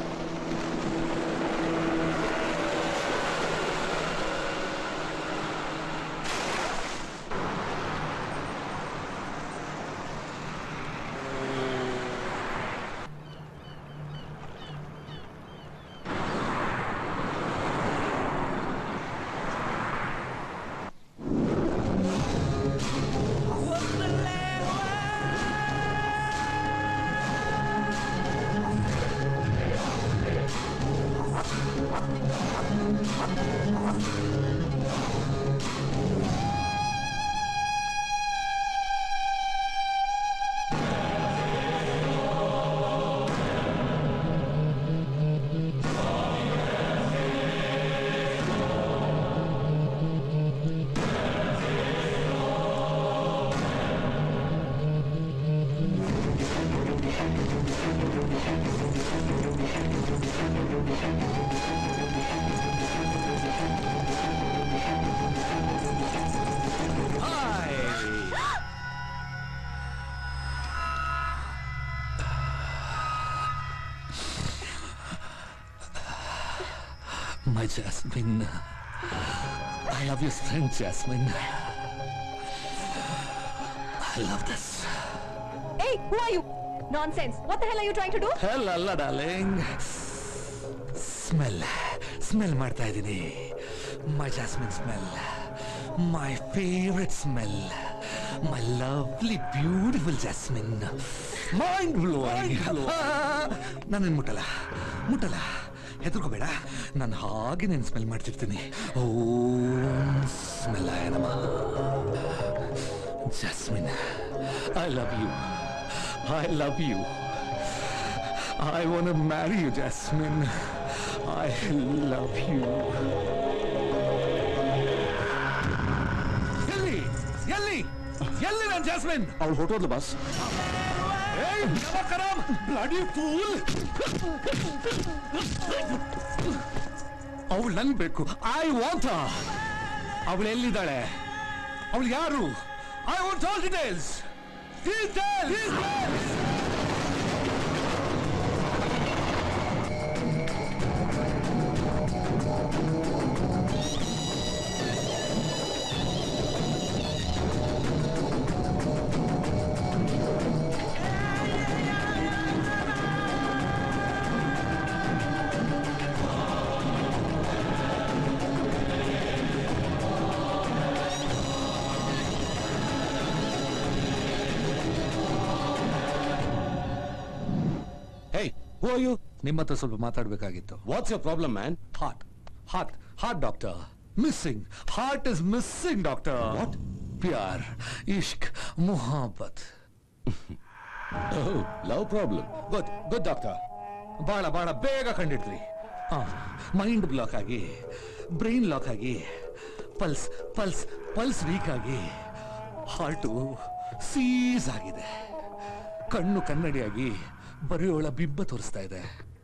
My Jasmine. I love your strength, Jasmine. I love this. Hey, who are you? Nonsense. What the hell are you trying to do? Hell ಅಲ್ಲ ಡಾರ್ಲಿಂಗ್ ಸ್ಮೆಲ್ ಸ್ಮೆಲ್ ಮಾಡ್ತಾ ಇದ್ದೀನಿ my Jasmine smell my favourite smell my lovely beautiful Jasmine mind blowing ನಾನು ಮುಟ್ಟಲ್ಲ ಮುಟ್ಟಲ್ಲ ಹೆದರ್ಕೋಬೇಡ ನಾನು ಹಾಗೆ నేను ಸ್ಮೆಲ್ ಮಾಡ್ತಿರ್ತೀನಿ ಓ ಸ್ಮೆಲ್ ಆಯನಮ್ಮ Jasmine I love you I love you I want to marry you, Jasmine. I love you. ಎಲ್ಲಿ ಎಲ್ಲಿ ಎಲ್ಲಿ ನಾನು ಜಾಸ್ಮಿನ್ ಅವಳು ಹೊಟ್ಟೋದ್ಲು ಬಾಸ್ ಏಯ್ ನಮಕರಂ ಬ್ಲಡಿ ಫೂಲ್ ಅವಳು ನನ್ ಬೇಕು ಐ ವಾಂಟ್ ಅವಳು ಎಲ್ಲಿದ್ದಾಳೆ ಅವಳು ಯಾರು I want all details hey who you ನಿಮ್ಮ ಹತ್ರ ಸ್ವಲ್ಪ ಮಾತಾಡ್ಬೇಕಾಗಿತ್ತು what's your problem man heart heart heart doctor missing heart is missing doctor what ಪ್ಯಾರ್ ಇಶ್ಕ್ ಮೊಹಬ್ಬತ್ love problem good good doctor ಬಹಳ ಬಹಳ ಬೇಗ ಕಂಡಿಡ್ರಿ ಮೈಂಡ್ ಬ್ಲಾಕ್ ಆಗಿ ಬ್ರೈನ್ ಲಾಕ್ ಆಗಿ ಪಲ್ಸ್ ಪಲ್ಸ್ ಪಲ್ಸ್ ವೀಕ್ ಆಗಿ ಹಾರ್ಟು ಸೀಸ್ ಆಗಿದೆ ಕಣ್ಣು ಕನ್ನಡಿಯಾಗಿ ಬರೆಯೋಳ ಬಿಂಬ ತೋರಿಸ್ತಾ ಇದೆ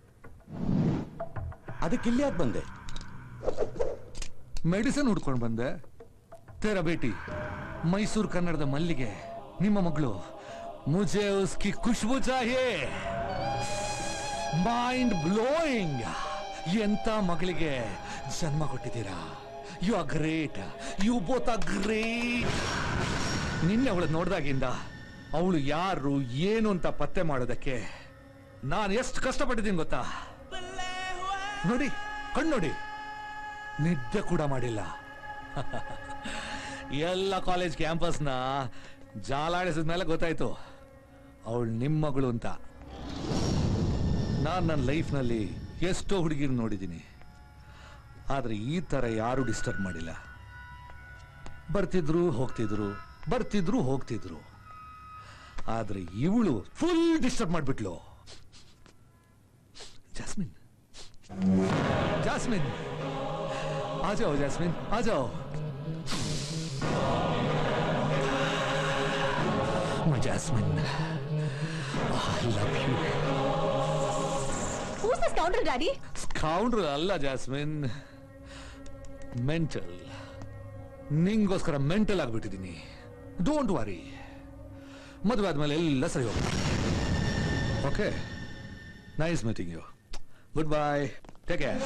ಅದಕ್ಕೆ ಇಲ್ಲಿ ಯಾಕೆ ಬಂದೆ ಮೆಡಿಸಿನ್ ಹುಡ್ಕೊಂಡು ಬಂದೆ ತೇರ ಬೇಟಿ ಮೈಸೂರು ಕನ್ನಡದ ಮಲ್ಲಿಗೆ ನಿಮ್ಮ ಮಗಳು ಮುಜೆ ಉಸ್ಕಿ ಖುಷ್ಬು ಚಾಹಿಯೇ ಮೈಂಡ್ ಬ್ಲೋಯಿಂಗ್ ಎಂತ ಮಗಳಿಗೆ ಜನ್ಮ ಕೊಟ್ಟಿದ್ದೀರಾ you are great you both are great ನಿನ್ನೆ ಅವಳು ನೋಡ್ದಾಗಿಂದ ಅವಳು ಯಾರು ಏನು ಅಂತ ಪತ್ತೆ ಮಾಡೋದಕ್ಕೆ ನಾನು ಎಷ್ಟು ಕಷ್ಟಪಟ್ಟಿದ್ದೀನಿ ಗೊತ್ತಾ ನೋಡಿ ಕಣ್ಣು ನೋಡಿ ನಿದ್ದೆ ಕೂಡ ಮಾಡಿಲ್ಲ ಎಲ್ಲ ಕಾಲೇಜ್ ಕ್ಯಾಂಪಸ್ನ ಜಾಲಾಡಿಸಿದ ಮೇಲೆ ಗೊತ್ತಾಯ್ತು ಅವಳು ನಿಮ್ಮ ಮಗಳು ಅಂತ ನಾನು ನನ್ನ ಲೈಫ್ನಲ್ಲಿ ಎಷ್ಟೋ ಹುಡುಗಿರ್ ನೋಡಿದ್ದೀನಿ ಆದ್ರೆ ಈ ತರ ಯಾರು ಡಿಸ್ಟರ್ಬ್ ಮಾಡಿಲ್ಲ ಬರ್ತಿದ್ರು ಹೋಗ್ತಿದ್ರು ಬರ್ತಿದ್ರು ಹೋಗ್ತಿದ್ರು ಆದ್ರೆ ಇವಳು ಫುಲ್ ಡಿಸ್ಟರ್ಬ್ ಮಾಡ್ಬಿಟ್ಲು ಜಾಸ್ಮಿನ್ ಜಾಸ್ಮಿನ್ आ जाओ जैस्मिन आ जाओ My Jasmine, I love you. Who's the scoundrel, Daddy? Scoundrel ಅಲ್ಲ ಜಾಸ್ಮಿನ್ ಮೆಂಟಲ್ ನಿಂಗೋಸ್ಕರ ಮೆಂಟಲ್ ಆಗ್ಬಿಟ್ಟಿದ್ದೀನಿ ಡೋಂಟ್ ವರಿ ಮದುವೆ ಆದ್ಮೇಲೆ ಎಲ್ಲ ಸರಿ ಹೋಗುತ್ತೆ okay nice meeting you good bye take care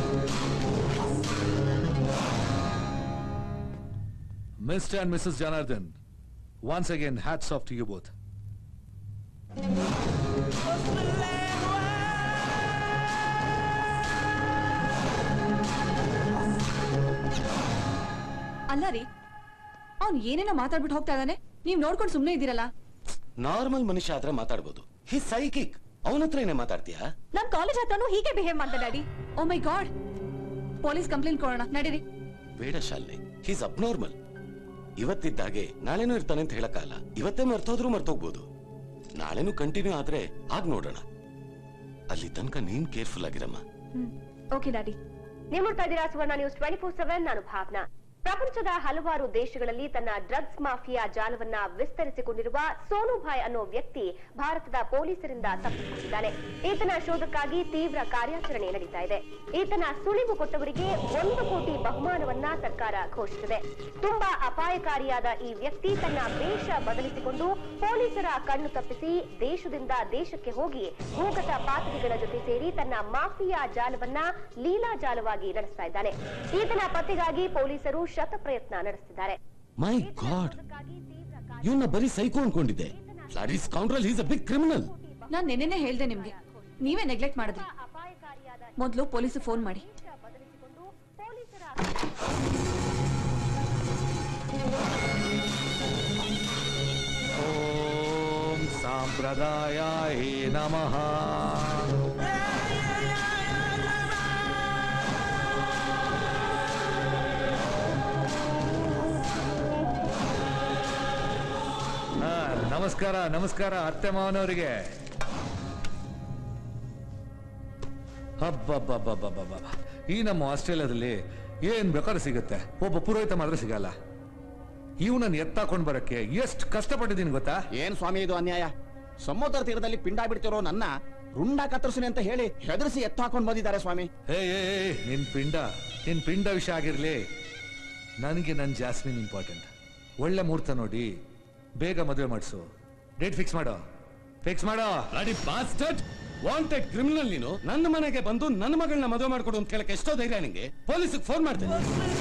Mr. and Mrs. Janardhan, once again, hats off to you both. ಅಲ್ಲ ರೀ ಅವ್ನ್ ಏನೇನೋ ಮಾತಾಡ್ಬಿಟ್ಟು ಹೋಗ್ತಾ ಇದ್ದಾನೆ ನೀವ್ ನೋಡ್ಕೊಂಡು ಸುಮ್ನೆ ಇದ್ದೀರಲ್ಲ ನಾರ್ಮಲ್ ಮನುಷ್ಯ ಆದ್ರೆ ಮಾತಾಡ್ಬೋದು ಹಿ ಸೈಕಿಕ್ ಅವನ ಹತ್ರ ಏನೇ ಮಾತಾಡ್ತೀಯಾ ನಮ್ ಕಾಲೇಜ್ ಹತ್ರನೂ ಹೀಗೆ ಬಿಹೇವ್ ಮಾಡ್ದ daddy oh my god police complaint ಕೊಡೋಣ ನಡೀರಿ ಬೇಡ ಶಾಲಿನಿ ಹೀಸ್ ಅಬ್ನಾರ್ಮಲ್ ಇವತ್ತಿದ್ದಾಗೆ ನಾಳೆನೂ ಇರ್ತಾನೆ ಅಂತ ಹೇಳಕ್ಕಾಗಲ್ಲ ಇವತ್ತೇ ಮರ್ತೋದ್ರೂ ಮರ್ತೋಗ್ಬೋದು ನಾಳೆನೂ ಕಂಟಿನ್ಯೂ ಆದ್ರೆ ಆಗ ನೋಡೋಣ ಅಲ್ಲಿ ತನಕ ನೀನ್ ಕೇರ್ಫುಲ್ ಆಗಿರಮ್ಮ ಓಕೆ ಡ್ಯಾಡಿ ನೀವು ನೋಡ್ತಾ ಇದ್ದೀರಾ Suvarna news twenty four seven ನಾನು ಭಾವನಾ ಪ್ರಪಂಚದ ಹಲವಾರು ದೇಶಗಳಲ್ಲಿ ತನ್ನ ಡ್ರಗ್ಸ್ ಮಾಫಿಯಾ ಜಾಲವನ್ನ ವಿಸ್ತರಿಸಿಕೊಂಡಿರುವ ಸೋನುಭಾಯ್ ಅನ್ನೋ ವ್ಯಕ್ತಿ ಭಾರತದ ಪೊಲೀಸರಿಂದ ತಪ್ಪಿಸಿಕೊಂಡಿದ್ದಾನೆ ಈತನ ಶೋಧಕ್ಕಾಗಿ ತೀವ್ರ ಕಾರ್ಯಾಚರಣೆ ನಡೀತಾ ಇದೆ ಈತನ ಸುಳಿವು ಕೊಟ್ಟವರಿಗೆ ಒಂದು ಕೋಟಿ ಬಹುಮಾನವನ್ನ ಸರ್ಕಾರ ಘೋಷಿಸಿದೆ ತುಂಬಾ ಅಪಾಯಕಾರಿಯಾದ ಈ ವ್ಯಕ್ತಿ ತನ್ನ ವೇಷ ಬದಲಿಸಿಕೊಂಡು ಪೊಲೀಸರ ಕಣ್ಣು ತಪ್ಪಿಸಿ ದೇಶದಿಂದ ದೇಶಕ್ಕೆ ಹೋಗಿ ಭೂಗತ ಪಾತಕಿಗಳ ಜೊತೆ ಸೇರಿ ತನ್ನ ಮಾಫಿಯಾ ಜಾಲವನ್ನ ಲೀಲಾ ಜಾಲವಾಗಿ ನಡೆಸ್ತಾ ಇದ್ದಾನೆ ಈತನ ಪತ್ತೆಗಾಗಿ ಪೊಲೀಸರು ಶತ ಪ್ರಯತ್ನ ನಡೆಸುತ್ತಿದ್ದಾರೆ ಮೈ ಗಾಡ್ ಇವನ್ನ ಬರೀ ಸೈಕೋ ಅನ್ಕೊಂಡಿದ್ದೆ bloody scoundrel is a big criminal ನಾನ್ ನೆನ್ನೆನೆ ಹೇಳ್ದೆ ನಿಮ್ಗೆ ನೀವೇ ನೆಗ್ಲೆಕ್ಟ್ ಮಾಡಿದ್ರಿ ಮೊದ್ಲು ಪೊಲೀಸ್ ಫೋನ್ ಮಾಡಿ ಓಂ ಸಾಂಪ್ರದಾಯಾಯ ನಮಃ ಆ, ನಮಸ್ಕಾರ ನಮಸ್ಕಾರ ಅತ್ತೆ ಮಾವನವರಿಗೆ ಹಬ್ಬಬ್ಬಬ್ಬಬ್ಬಬ್ಬ ಈ ನಮ್ಮ ಆಸ್ಟ್ರೇಲಿಯಾದಲ್ಲಿ ಏನ್ ಬೇಕಾದ್ರೂ ಸಿಗುತ್ತೆ ಒಬ್ಬ ಪುರೋಹಿತ ಮಾತ್ರ ಸಿಗಲ್ಲ ಇವನನ್ನ ಎತ್ತಾಕೊಂಡ್ ಬರಕ್ಕೆ ಎಷ್ಟು ಕಷ್ಟಪಟ್ಟಿದ್ದೀನಿ ಗೊತ್ತಾ ಏನ್ ಸ್ವಾಮಿ ಇದು ಅನ್ಯಾಯ ಸಮುದ್ರ ತೀರದಲ್ಲಿ ಪಿಂಡ ಬಿಡ್ತಿರೋ ನನ್ನ ರುಂಡ ಕತ್ತರಿಸಿನಿ ಅಂತ ಹೇಳಿ ಹೆದರಿಸಿ ಎತ್ತ ಹಾಕೊಂಡ್ ಬಂದಿದ್ದಾರೆ ಸ್ವಾಮಿ ಏ ಏ, ಏ, ನಿನ್ ಪಿಂಡ ನಿನ್ ಪಿಂಡ ವಿಷಯ ಆಗಿರ್ಲಿ ನನಗೆ ನನ್ ಜಾಸ್ಮಿನ್ ಇಂಪಾರ್ಟೆಂಟ್ ಒಳ್ಳೆ ಮುಹೂರ್ತ ನೋಡಿ ಬೇಗ ಮದುವೆ ಮಾಡಿಸು ಡೇಟ್ ಫಿಕ್ಸ್ ಮಾಡೋ ಫಿಕ್ಸ್ ಮಾಡೋ ಅಡಿ ಬಾಸ್ಟರ್ಡ್ ವಾಂಟೆಡ್ ಕ್ರಿಮಿನಲ್ ನೀನು ನನ್ನ ಮನೆಗೆ ಬಂದು ನನ್ನ ಮಗಳನ್ನ ಮದುವೆ ಮಾಡ್ಕೊಡು ಅಂತ ಕೇಳಕ್ಕೆ ಎಷ್ಟೋ ಧೈರ್ಯ ನಿಂಗೆ ಪೊಲೀಸಿಗೆ ಫೋನ್ ಮಾಡ್ತೇನೆ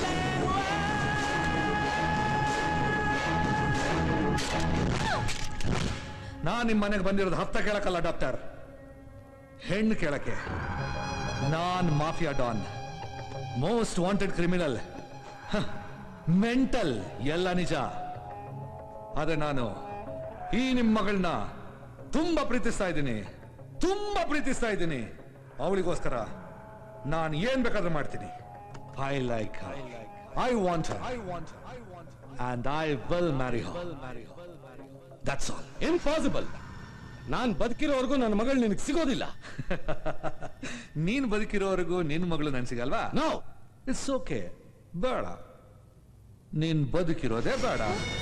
ನಾನ್ ನಿಮ್ ಮನೆಗೆ ಬಂದಿರೋದು ಹತ್ತ ಕೇಳಕ್ಕಲ್ಲ ಡಾಕ್ಟರ್ ಹೆಣ್ಣು ಕೇಳಕ್ಕೆ ನಾನ್ mafia don most wanted criminal mental ಎಲ್ಲ ನಿಜ ಆದ್ರೆ ನಾನು ಈ ನಿಮ್ ಮಗಳನ್ನ ತುಂಬಾ ಪ್ರೀತಿಸ್ತಾ ಇದ್ದೀನಿ ತುಂಬಾ ಪ್ರೀತಿಸ್ತಾ ಇದ್ದೀನಿ ಅವಳಿಗೋಸ್ಕರ ನಾನು ಏನ್ ಬೇಕಾದ್ರೂ ಮಾಡ್ತೀನಿ I like I want and I will marry that's all impossible ನಾನ್ ಬದುಕಿರೋವರೆಗೂ ನನ್ನ ಮಗಳು ನಿನಗೆ ಸಿಗೋದಿಲ್ಲ ನೀನ್ ಬದುಕಿರೋವರೆಗೂ ನಿನ್ ಮಗಳು ನನ್ ಸಿಗಲ್ವಾ ನೋ ಇಟ್ಸ್ ಓಕೆ ಬೇಡ ನೀನ್ ಬದುಕಿರೋದೇ ಬೇಡ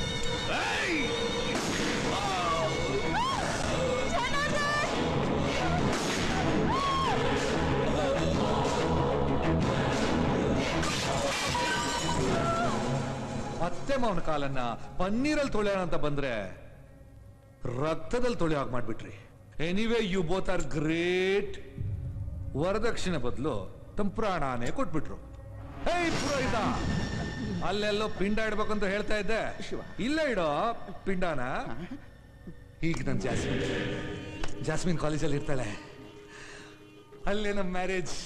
ಅತ್ತೆ ಮಾವನ ಕಾಲನ್ನ ಪನ್ನೀರಲ್ಲಿ ತೊಳೆಯೋಣ ಅಂತ ಬಂದ್ರೆ ರಕ್ತದಲ್ಲಿ ತೊಳೆಯೋ ಹಾಗೆ ಮಾಡ್ಬಿಟ್ರಿ anyway you both are great ವರದಕ್ಷಿಣೆ ಬದಲು ತಮ್ಮ ಪ್ರಾಣಾನೇ ಕೊಟ್ಬಿಟ್ರು ಹೇ ಪುರೋಹಿತ ಅಲ್ಲೆಲ್ಲೋ ಪಿಂಡ ಇಡ್ಬೇಕಂತ ಹೇಳ್ತಾ ಇದ್ದೆ ಇಲ್ಲೇ ಇಡೋ ಪಿಂಡಾನ ಈಗ ನನ್ ಜಾಸ್ಮಿನ್ ಜಾಸ್ಮಿನ್ ಕಾಲೇಜಲ್ಲಿ ಇರ್ತಾಳೆ ಅಲ್ಲೇ ನಮ್ಮ ಮ್ಯಾರೇಜ್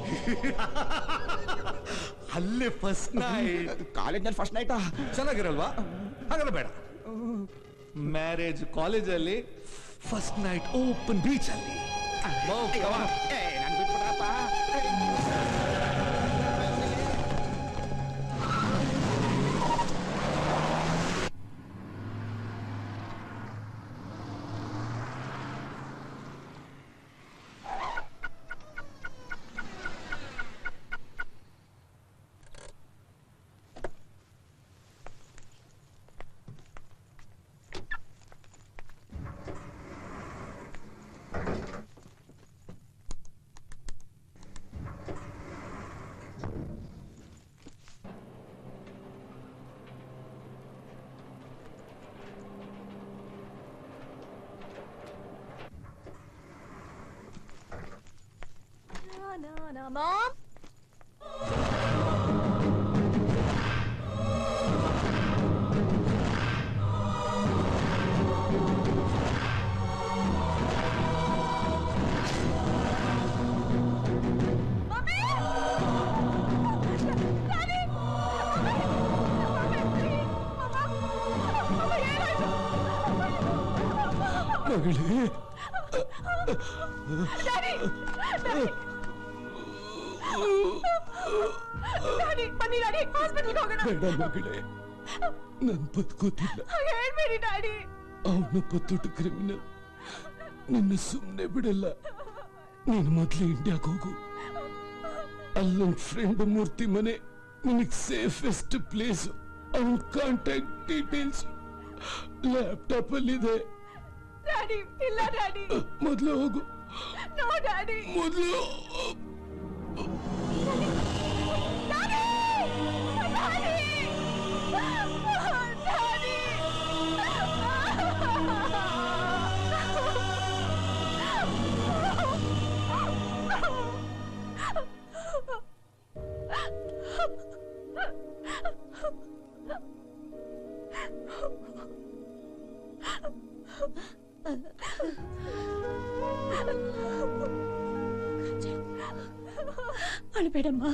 ಅಲ್ಲೇ ಫಸ್ಟ್ ನೈಟ್ ಕಾಲೇಜ್ನಲ್ಲಿ ಫಸ್ಟ್ ನೈಟಾ ಚೆನ್ನಾಗಿರಲ್ವಾ ಹಾಗಾದ್ರೆ ಬೇಡ ಮ್ಯಾರೇಜ್ ಕಾಲೇಜಲ್ಲಿ ಫಸ್ಟ್ ನೈಟ್ ಓಪನ್ ಬೀಚ್ ಅಲ್ಲಿ Wow, come on. Mom? ಮಗಳೇ ಡ್ಯಾಡಿ ಬನ್ನಿ ಡ್ಯಾಡಿ ಹಾಸ್ಪಿಟಲ್ಗೆ ಹೋಗೋಣ ಬೇಡ ಮಗಳೇ ನನ್ ಬದುಕೋತಿಲ್ಲ ಹೇಳ್ಬೇಡಿ ಡ್ಯಾಡಿ ಅವನೊಬ್ಬ ದೊಡ್ಡ ಕ್ರಿಮಿನಲ್ ನಿನ್ನ ಸುಮ್ಮನೆ ಬಿಡಲ್ಲ ನೀನು ಮೊದ್ಲು ಇಂಡಿಯಾಗ ಹೋಗು ಅಲ್ಲೊಂದ್ ಫ್ರೆಂಡ್ ಮೂರ್ತಿ ಮನೆ ನಿನಗ್ ಸೇಫೆಸ್ಟ್ ಪ್ಲೇಸ್ ಅವನ್ ಕಾಂಟ್ಯಾಕ್ಟ್ ಡೀಟೇಲ್ಸ್ ಲ್ಯಾಪ್ಟಾಪ್ ಅಲ್ಲಿದೆ ಡ್ಯಾಡಿ ಇಲ್ಲ ಡ್ಯಾಡಿ ಮೊದ್ಲು ಹೋಗು ನೋ ಡ್ಯಾಡಿ ಮೊದ್ಲು ಅಳ್ಬೇಡಮ್ಮ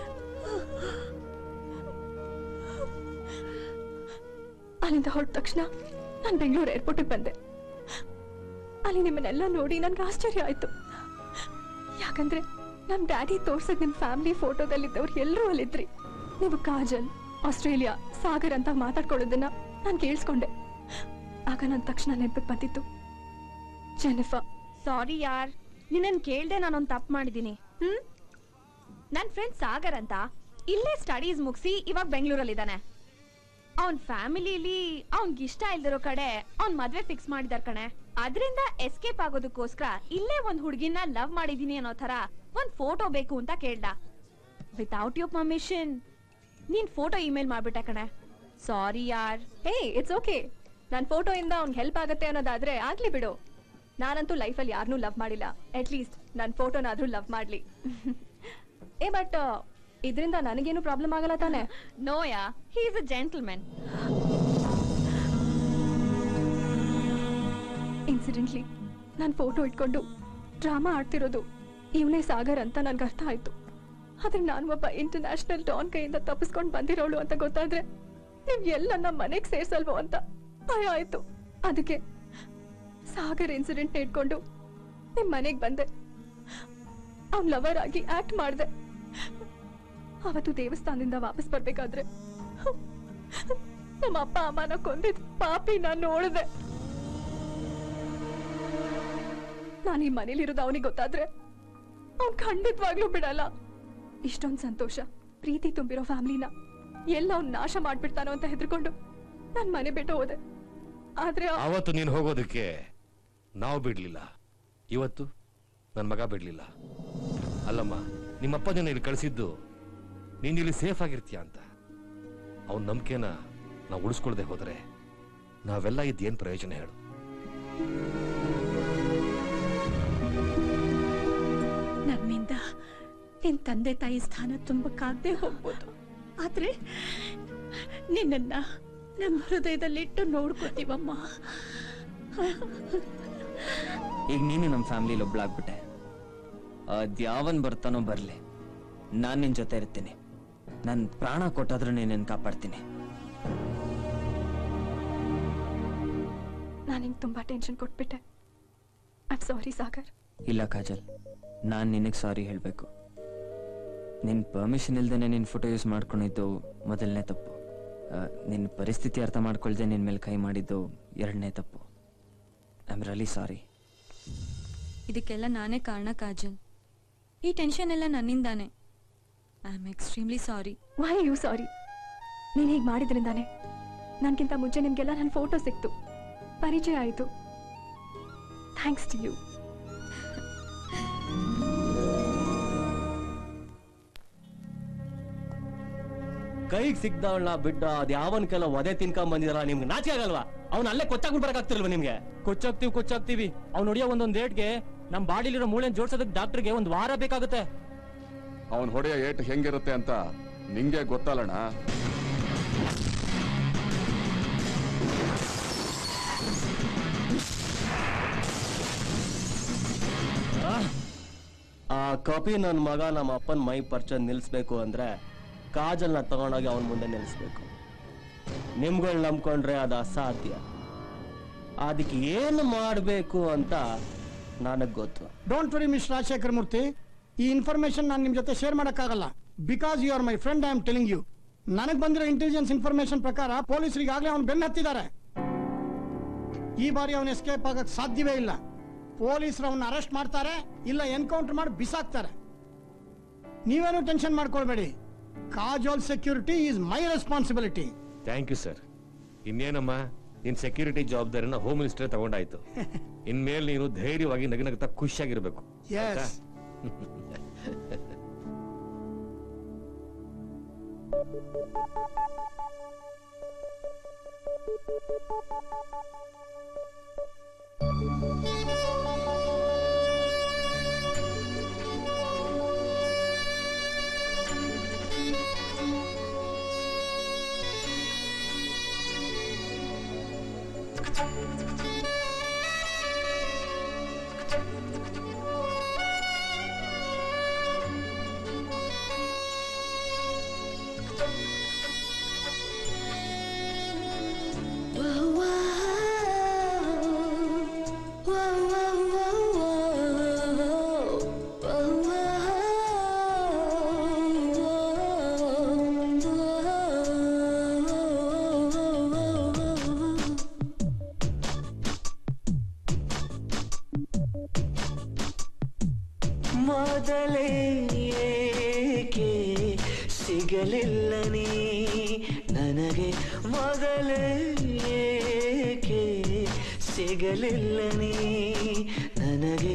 ಅಲ್ಲಿಂದ ಹೊರಟ ತಕ್ಷಣ ನಾನು ಬೆಂಗಳೂರು ಏರ್ಪೋರ್ಟಿಗೆ ಬಂದೆ ಅಲ್ಲಿ ನಿಮ್ಮನ್ನೆಲ್ಲ ನೋಡಿ ನನ್ಗೆ ಆಶ್ಚರ್ಯ ಆಯ್ತು ಯಾಕಂದ್ರೆ ನಮ್ ಡ್ಯಾಡಿ ತೋರ್ಸದ್ ನಿಮ್ ಫ್ಯಾಮಿಲಿ ಫೋಟೋದಲ್ಲಿದ್ದವ್ರು ಎಲ್ಲರೂ ಅಲ್ಲಿದ್ರಿ ನೀವು ಕಾಜಲ್ ಆಸ್ಟ್ರೇಲಿಯಾ ಸಾಗರ್ ಅಂತ ಮಾತಾಡ್ಕೊಳ್ಳೋದನ್ನ ನಾನು ಕೇಳಿಸ್ಕೊಂಡೆ ಆಗ ನನ್ನ ತಕ್ಷಣ ನೆನಪಿಗೆ ಬಂದಿತ್ತು ಜೆನಿಫಾ ಸಾರಿ ಯಾರ್ ನಿನ್ನನ್ ಕೇಳ್ದೆ ನಾನೊಂದ್ ತಪ್ಪು ಮಾಡಿದೀನಿ ಹ್ಮ್ ನನ್ ಫ್ರೆಂಡ್ ಸಾಗರ್ ಅಂತ ಇಲ್ಲೇ ಸ್ಟಡೀಸ್ ಮುಗಿಸಿ ಇವಾಗ ಬೆಂಗಳೂರಲ್ಲಿದ್ದಾನೆ ಅವನ್ ಫ್ಯಾಮಿಲಿಲಿ ಅವ್ನ್ಗ್ ಇಷ್ಟ ಇಲ್ದಿರೋ ಕಡೆ ಅವ್ನ್ ಮದ್ವೆ ಫಿಕ್ಸ್ ಮಾಡಿದಾರ್ ಕಣೆ ಅದ್ರಿಂದ ಎಸ್ಕೇಪ್ ಆಗೋದಕ್ಕೋಸ್ಕರ ಇಲ್ಲೇ ಒಂದ್ ಹುಡ್ಗಿನ ಲವ್ ಮಾಡಿದೀನಿ ಅನ್ನೋ ತರ ಒಂದ್ ಫೋಟೋ ಬೇಕು ಅಂತ ಕೇಳ್ದ ವಿತೌಟ್ ಯೋರ್ ಪರ್ಮಿಷನ್ ನೀನ್ ಫೋಟೋ ಇಮೇಲ್ ಮಾಡ್ಬಿಟ್ಟೆ ಕಣೆ ಸಾರಿ ಯಾರ್ ಹೇ ಇಟ್ಸ್ ಓಕೆ ನನ್ನ ಫೋಟೋ ಇಂದ ಅವ್ನಿಗೆ ಹೆಲ್ಪ್ ಆಗುತ್ತೆ ಅನ್ನೋದಾದ್ರೆ ಆಗ್ಲಿ ಬಿಡು ನಾನಂತೂ ಲೈಫಲ್ಲಿ ಯಾರನ್ನೂ ಲವ್ ಮಾಡಿಲ್ಲ ಅಟ್ ಲೀಸ್ಟ್ ನನ್ನ ಫೋಟೋನಾದ್ರೂ ಲವ್ ಮಾಡ್ಲಿ ಏ ಬಟ್ ಇದರಿಂದ ನನಗೇನು ಪ್ರಾಬ್ಲಮ್ ಆಗಲ್ಲ ತಾನೆ ನೋಯಾ he is a gentleman incidentally ನಾನು ಫೋಟೋ ಇಟ್ಕೊಂಡು ಡ್ರಾಮಾ ಆಡ್ತಿರೋದು ಇವನೇ ಸಾಗರ್ ಅಂತ ನನ್ಗೆ ಅರ್ಥ ಆಯ್ತು ಆದ್ರೆ ನಾನು ಒಬ್ಬ ಇಂಟರ್ನ್ಯಾಷನಲ್ ಡಾನ್ ಕೈಯಿಂದ ತಪ್ಪಿಸ್ಕೊಂಡು ಬಂದಿರೋಳು ಅಂತ ಗೊತ್ತಾದ್ರೆ ನೀವ್ ಎಲ್ಲ ನಮ್ಮ ಮನೆಗೆ ಸೇರ್ಸಲ್ವೋ ಅಂತ ಭಯ ಆಯ್ತು ಅದಕ್ಕೆ ಸಾಗರ್ ಇನ್ಸಿಡೆಂಟ್ ಇಟ್ಕೊಂಡು ನಿಮ್ ಮನೆಗೆ ಬಂದೆ ಅವ್ನ್ ಲವರ್ ಆಗಿ ಆಕ್ಟ್ ಮಾಡ್ದೆ ಅವತ್ತು ದೇವಸ್ಥಾನದಿಂದ ವಾಪಸ್ ಬರ್ಬೇಕಾದ್ರೆ ನಮ್ಮ ಅಪ್ಪ ಅಮ್ಮನ ಕೊಂದಿದ್ ಪಾಪಿ ನಾನು ನೋಡಿದೆ ನಾನು ಈ ಮನೇಲಿರೋದು ಅವನಿಗೆ ಗೊತ್ತಾದ್ರೆ ಅವ್ನ್ ಖಂಡಿತವಾಗ್ಲೂ ಬಿಡಲ್ಲ ಇಷ್ಟೊಂದ್ ಸಂತೋಷ ಪ್ರೀತಿ ತುಂಬಿರೋ ಫ್ಯಾಮಿಲಿನ ಎಲ್ಲ ಅವ್ನ್ ನಾಶ ಮಾಡ್ಬಿಡ್ತಾನೋ ಅಂತ ಹೆದರ್ಕೊಂಡು ನಾನ್ ಮನೆ ಬಿಟ್ಟು ಹೋದೆ ಆದ್ರೆ ಅವ್- ಅವತ್ತು ನೀನು ಹೋಗೋದಕ್ಕೆ ನಾವು ಬಿಡ್ಲಿಲ್ಲ ಇವತ್ತು ನನ್ನ ಮಗ ಬಿಡ್ಲಿಲ್ಲ ಅಲ್ಲಮ್ಮ ನಿಮ್ಮಪ್ಪ ಜನ ಇಲ್ಲಿ ಕಳಿಸಿದ್ದು ನೀನ್ ಇಲ್ಲಿ ಸೇಫ್ ಆಗಿರ್ತೀಯ ಅಂತ ಅವನ ನಂಬಿಕೆನ ನಾವು ಉಳಿಸ್ಕೊಳ್ದೆ ಹೋದ್ರೆ ನಾವೆಲ್ಲ ಇದ್ದು ಏನ್ ಪ್ರಯೋಜನ ಹೇಳು ನಮ್ಮಿಂದ ನಿನ್ ತಂದೆ ತಾಯಿ ಸ್ಥಾನ ತುಂಬಕ್ಕಾಗದೆ ಹೋಗ್ಬೋದು ಆದ್ರೆ ನಿನ್ನನ್ನ ನಮ್ಮ ಹೃದಯದಲ್ಲಿಟ್ಟು ನೋಡ್ಕೋತೀವಮ್ಮ ಈಗ ನೀನು ನಮ್ಮ ಫ್ಯಾಮಿಲಿಲಿ ಒಬ್ಳಾಗ್ಬಿಟ್ಟೆ ಅದ್ಯಾವನ್ ಬರ್ತಾನೋ ಬರ್ಲಿ ನಾನ್ ನಿನ್ ಜೊತೆ ಇರ್ತೀನಿ ನನ್ ಪ್ರಾಣ ಕೊಟ್ಟಾದ್ರೂ ನೀನನ್ ಕಾಪಾಡ್ತೀನಿ ನಾನು ನಿಂಗೆ ತುಂಬಾ ಟೆನ್ಷನ್ ಕೊಟ್ಬಿಟ್ಟೆ ಐ ಸಾರಿ ಸಾಗರ್ ಇಲ್ಲ ಕಾಜಲ್ ನಾನ್ ನಿನಗೆ ಸಾರಿ ಹೇಳ್ಬೇಕು ನಿನ್ ಪರ್ಮಿಷನ್ ಇಲ್ದೇನೆ ನಿನ್ ಫೋಟೋ ಯೂಸ್ ಮಾಡ್ಕೊಂಡಿದ್ದು ಮೊದಲನೇ ತಪ್ಪು ಆ, ನಿನ್ ಪರಿಸ್ಥಿತಿ ಅರ್ಥ ಮಾಡ್ಕೊಳ್ದೆ ನಿನ್ ಮೇಲೆ ಕೈ ಮಾಡಿದ್ದು ಎರಡನೇ ತಪ್ಪು ಐ ಆಮ್ ರಿಯಲಿ ಸಾರಿ ಇದಕ್ಕೆಲ್ಲ ನಾನೇ ಕಾರಣ ಕಾಜಲ್ ಈ ಟೆನ್ಷನ್ ಎಲ್ಲ ನನ್ನಿಂದಾನೆ I am extremely sorry why you sorry ನೀನು ಹೀಗೆ ಮಾಡಿದ್ರಿಂದಾನೆ ನನ್ಗಿಂತ ಮುಂಚೆ ನಿಮ್ಗೆಲ್ಲ ನನ್ನ ಫೋಟೋ ಸಿಕ್ತು ಪರಿಚಯ ಆಯಿತು ಥ್ಯಾಂಕ್ಸ್ ಟು ಯು ಕೈಗೆ ಸಿಗ್ದವಳನ್ನ ಬಿಟ್ಟು ಅದ್ ಯಾವನ್ ಕೆಲ ಒದೆ ತಿನ್ಕೊಂಡ್ ಬಂದಿದಾರ ನಿಮ್ಗೆ ನಾಚಿಕೆ ಆಗಲ್ವಾ ಅವ್ನ ಅಲ್ಲೇ ಕೊಚ್ಚಾಕ್ಬಿಟ್ಟು ಬರಕಾಗ್ತಿಲ್ವಾ ನಿಮ್ಗೆ ಕೊಚ್ಚಾಗ್ತೀವಿ ಕೊಚ್ಚಾಗ್ತೀವಿ ಅವ್ನು ಹೊಡಿಯೋ ಒಂದೊಂದ್ ಡೇಟ್ಗೆ ನಮ್ ಬಾಡಿಲಿರೋ ಮೂಳೆನ್ ಜೋಡ್ಸೋದಕ್ಕೆ ಡಾಕ್ಟರ್ಗೆ ಒಂದ್ ವಾರ ಬೇಕಾಗುತ್ತೆ ಅವನ್ ಹೊಡೆಯೋ ಏಟ್ ಹೆಂಗಿರುತ್ತೆ ಅಂತ ನಿಂಗೆ ಗೊತ್ತಲ್ಲಣ್ಣ ಆ ಕಾಪಿ ನನ್ನ ಮಗ ನಮ್ಮ ಅಪ್ಪನ ಮೈ ಪರಿಚಯ ನಿಲ್ಲಿಸ್ಬೇಕು ಅಂದ್ರೆ ಕಾಜಲ್ನ ತಗೊಂಡೋಗಿ ಅವನ ಮುಂದೆ ನಿಲ್ಲಿಸ್ಬೇಕು ನಿಮ್ಗಳು ನಂಬ್ಕೊಂಡ್ರೆ ಅದು ಅಸಾಧ್ಯ ಅದಕ್ಕೆ ಏನು ಮಾಡಬೇಕು ಅಂತ ನನಗೆ ಗೊತ್ತು don't worry miss Rajashekar Murthy ಈ ಇನ್ಫಾರ್ಮೇಶನ್ ನಾನು ನಿಮ್ಮ ಜೊತೆ ಶೇರ್ ಮಾಡೋಕ್ಕಾಗಲ್ಲ because you are my friend I am telling you ನನಗೆ ಬಂದಿರೋ ಇಂಟೆಲಿಜೆನ್ಸ್ ಇನ್ಫಾರ್ಮೇಶನ್ ಪ್ರಕಾರ ಪೊಲೀಸರಿಗೆ ಆಗಲೇ ಅವ್ನು ಬೆನ್ನು ಹತ್ತಿದ್ದಾರೆ ಈ ಬಾರಿ ಅವನು ಎಸ್ಕೇಪ್ ಆಗಕ್ಕೆ ಸಾಧ್ಯವೇ ಇಲ್ಲ ಪೊಲೀಸರು ಅವನ್ನ ಅರೆಸ್ಟ್ ಮಾಡ್ತಾರೆ ಇಲ್ಲ ಎನ್ಕೌಂಟರ್ ಮಾಡಿ ಬಿಸಾಕ್ತಾರೆ ನೀವೇನು ಟೆನ್ಷನ್ ಮಾಡ್ಕೊಳ್ಬೇಡಿ Kajol security is my responsibility thank you sir ಇನ್ನೇನಮ್ಮ ನಿನ್ ಸೆಕ್ಯೂರಿಟಿ ಜವಾಬ್ದಾರಿನ ಹೋಮ್ ಮಿನಿಸ್ಟರ್ ತಗೊಂಡಾಯ್ತು ಇನ್ಮೇಲೆ ನೀನು ಧೈರ್ಯವಾಗಿ ನಗನಗ್ತಾ ಖುಷಿಯಾಗಿರ್ಬೇಕು Yes. ಆಯ್ತಾ? ಮೊದಲೇ ಏಕೆ ಸಿಗಲಿಲ್ಲ ನೀ ನನಗೆ ಮೊದಲೇ ಏಕೆ ಸಿಗಲಿಲ್ಲ ನೀ ನನಗೆ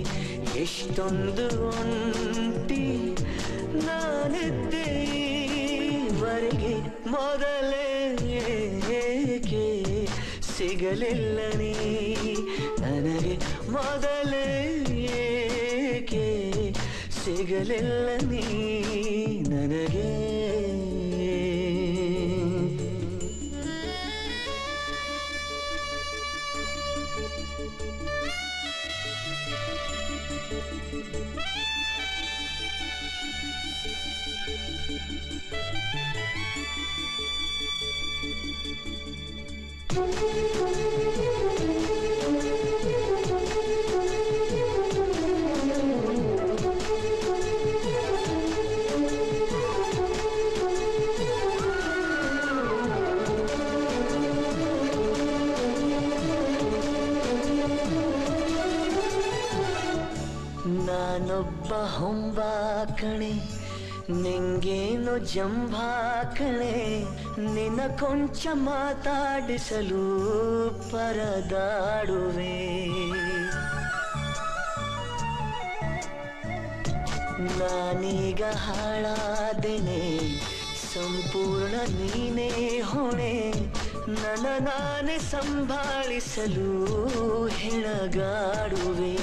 ಎಷ್ಟೊಂದು ಒಂಟಿ ನಾನಿದ್ದೆ ಈ ಈವರೆಗೆ ಮೊದಲೇ ಏಕೆ ಸಿಗಲಿಲ್ಲ ನೀ ನನಗೆ ಮೊದಲೇ ಏಕೆ ಸಿಗಲಿಲ್ಲ ನೀ ನನಗೆ ನಾನೊಬ್ಬ ಹೊಂಬ ಕಣೆ ನಿಂಗೇನು ಜಂಭ ಕಣೆ ನಿನ್ನ ಕೊಂಚ ಮಾತಾಡಿಸಲು ಪರದಾಡುವೆ ನಾನೀಗ ಹಾಳಾದೆನೆ ಸಂಪೂರ್ಣ ನೀನೇ ಹೊಣೆ ನನ್ನ ನಾನೇ ಸಂಭಾಳಿಸಲು ಹೆಣಗಾಡುವೆ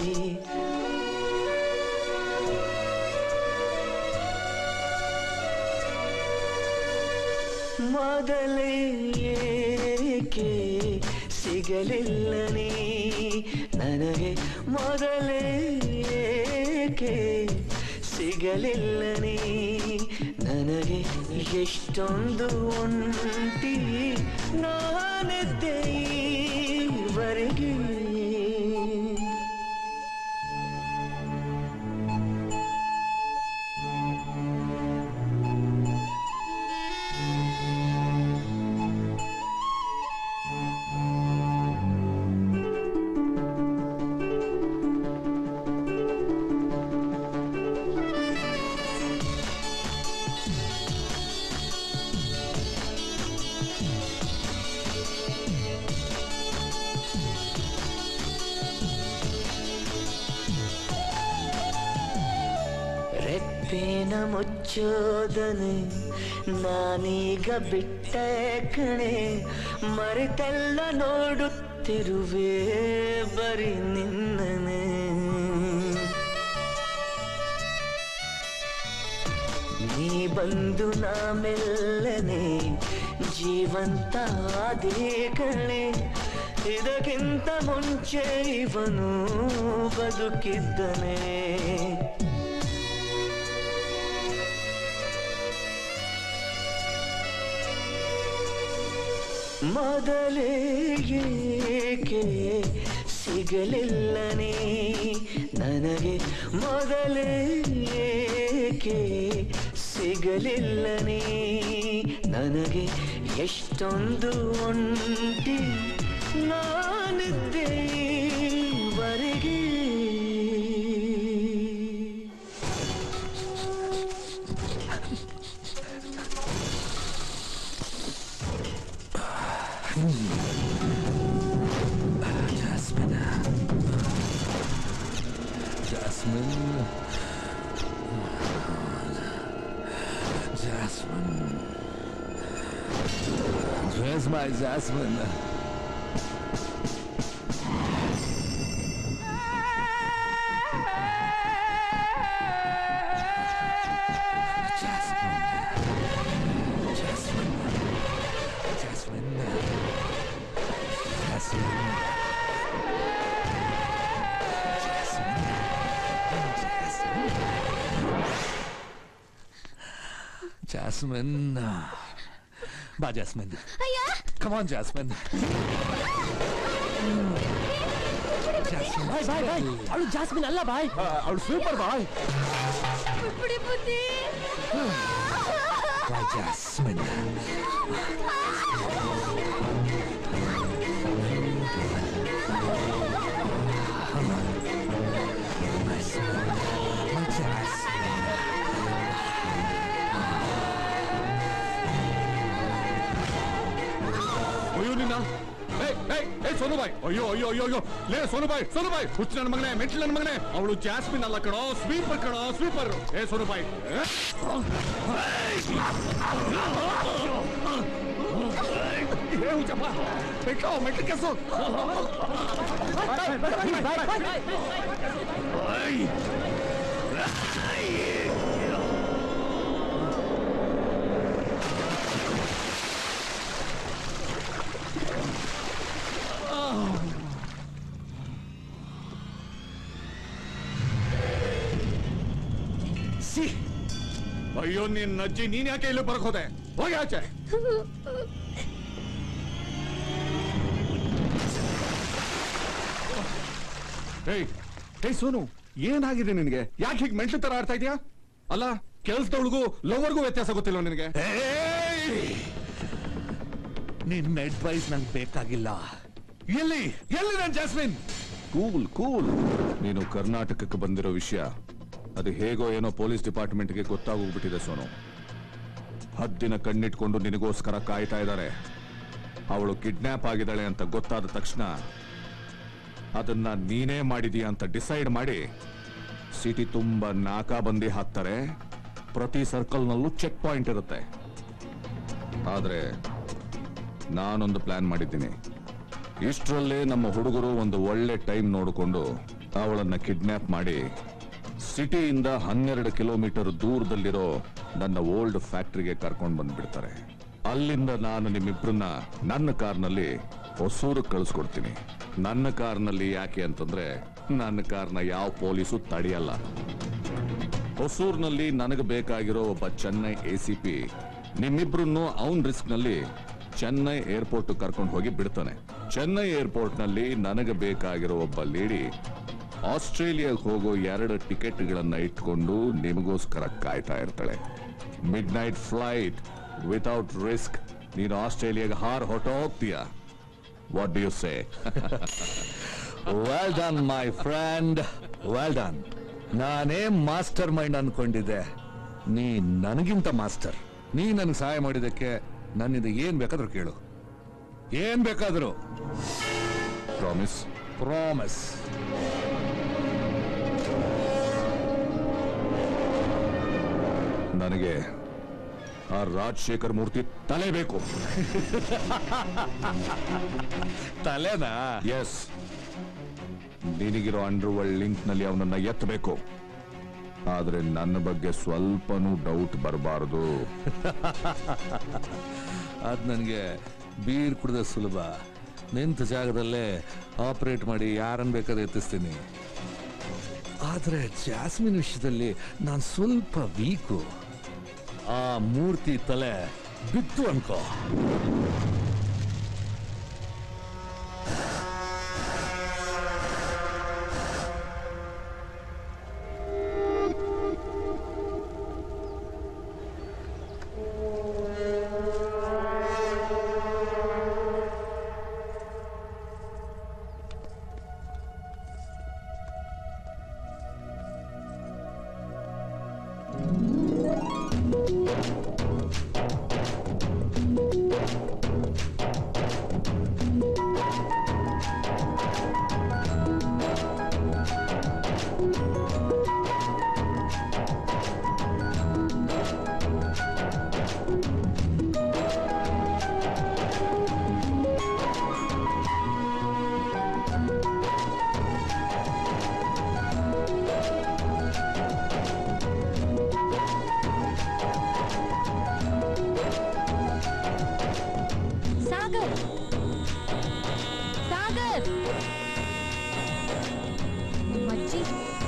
ಮೊದಲೇ ಏಕೆ ಸಿಗಲಿಲ್ಲ ನೀ ನನಗೆ ಮೊದಲೇ ಏಕೆ ಸಿಗಲಿಲ್ಲ ನೀ ನನಗೆ ಎಷ್ಟೊಂದು ಒಂಟಿ ನಾನಿದ್ದೆ ಈವರೆಗೆ ರೆಪ್ಪೇನ ಮುಚ್ಚೋದನೆ ನಾನೀಗ ಬಿಟ್ಟೆ ಕಣೆ ಮರೆತೆಲ್ಲ ನೋಡುತ್ತಿರುವೆ ಬರೀ ನಿನ್ನನೆ ನೀ ಬಂದು ನಾ ಮೆಲ್ಲನೆ ಜೀವಂತ ಆದೇ ಕಣೆ ಇದಕ್ಕಿಂತ ಮುಂಚೆ ಇವನು ಬದುಕಿದ್ದನೆ ಮೊದಲೇ ಏಕೆ ಸಿಗಲಿಲ್ಲ ನೀ ನನಗೆ ಮೊದಲೇ ಏಕೆ ಸಿಗಲಿಲ್ಲ ನೀ ನನಗೆ ಎಷ್ಟೊಂದು ಒಂಟಿ ನಾನಿದ್ದೆ ಈವರೆಗೆ Jasmine. Jasmine. Jasmine. Where's my Jasmine? Jasmine. Jasmine. Jasmine. Jasmine. Jasmine. Bye, Jasmine. Come on, Jasmine. Jasmine. ಬಾಯ್ ಬಾಯ್ ಬಾಯ್ ಅವಳು ಜಾಸ್ಮಿನ್ ಅಲ್ಲ ಬಾಯ್ ಅವಳು ಸೂಪರ್ ಬಾಯ್ ಬಿಟ್ಬಿಡಿ ಬುದ್ಧಿ Bye, Jasmine. My Jasmine. ಅಯ್ಯೋ ನಿನ್ನ ಏಯ್ ಏಯ್ ಏಯ್ ಸೋನುಬಾಯ್ ಅಯ್ಯೋ ಅಯ್ಯೋ ಅಯ್ಯೋ ಅಯ್ಯೋ ಲೇ ಸೋನುಬಾಯ್ ಸೋನುಬಾಯ್ ಹುಚ್ಚು ನನ್ನ ಮಗನೇ ಮೆಟ್ಲು ನನ್ನ ಮಗನೇ ಅವಳು ಜಾಸ್ಮಿನ್ ಅಲ್ಲ ಕಣೋ ಸ್ವೀಪರ್ ಕಣೋ ಸ್ವೀಪರ್ ಏ ಸೋನುಬಾಯ್ ಏ? ಏ ಹುಚ್ಚಪ್ಪ ಮೆಟ್ಲು ಮೆಟ್ಲು ಕೆಸು ಸಿ ಅಯ್ಯೋ ನಿನ್ ಅಜ್ಜಿ ನೀನ್ ಯಾಕೆ ಇಲ್ಲಿ ಬರಕ್ ಹೋದೆ ಹೋಗಿ ಆಚೆ ಏಯ್ ಏಯ್ ಸೋನು ಏನಾಗಿದೆ ನಿನಗೆ ಯಾಕೆ ಹೀಗೆ ಮೆಂಟ್ಲು ತರ ಆಡ್ತಾ ಇದೀಯಾ ಅಲ್ಲ ಕೆಲ್ಸದವಳಿಗೂ ಲವರ್ಗೂ ವ್ಯತ್ಯಾಸ ಗೊತ್ತಿಲ್ಲ ನಿನಗೆ ನಿನ್ನ ಅಡ್ವೈಸ್ ನಂಗೆ ಬೇಕಾಗಿಲ್ಲ ಎಲ್ಲಿ ಎಲ್ಲಿ ನನ್ ಜಾಸ್ಮಿನ್ ಕೂಲ್ ಕೂಲ್ ನೀನು ಕರ್ನಾಟಕಕ್ಕೆ ಬಂದಿರೋ ವಿಷಯ ಅದು ಹೇಗೋ ಏನೋ ಪೊಲೀಸ್ ಡಿಪಾರ್ಟ್ಮೆಂಟ್ಗೆ ಗೊತ್ತಾಗೋಗ್ಬಿಟ್ಟಿದೆ ಸೋನು ಹದ್ದಿನ ಕಣ್ಣಿಟ್ಕೊಂಡು ನಿನಗೋಸ್ಕರ ಕಾಯ್ತಾ ಇದ್ದಾರೆ ಅವಳು ಕಿಡ್ನಾಪ್ ಆಗಿದ್ದಾಳೆ ಅಂತ ಗೊತ್ತಾದ ತಕ್ಷಣ ಅದನ್ನ ನೀನೇ ಮಾಡಿದೀಯ ಅಂತ ಡಿಸೈಡ್ ಮಾಡಿ ಸಿಟಿ ತುಂಬಾ ನಾಕಾಬಂದಿ ಹಾಕ್ತಾರೆ ಪ್ರತಿ ಸರ್ಕಲ್ನಲ್ಲೂ ಚೆಕ್ ಪಾಯಿಂಟ್ ಇರುತ್ತೆ ಆದ್ರೆ ನಾನೊಂದು ಪ್ಲಾನ್ ಮಾಡಿದ್ದೀನಿ ಇಷ್ಟರಲ್ಲೇ ನಮ್ಮ ಹುಡುಗರು ಒಂದು ಒಳ್ಳೆ ಟೈಮ್ ನೋಡಿಕೊಂಡು ಅವಳನ್ನ ಕಿಡ್ನಾಪ್ ಮಾಡಿ ಸಿಟಿಯಿಂದ ಹನ್ನೆರಡು ಕಿಲೋಮೀಟರ್ ದೂರದಲ್ಲಿರೋ ನನ್ನ ಓಲ್ಡ್ ಫ್ಯಾಕ್ಟ್ರಿಗೆ ಕರ್ಕೊಂಡು ಬಂದ್ಬಿಡ್ತಾರೆ ಅಲ್ಲಿಂದ ನಾನು ನಿಮ್ಮಿಬ್ರನ್ನ ನನ್ನ ಕಾರ್ನಲ್ಲಿ ಹೊಸೂರು ಕಳಿಸ್ಕೊಡ್ತೀನಿ ನನ್ನ ಕಾರ್ನಲ್ಲಿ ಯಾಕೆ ಅಂತಂದ್ರೆ ನನ್ನ ಕಾರ್ನ ಯಾವ ಪೊಲೀಸು ತಡೆಯಲ್ಲ ಹೊಸೂರ್ನಲ್ಲಿ ನನಗೆ ಬೇಕಾಗಿರೋ ಒಬ್ಬ ಚೆನ್ನೈ ಎ ಸಿ ಪಿ ನಿಮ್ಮಿಬ್ರನ್ನು ಅವನ್ ರಿಸ್ಕ್ ನಲ್ಲಿ ಚೆನ್ನೈ ಏರ್ಪೋರ್ಟ್ ಕರ್ಕೊಂಡು ಹೋಗಿ ಬಿಡ್ತಾನೆ ಚೆನ್ನೈ ಏರ್ಪೋರ್ಟ್ ನಲ್ಲಿ ನನಗೆ ಬೇಕಾಗಿರೋ ಒಬ್ಬ ಲೇಡಿ ಆಸ್ಟ್ರೇಲಿಯಾಗೆ ಹೋಗೋ ಎರಡು ಟಿಕೆಟ್ಗಳನ್ನ ಇಟ್ಕೊಂಡು ನಿಮಗೋಸ್ಕರ ಕಾಯ್ತಾ ಇರ್ತಾಳೆ midnight flight without risk ನೀನು ಆಸ್ಟ್ರೇಲಿಯಾಗೆ ಹಾರ್ ಹೊಟ್ಟೋಗ್ತೀಯ what do you say well done my friend well done ನಾನೇ ಮಾಸ್ಟರ್ ಮೈಂಡ್ ಅನ್ಕೊಂಡಿದ್ದೆ ನೀ ನನಗಿಂತ ಮಾಸ್ಟರ್ ನೀ ನನಗೆ ಸಹಾಯ ಮಾಡಿದ್ದಕ್ಕೆ ನನ್ನಿಂದ ಏನ್ ಬೇಕಾದ್ರೂ ಕೇಳು ಏನ್ ಬೇಕಾದ್ರೂ ಪ್ರಾಮಿಸ್ ಪ್ರಾಮಿಸ್ ನನಗೆ ಆ ರಾಜಶೇಖರ್ ಮೂರ್ತಿ ತಲೆ ಬೇಕು ತಲೆನಾ ಎಸ್ ನಿನಗಿರೋ ಅಂಡರ್ ವರ್ಲ್ಡ್ ಲಿಂಕ್ ನಲ್ಲಿ ಅವನನ್ನ ಎತ್ತಬೇಕು ಆದ್ರೆ ನನ್ನ ಬಗ್ಗೆ ಸ್ವಲ್ಪನೂ ಡೌಟ್ ಬರಬಾರದು ಅದ್ ನನಗೆ ಬೀರ್ ಕುಡಿದ ಸುಲಭ ನಿಂತ ಜಾಗದಲ್ಲೇ ಆಪರೇಟ್ ಮಾಡಿ ಯಾರನ್ನ ಬೇಕಾದ್ರೆ ಎತ್ತಿಸ್ತೀನಿ ಆದ್ರೆ ಜಾಸ್ಮಿನ್ ವಿಷಯದಲ್ಲಿ ನಾನು ಸ್ವಲ್ಪ ವೀಕು ಆ ಮೂರ್ತಿ ತಲೆ ಬಿತ್ತು ಅನ್ಕೋ ಸಾಗರ್ ಸಾಗರ್ ಮಜ್ಜಿ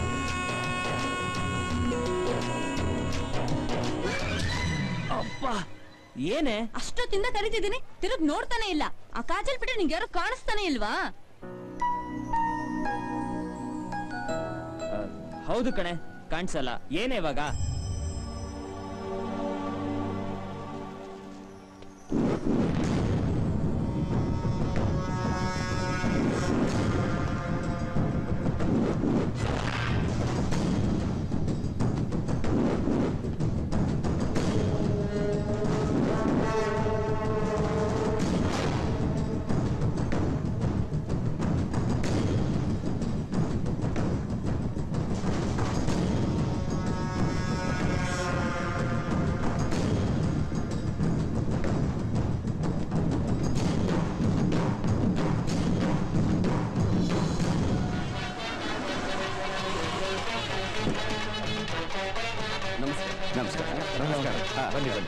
ಅಪ್ಪ ಏನೇ ಅಷ್ಟೊತ್ತಿಂದ ಕರಿತಿದ್ದೀನಿ ತಿರುಗ್ ನೋಡ್ತಾನೆ ಇಲ್ಲ ಆ ಕಾಜಲ್ ಬಿಟ್ರೆ ನಿಂಗೆ ಯಾರು ಕಾಣಿಸ್ತಾನೆ ಇಲ್ವಾ ಆ, ಹೌದು ಕಣೆ ಕಾಣಿಸಲ್ಲ ಏನೇ ಇವಾಗ ನಮಸ್ಕಾರ ಹಾ, ಬನ್ನಿ ಬನ್ನಿ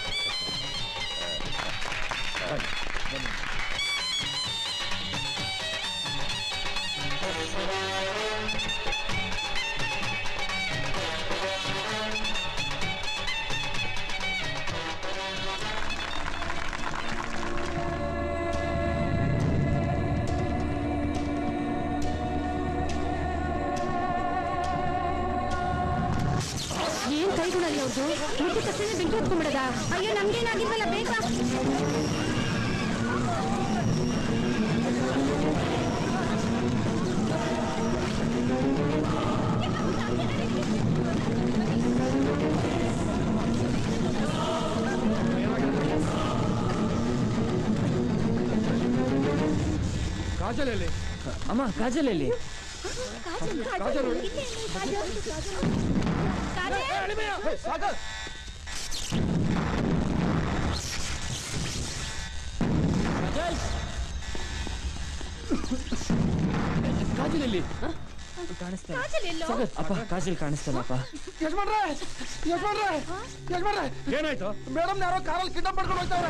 ಏನ್ ಕೈಗುಣಲ್ಲಿ ಅವ್ರದ್ದು ಮುಟ್ಟಿದ ತಕ್ಷಣ ಬೆಂಕಿ ಹೊತ್ಕೊಂಡ್ಬಿಡದ ಅಯ್ಯೋ ನಮ್ಗೇನಾಗಿಲ್ವಲ್ಲ ಬೇಗ ಕಾಜಲ್ ಎಲ್ಲಿ ಅಮ್ಮ ಕಾಜಲ್ ಎಲ್ಲಿ ಕಾಜಲ್ ಕಾಜಲ್ ಎಲ್ಲಿ ಕಾಣಿಸ್ತಾ ಇಲ್ಲ. ಕಾಜಲ್ ಎಲ್ಲೋ? ಸಾಗರ್, ಅಪ್ಪ ಕಾಜಲ್ ಕಾಣಿಸ್ತಲ್ಲಪ್ಪ ಯಜಮಾನ್ರೆ ಯಜಮಾನ್ರೆ ಯಜಮಾನ್ರೆ ಏನಾಯ್ತು ಮೇಡಮ್ ಯಾರೋ ಕಾರಲ್ಲಿ ಕಿಡ್ನಾಪ್ ಮಾಡ್ಕೊಂಡು ಹೋಗ್ತಾವ್ರೆ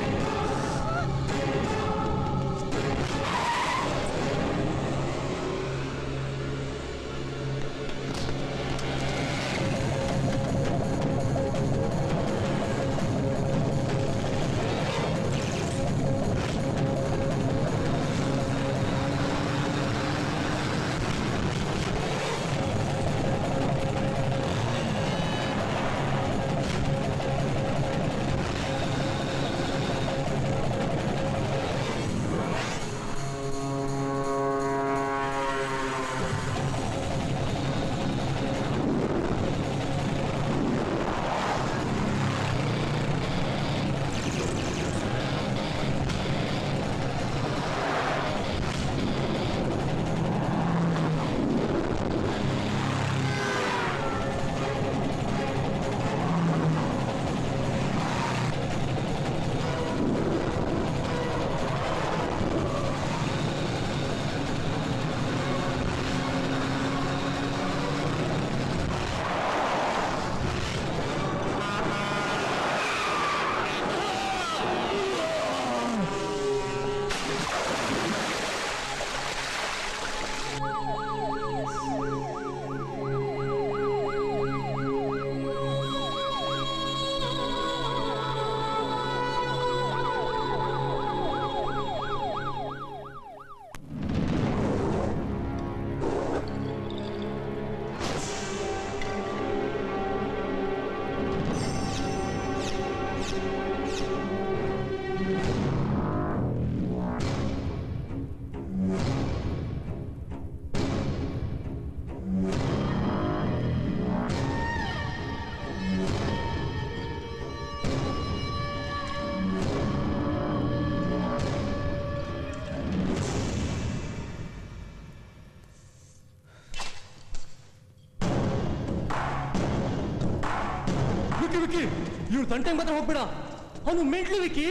ವಿಕ್ಕಿ ವಿಕ್ಕಿ ಇವ್ರು ತಂಟೆಗೆ ಮಾತ್ರ ಹೋಗ್ಬೇಡ ಅವನು ಮೆಂಟ್ಲು ವಿಕ್ಕಿ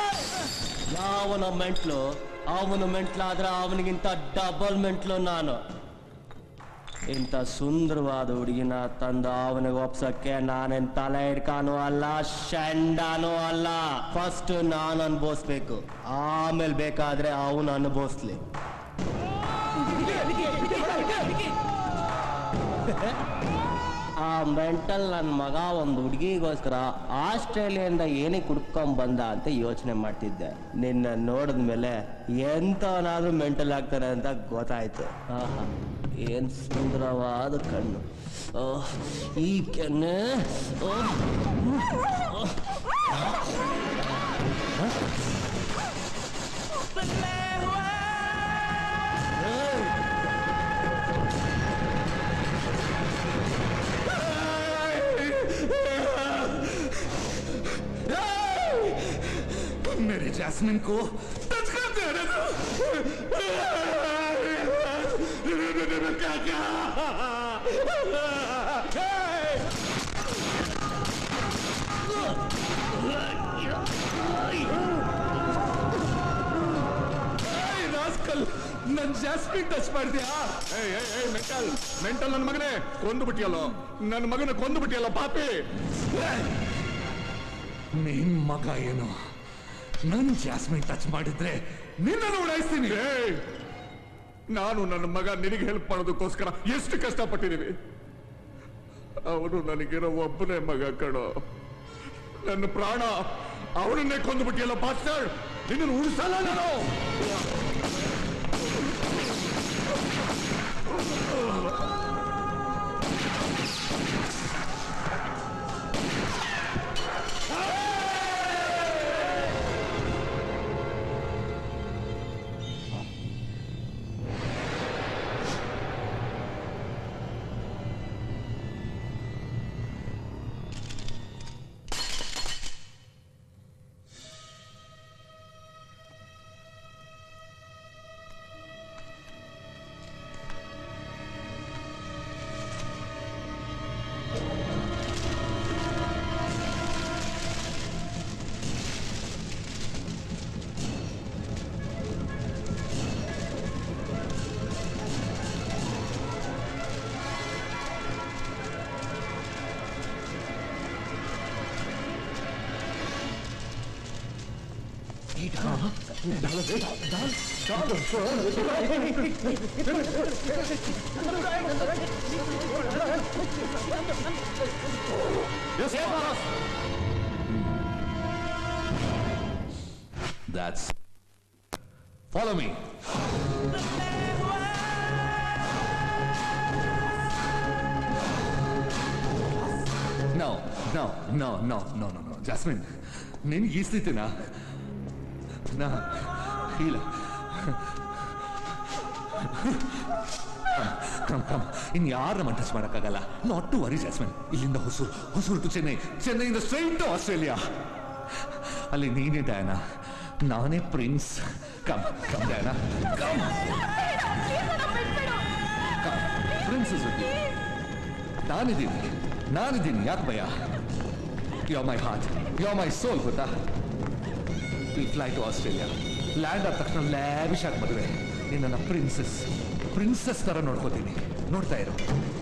ಯಾವನ ಮೆಂಟ್ಲು ಅವನು ಮೆಂಟ್ಲಾದ್ರೆ ಅವನಿಗಿಂತ ಡಬಲ್ ಮೆಂಟ್ಲು ನಾನು ಇಂಥ ಸುಂದರವಾದ ಹುಡುಗಿನ ತಂದು ಅವನಿಗೆ ಒಪ್ಸಕ್ಕೆ ನಾನೇನ್ ತಲೆ ಹಿಡ್ಕಾನು ಅಲ್ಲ ಶಂಡಾನು ಅಲ್ಲ ಫಸ್ಟ್ ನಾನು ಅನುಭವಿಸ್ಬೇಕು ಆಮೇಲೆ ಬೇಕಾದ್ರೆ ಅವನು ಅನುಭವಿಸ್ಲಿ ಆ ಮೆಂಟಲ್ ನನ್ನ ಮಗ ಒಂದು ಹುಡುಗಿಗೋಸ್ಕರ ಆಸ್ಟ್ರೇಲಿಯಾದಿಂದ ಏನಕ್ಕೆ ಹುಡ್ಕೊಂಡ್ ಬಂದ ಅಂತ ಯೋಚನೆ ಮಾಡ್ತಿದ್ದೆ ನಿನ್ನ ನೋಡಿದ್ಮೇಲೆ ಎಂತವನಾದ್ರೂ ಮೆಂಟಲ್ ಆಗ್ತಾನೆ ಅಂತ ಗೊತ್ತಾಯ್ತು ಆಹಾ ಏನ್ ಸುಂದರವಾದ ಕಣ್ಣು ಓಹ್, ಈ ಕೆನ್ನೆ ಓಹ್, ಓಹ್. मेरी जैस्मिन को टच कर दे रहे क्या ರಾಸ್ಕಲ್ ನನ್ ಜಾಸ್ಮಿನ್ ಟಚ್ ಮಾಡ್ತೀಯಾ ಏಯ್ ಏಯ್ ಏಯ್ ಮೆಂಟಲ್ ಮೆಂಟಲ್ ನನ್ನ ಮಗನೇ ಕೊಂದು ಬಿಟ್ಟಿಯಲ್ಲೋ ನನ್ನ ಮಗನ ಕೊಂದು ಬಿಟ್ಟಿಯಲ್ಲ ಪಾಪಿ ನಿನ್ ಮಗ ಏನು ನನ್ ಜಾಸ್ಮಿನ್ ಟಚ್ ಮಾಡಿದ್ರೆ ನಿನ್ನನ್ನು ಉಡಾಯಿಸ್ತೀನಿ ಏಯ್! ನಾನು ನನ್ನ ಮಗ ನಿನಗೆ ಹೆಲ್ಪ್ ಮಾಡೋದಕ್ಕೋಸ್ಕರ ಎಷ್ಟು ಕಷ್ಟಪಟ್ಟಿದ್ದೀವಿ ಅವನು ನನಗಿರೋ ಒಬ್ಬನೇ ಮಗ ಕಣೋ ನನ್ನ ಪ್ರಾಣ ಅವನನ್ನೇ ಕೊಂದುಬಿಟ್ಟಿಯಲ್ಲ ಬಾಸ್ಟರ್ ನಿನ್ನನ್ನು ಉಳಿಸಲ್ಲ ನಾನು Yes, boss. That's. Follow me. No, no, no, no, no, no, no. Jasmine, ನಿನ್ಗೆ ಈ ಸ್ಥಿತಿನಾ ನಾ ಇಲ್ಲ ಕಮ್ ಕಮ್ ಇನ್ ಯಾರನ್ನ ಟಚ್ ಮಾಡಕ್ಕಾಗಲ್ಲ ನಾಟ್ ಟು ವರಿ ಜಾಸ್ಮಿನ್ ಇಲ್ಲಿಂದ ಹೊಸೂರು ಹೊಸೂರು ಟು ಚೆನ್ನೈ ಚೆನ್ನೈಯಿಂದ ಸ್ಟ್ರೈಟ್ ಟು ಆಸ್ಟ್ರೇಲಿಯಾ ಅಲ್ಲಿ ನೀನೇ ಡಯಾನ ನಾನೇ prince come come Diana come prince ನಾನಿದ್ದೀನಿ ನಾನಿದ್ದೀನಿ ಯಾಕೆ ಭಯ ಯೋ my heart yo my soul ಗೊತ್ತಾ will fly to Australia land ಆದ ತಕ್ಷಣ ಲ್ಯಾವಿಶ್ ಆಗಿ ಮದುವೆ ನಿನ್ನ ಪ್ರಿನ್ಸಸ್ ಪ್ರಿನ್ಸಸ್ ತರ ನೋಡ್ಕೋತೀನಿ ನೋಡ್ತಾ ಇರು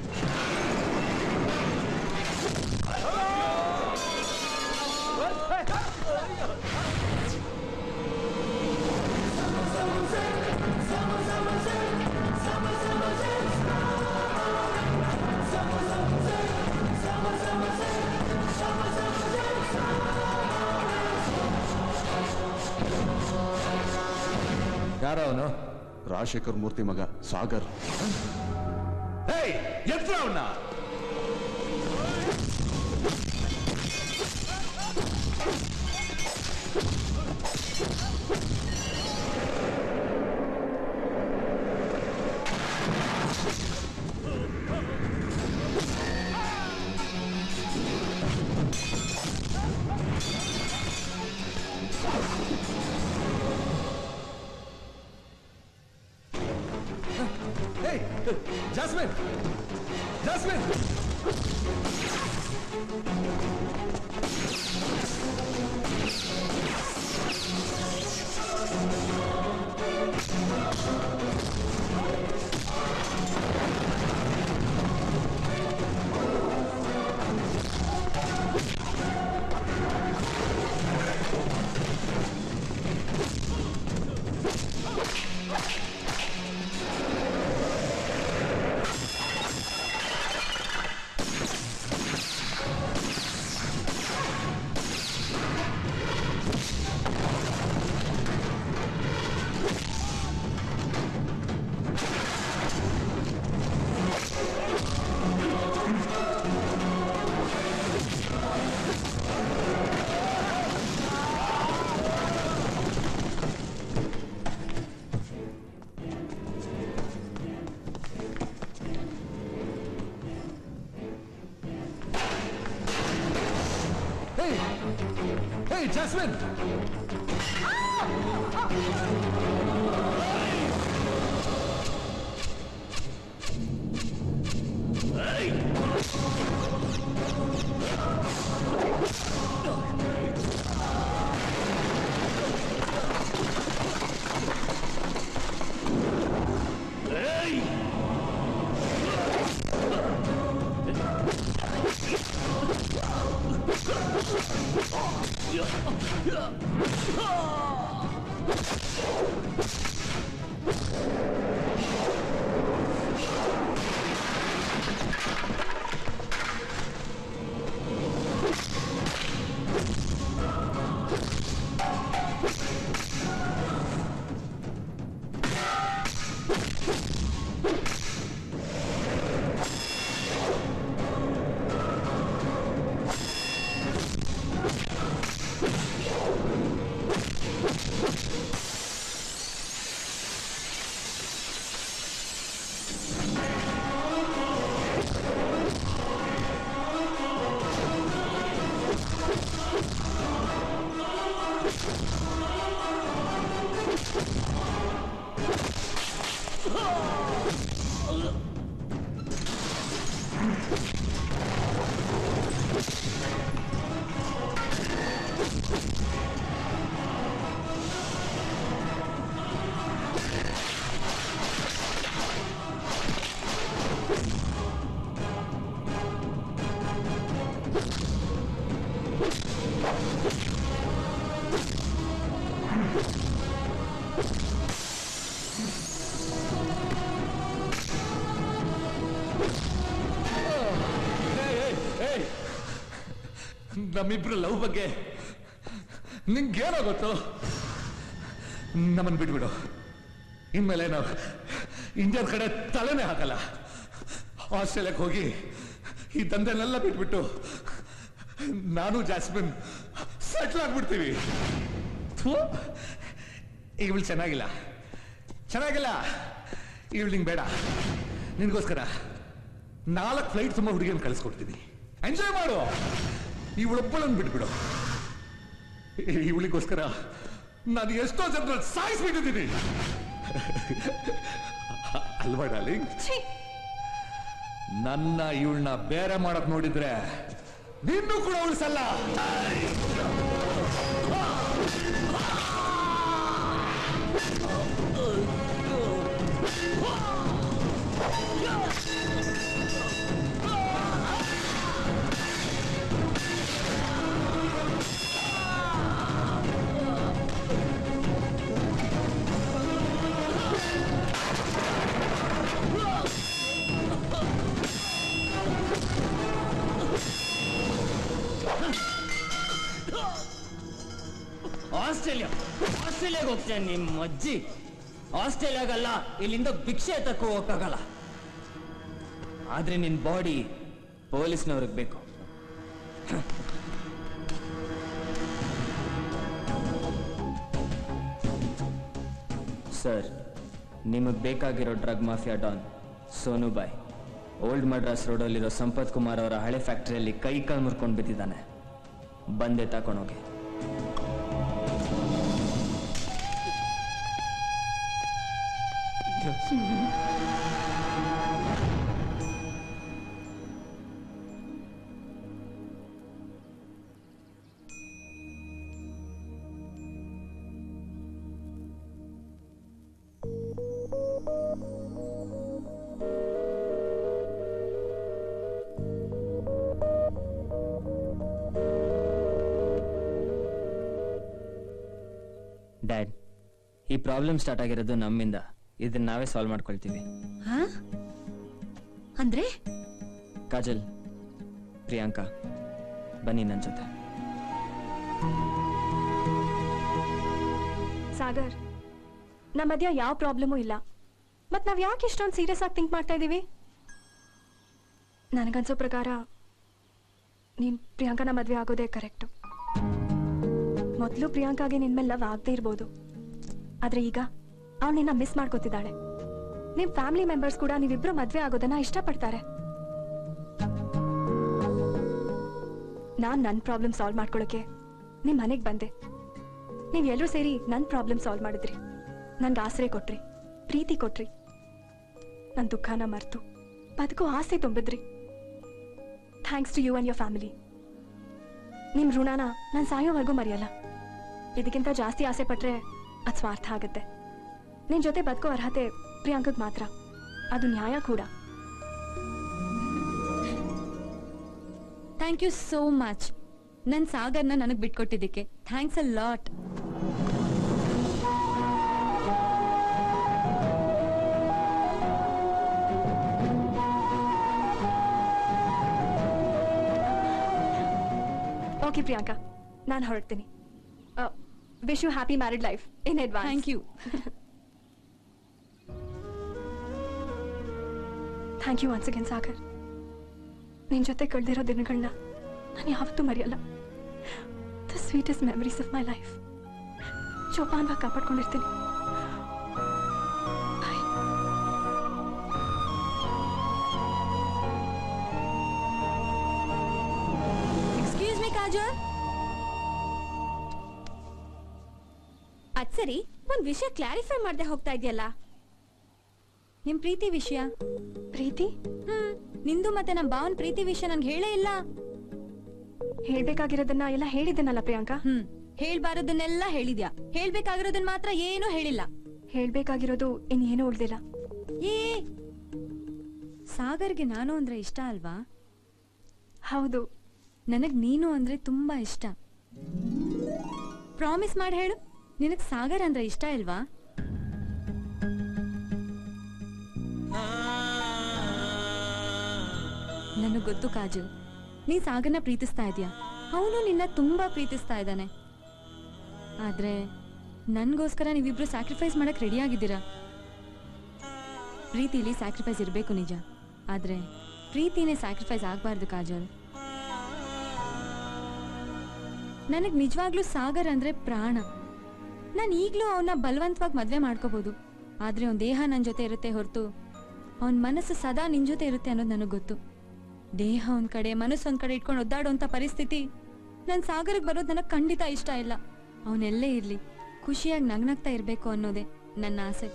ಯಾರೋ ಅವನು ರಾಜಶೇಖರ್ ಮೂರ್ತಿ ಮಗ ಸಾಗರ್ ಹೇಯ್ ಎತ್ರ ಅವನ್ನ Hey, Jasmine! Jasmine! Hey! Hey, Jasmine! Hey! ನಮ್ಮಿಬ್ರು ಲವ್ ಬಗ್ಗೆ ನಿಂಗೇನೋ ಗೊತ್ತು ನಮ್ಮನ್ ಬಿಟ್ಬಿಡು ಇನ್ಮೇಲೆ ನಾವು ಇಂಡಿಯನ್ ಕಡೆ ತಲೆನೇ ಹಾಕಲ್ಲ ಆಸ್ಟ್ರೇಲಿಯಾಕ್ಕೆ ಹೋಗಿ ಈ ದಂಧೆನೆಲ್ಲ ಬಿಟ್ಬಿಟ್ಟು ನಾನು ಜಾಸ್ಮಿನ್ ಸೆಟ್ಲ್ ಆಗ್ಬಿಡ್ತೀವಿ ಥು, ಇವಳು ಚೆನ್ನಾಗಿಲ್ಲ ಚೆನ್ನಾಗಿಲ್ಲ ಇವಳು ನಿಂಗೆ ಬೇಡ ನಿನ್ಗೋಸ್ಕರ ನಾಲ್ಕು ಫ್ಲೈಟ್ ತುಂಬ ಹುಡುಗಿಯನ್ನು ಕಳಿಸ್ಕೊಡ್ತೀನಿ ಎಂಜಾಯ್ ಮಾಡು ಇವಳೊಬ್ಬಳನ್ನು ಬಿಟ್ಬಿಡು ಇವಳಿಗೋಸ್ಕರ ನಾನು ಎಷ್ಟೋ ಜನ ಸಾಯಿಸ್ಬಿಟ್ಟಿದ್ದೀನಿ ಅಲ್ವಾ ಡಾರ್ಲಿಂಗ್ ನನ್ನ ಇವಳನ್ನ ಬೇರೆ ಮಾಡಕ್ ನೋಡಿದ್ರೆ ನಿನ್ನೂ ಕೂಡ ಉಳಿಸಲ್ಲ ಆಸ್ಟ್ರೇಲಿಯಾ ಆಸ್ಟ್ರೇಲಿಯಾಗ ಹೋಗ್ತೇನೆ ನಿಮ್ಮ ಅಜ್ಜಿ ಆಸ್ಟ್ರೇಲಿಯಾಗಲ್ಲ ಇಲ್ಲಿಂದ ಭಿಕ್ಷೆ ತಕ್ಕೂ ಹೋಗಕ್ಕಾಗಲ್ಲ ಆದ್ರೆ ನಿನ್ ಬಾಡಿ ಪೊಲೀಸ್ನವ್ರಿಗೆ ಬೇಕು ಸರ್ ನಿಮಗೆ ಬೇಕಾಗಿರೋ drug mafia don Sonubai old Madras ರೋಡಲ್ಲಿರೋ ಸಂಪತ್ ಕುಮಾರ್ ಅವರ ಹಳೆ ಫ್ಯಾಕ್ಟರಿಯಲ್ಲಿ ಕೈ ಕಾಲು ಮುರ್ಕೊಂಡು ಬಿದ್ದಿದ್ದಾನೆ ಬಂದೆ ತಕೊಂಡೋಗಿ ಡ್ಯಾಡ್ ಈ ಪ್ರಾಬ್ಲಮ್ ಸ್ಟಾರ್ಟ್ ಆಗಿರೋದು ನಮ್ಮಿಂದ ಇದನ್ನ ನಾವೇ ಸಾಲ್ವ್ ಮಾಡ್ಕೊಳ್ತೀವಿ ಹಾ ಅಂದ್ರೆ ಕಾಜಲ್ ಪ್ರಿಯಾಂಕಾ ಬನ್ನಿ ನನ್ನ ಜೊತೆ ಸಾಗರ್ ನಮ್ಮ ಮಧ್ಯ ಯಾವ ಪ್ರಾಬ್ಲಮೂ ಇಲ್ಲ ಮತ್ ನಾವ್ ಯಾಕೆ ಇಷ್ಟೊಂದು ಸೀರಿಯಸ್ ಆಗಿ ಥಿಂಕ್ ಮಾಡ್ತಾ ಇದೀವಿ ನನಗನ್ಸೋ ಪ್ರಕಾರ ನೀನ್ ಪ್ರಿಯಾಂಕನ ಮದ್ವೆ ಆಗೋದೇ ಕರೆಕ್ಟು ಮೊದಲು ಪ್ರಿಯಾಂಕಾಗೆ ನಿನ್ ಮೇಲೆ ಲವ್ ಆಗದೆ ಇರ್ಬೋದು ಆದ್ರೆ ಈಗ ಅವಳು ನಿನ್ನ ಮಿಸ್ ಮಾಡ್ಕೋತಿದ್ದಾಳೆ ನಿಮ್ ಫ್ಯಾಮಿಲಿ ಮೆಂಬರ್ಸ್ ಕೂಡ ನೀವಿಬ್ರು ಮದ್ವೆ ಆಗೋದನ್ನ ಇಷ್ಟಪಡ್ತಾರೆ ನಾನ್ ನನ್ ಪ್ರಾಬ್ಲಮ್ ಸಾಲ್ವ್ ಮಾಡ್ಕೊಳಕ್ಕೆ ನಿಮ್ ಮನೆಗ್ ಬಂದೆ ನೀವ್ ಎಲ್ರೂ ಸೇರಿ ನನ್ ಪ್ರಾಬ್ಲಮ್ ಸಾಲ್ವ್ ಮಾಡಿದ್ರಿ ನನ್ಗೆ ಆಸರೆ ಕೊಟ್ರಿ ಪ್ರೀತಿ ಕೊಟ್ರಿ ನನ್ ದುಃಖನ ಮರ್ತು ಬದುಕು ಆಸೆ ತುಂಬಿದ್ರಿ thanks to you and your family ನಿಮ್ ಋಣನ ನಾನು ಸಾಯೋವರೆಗೂ ಮರೆಯಲ್ಲ ಇದಕ್ಕಿಂತ ಜಾಸ್ತಿ ಆಸೆ ಪಟ್ರೆ ಅದು ಸ್ವಾರ್ಥ ಆಗುತ್ತೆ ನಿನ್ ಜೊತೆ ಬದುಕೋ ಅರ್ಹತೆ ಪ್ರಿಯಾಂಕಗ್ ಮಾತ್ರ ಅದು ನ್ಯಾಯ ಕೂಡ ಥ್ಯಾಂಕ್ ಯು ಸೋ ಮಚ್ ನನ್ ಸಾಗರ್ನ ನನಗ್ ಬಿಟ್ಕೊಟ್ಟಿದ್ದಕ್ಕೆ thanks a lot okay Priyanka ನಾನು ಹೊರಡ್ತೀನಿ wish you happy married life in advance thank you thank you once again Sagar ನಿನ್ ಜೊತೆ ಕಳೆದಿರೋ ದಿನಗಳನ್ನ ನಾನು ಯಾವತ್ತೂ ಮರೆಯಲ್ಲ the sweetest memories of my life ಜೋಪಾನ್ವಾಗಿ ಕಾಪಾಡ್ಕೊಂಡಿರ್ತೀನಿ ಎಕ್ಸ್ಕ್ಯೂಸ್ ಮೀ ಕಾಜಲ್ ಅದ್ ಸರಿ ಒಂದ್ ವಿಷಯ ಕ್ಲಾರಿಫೈ ಮಾಡ್ದೆ ಹೋಗ್ತಾ ಇದೆಯಲ್ಲ ನಿಮ್ ಪ್ರೀತಿ ವಿಷಯ ಪ್ರೀತಿ ಹ್ಮ್ ನಿಂದು ಮತ್ತೆ ನಮ್ ಭಾವನ್ ಪ್ರೀತಿ ವಿಷಯ ನನ್ಗೆ ಹೇಳೇ ಇಲ್ಲ ಹೇಳ್ಬೇಕಾಗಿರೋದನ್ನ ಎಲ್ಲ ಹೇಳಿದ್ದೇನಲ್ಲ ಪ್ರಿಯಾಂಕಾ ಹ್ಮ್ ಹೇಳ್ಬಾರದನ್ನೆಲ್ಲ ಹೇಳಿದ್ಯಾ ಹೇಳ್ಬೇಕಾಗಿರೋದನ್ನ ಮಾತ್ರ ಏನೂ ಹೇಳಿಲ್ಲ ಹೇಳ್ಬೇಕಾಗಿರೋದು ಇನ್ನೇನು ಉಳ್ದಿಲ್ಲ ಏ ಸಾಗರ್ಗೆ ನಾನು ಅಂದ್ರೆ ಇಷ್ಟ ಅಲ್ವಾ ಹೌದು ನನಗ್ ನೀನು ಅಂದ್ರೆ ತುಂಬಾ ಇಷ್ಟ ಪ್ರಾಮಿಸ್ ಮಾಡಿ ಹೇಳು ನಿನಗ್ ಸಾಗರ್ ಅಂದ್ರೆ ಇಷ್ಟ ಇಲ್ವಾ ನನಗ್ ಗೊತ್ತು ಕಾಜಲ್ ನೀ ಸಾಗರ್ನ ಪ್ರೀತಿಸ್ತಾ ಇದೀಯ ಅವನು ನಿನ್ನ ತುಂಬಾ ಪ್ರೀತಿಸ್ತಾ ಇದ್ದಾನೆ ಆದ್ರೆ ನನ್ಗೋಸ್ಕರ ನೀವಿಬ್ರು ಸ್ಯಾಕ್ರಿಫೈಸ್ ಮಾಡಕ್ ರೆಡಿ ಆಗಿದ್ದೀರಾ ಪ್ರೀತಿಲಿ ಸ್ಯಾಕ್ರಿಫೈಸ್ ಇರಬೇಕು ನಿಜ ಆದ್ರೆ ಪ್ರೀತಿನೇ ಸ್ಯಾಕ್ರಿಫೈಸ್ ಆಗ್ಬಾರ್ದು ಕಾಜಲ್ ನನಗ್ ನಿಜವಾಗ್ಲೂ ಸಾಗರ್ ಅಂದ್ರೆ ಪ್ರಾಣ ನಾನು ಈಗ್ಲೂ ಅವನ್ನ ಬಲವಂತವಾಗಿ ಮದ್ವೆ ಮಾಡ್ಕೋಬಹುದು ಆದ್ರೆ ಅವನ್ ದೇಹ ನನ್ ಜೊತೆ ಇರುತ್ತೆ ಹೊರತು ಅವನ್ ಮನಸ್ಸು ಸದಾ ನಿನ್ ಜೊತೆ ಇರುತ್ತೆ ಅನ್ನೋದು ನನಗ್ ಗೊತ್ತು ದೇಹ ಒಂದ್ ಕಡೆ ಮನಸ್ಸು ಒಂದ್ ಕಡೆ ಇಟ್ಕೊಂಡು ಒದ್ದಾಡುವಂತ ಪರಿಸ್ಥಿತಿ ನನ್ ಸಾಗರಕ್ಕೆ ಬರೋದು ನನಗ್ ಖಂಡಿತ ಇಷ್ಟ ಇಲ್ಲ ಅವನೆಲ್ಲೇ ಇರ್ಲಿ ಖುಷಿಯಾಗಿ ನಗ್ನಗ್ತಾ ಇರ್ಬೇಕು ಅನ್ನೋದೇ ನನ್ನ ಆಸೆ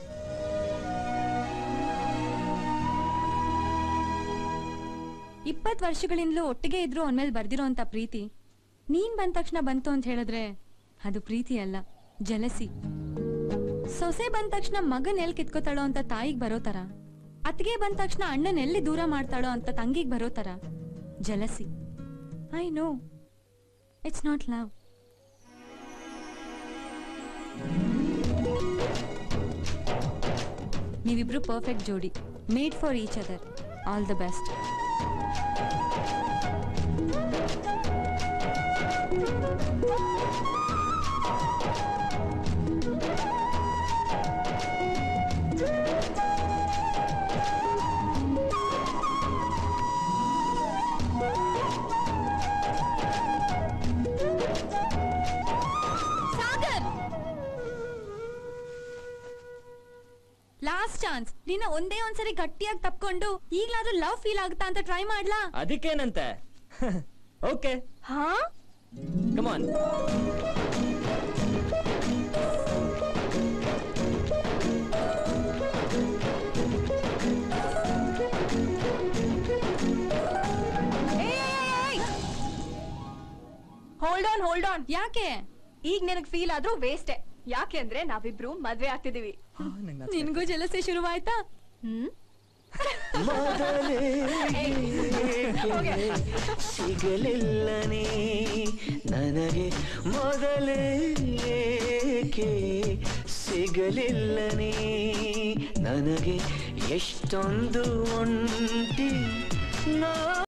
ಇಪ್ಪತ್ ವರ್ಷಗಳಿಂದಲೂ ಒಟ್ಟಿಗೆ ಇದ್ರು ಅವನ ಮೇಲೆ ಬರ್ದಿರೋ ಅಂತ ಪ್ರೀತಿ ನೀನ್ ಬಂದ ತಕ್ಷಣ ಬಂತು ಅಂತ ಹೇಳಿದ್ರೆ ಅದು ಪ್ರೀತಿ ಅಲ್ಲ ಜಲಸಿ ಸೊಸೆ ಬಂದ ತಕ್ಷಣ ಮಗನ್ ಎಲ್ ಕಿತ್ಕೋತಾಳೋ ಅಂತ ತಾಯಿಗ್ ಬರೋ ತರ ಅತ್ತಿಗೆ ಬಂದ ತಕ್ಷಣ ಅಣ್ಣನ್ ಎಲ್ಲಿ ದೂರ ಮಾಡ್ತಾಳೋ ಅಂತ ತಂಗಿಗ್ ಬರೋ ತರ jealousy I know it's not love ನೀವಿಬ್ರು ಪರ್ಫೆಕ್ಟ್ ಜೋಡಿ made for each other all the best Sagar last chance ನಿನ್ನ ಒಂದೇ ಒಂದ್ಸರಿ ಗಟ್ಟಿಯಾಗಿ ತಪ್ಕೊಂಡು ಈಗ್ಲಾದ್ರೂ ಲವ್ ಫೀಲ್ ಆಗುತ್ತಾ ಅಂತ ಟ್ರೈ ಮಾಡ್ಲಾ ಅದಕ್ಕೇನಂತೆ ಓಕೆ ಹಾ come on hold on hold on ಯಾಕೆ ಈಗ ನಿನಗ್ ಫೀಲ್ ಆದ್ರೂ ವೇಸ್ಟೆ ಯಾಕೆ ಅಂದ್ರೆ ನಾವಿಬ್ರು ಮದ್ವೆ ಆಗ್ತಿದೀವಿ ನಿನ್ಗೂ ಜಲಸೆ ಶುರುವಾಯ್ತಾ ಹ್ಮ್ ಸಿಗಲಿಲ್ಲನೇ ನನಗೆ ಮೊದಲೇಕೆ ಸಿಗಲಿಲ್ಲನೇ ನನಗೆ ಎಷ್ಟೊಂದು ಒಂಟಿ ನಾ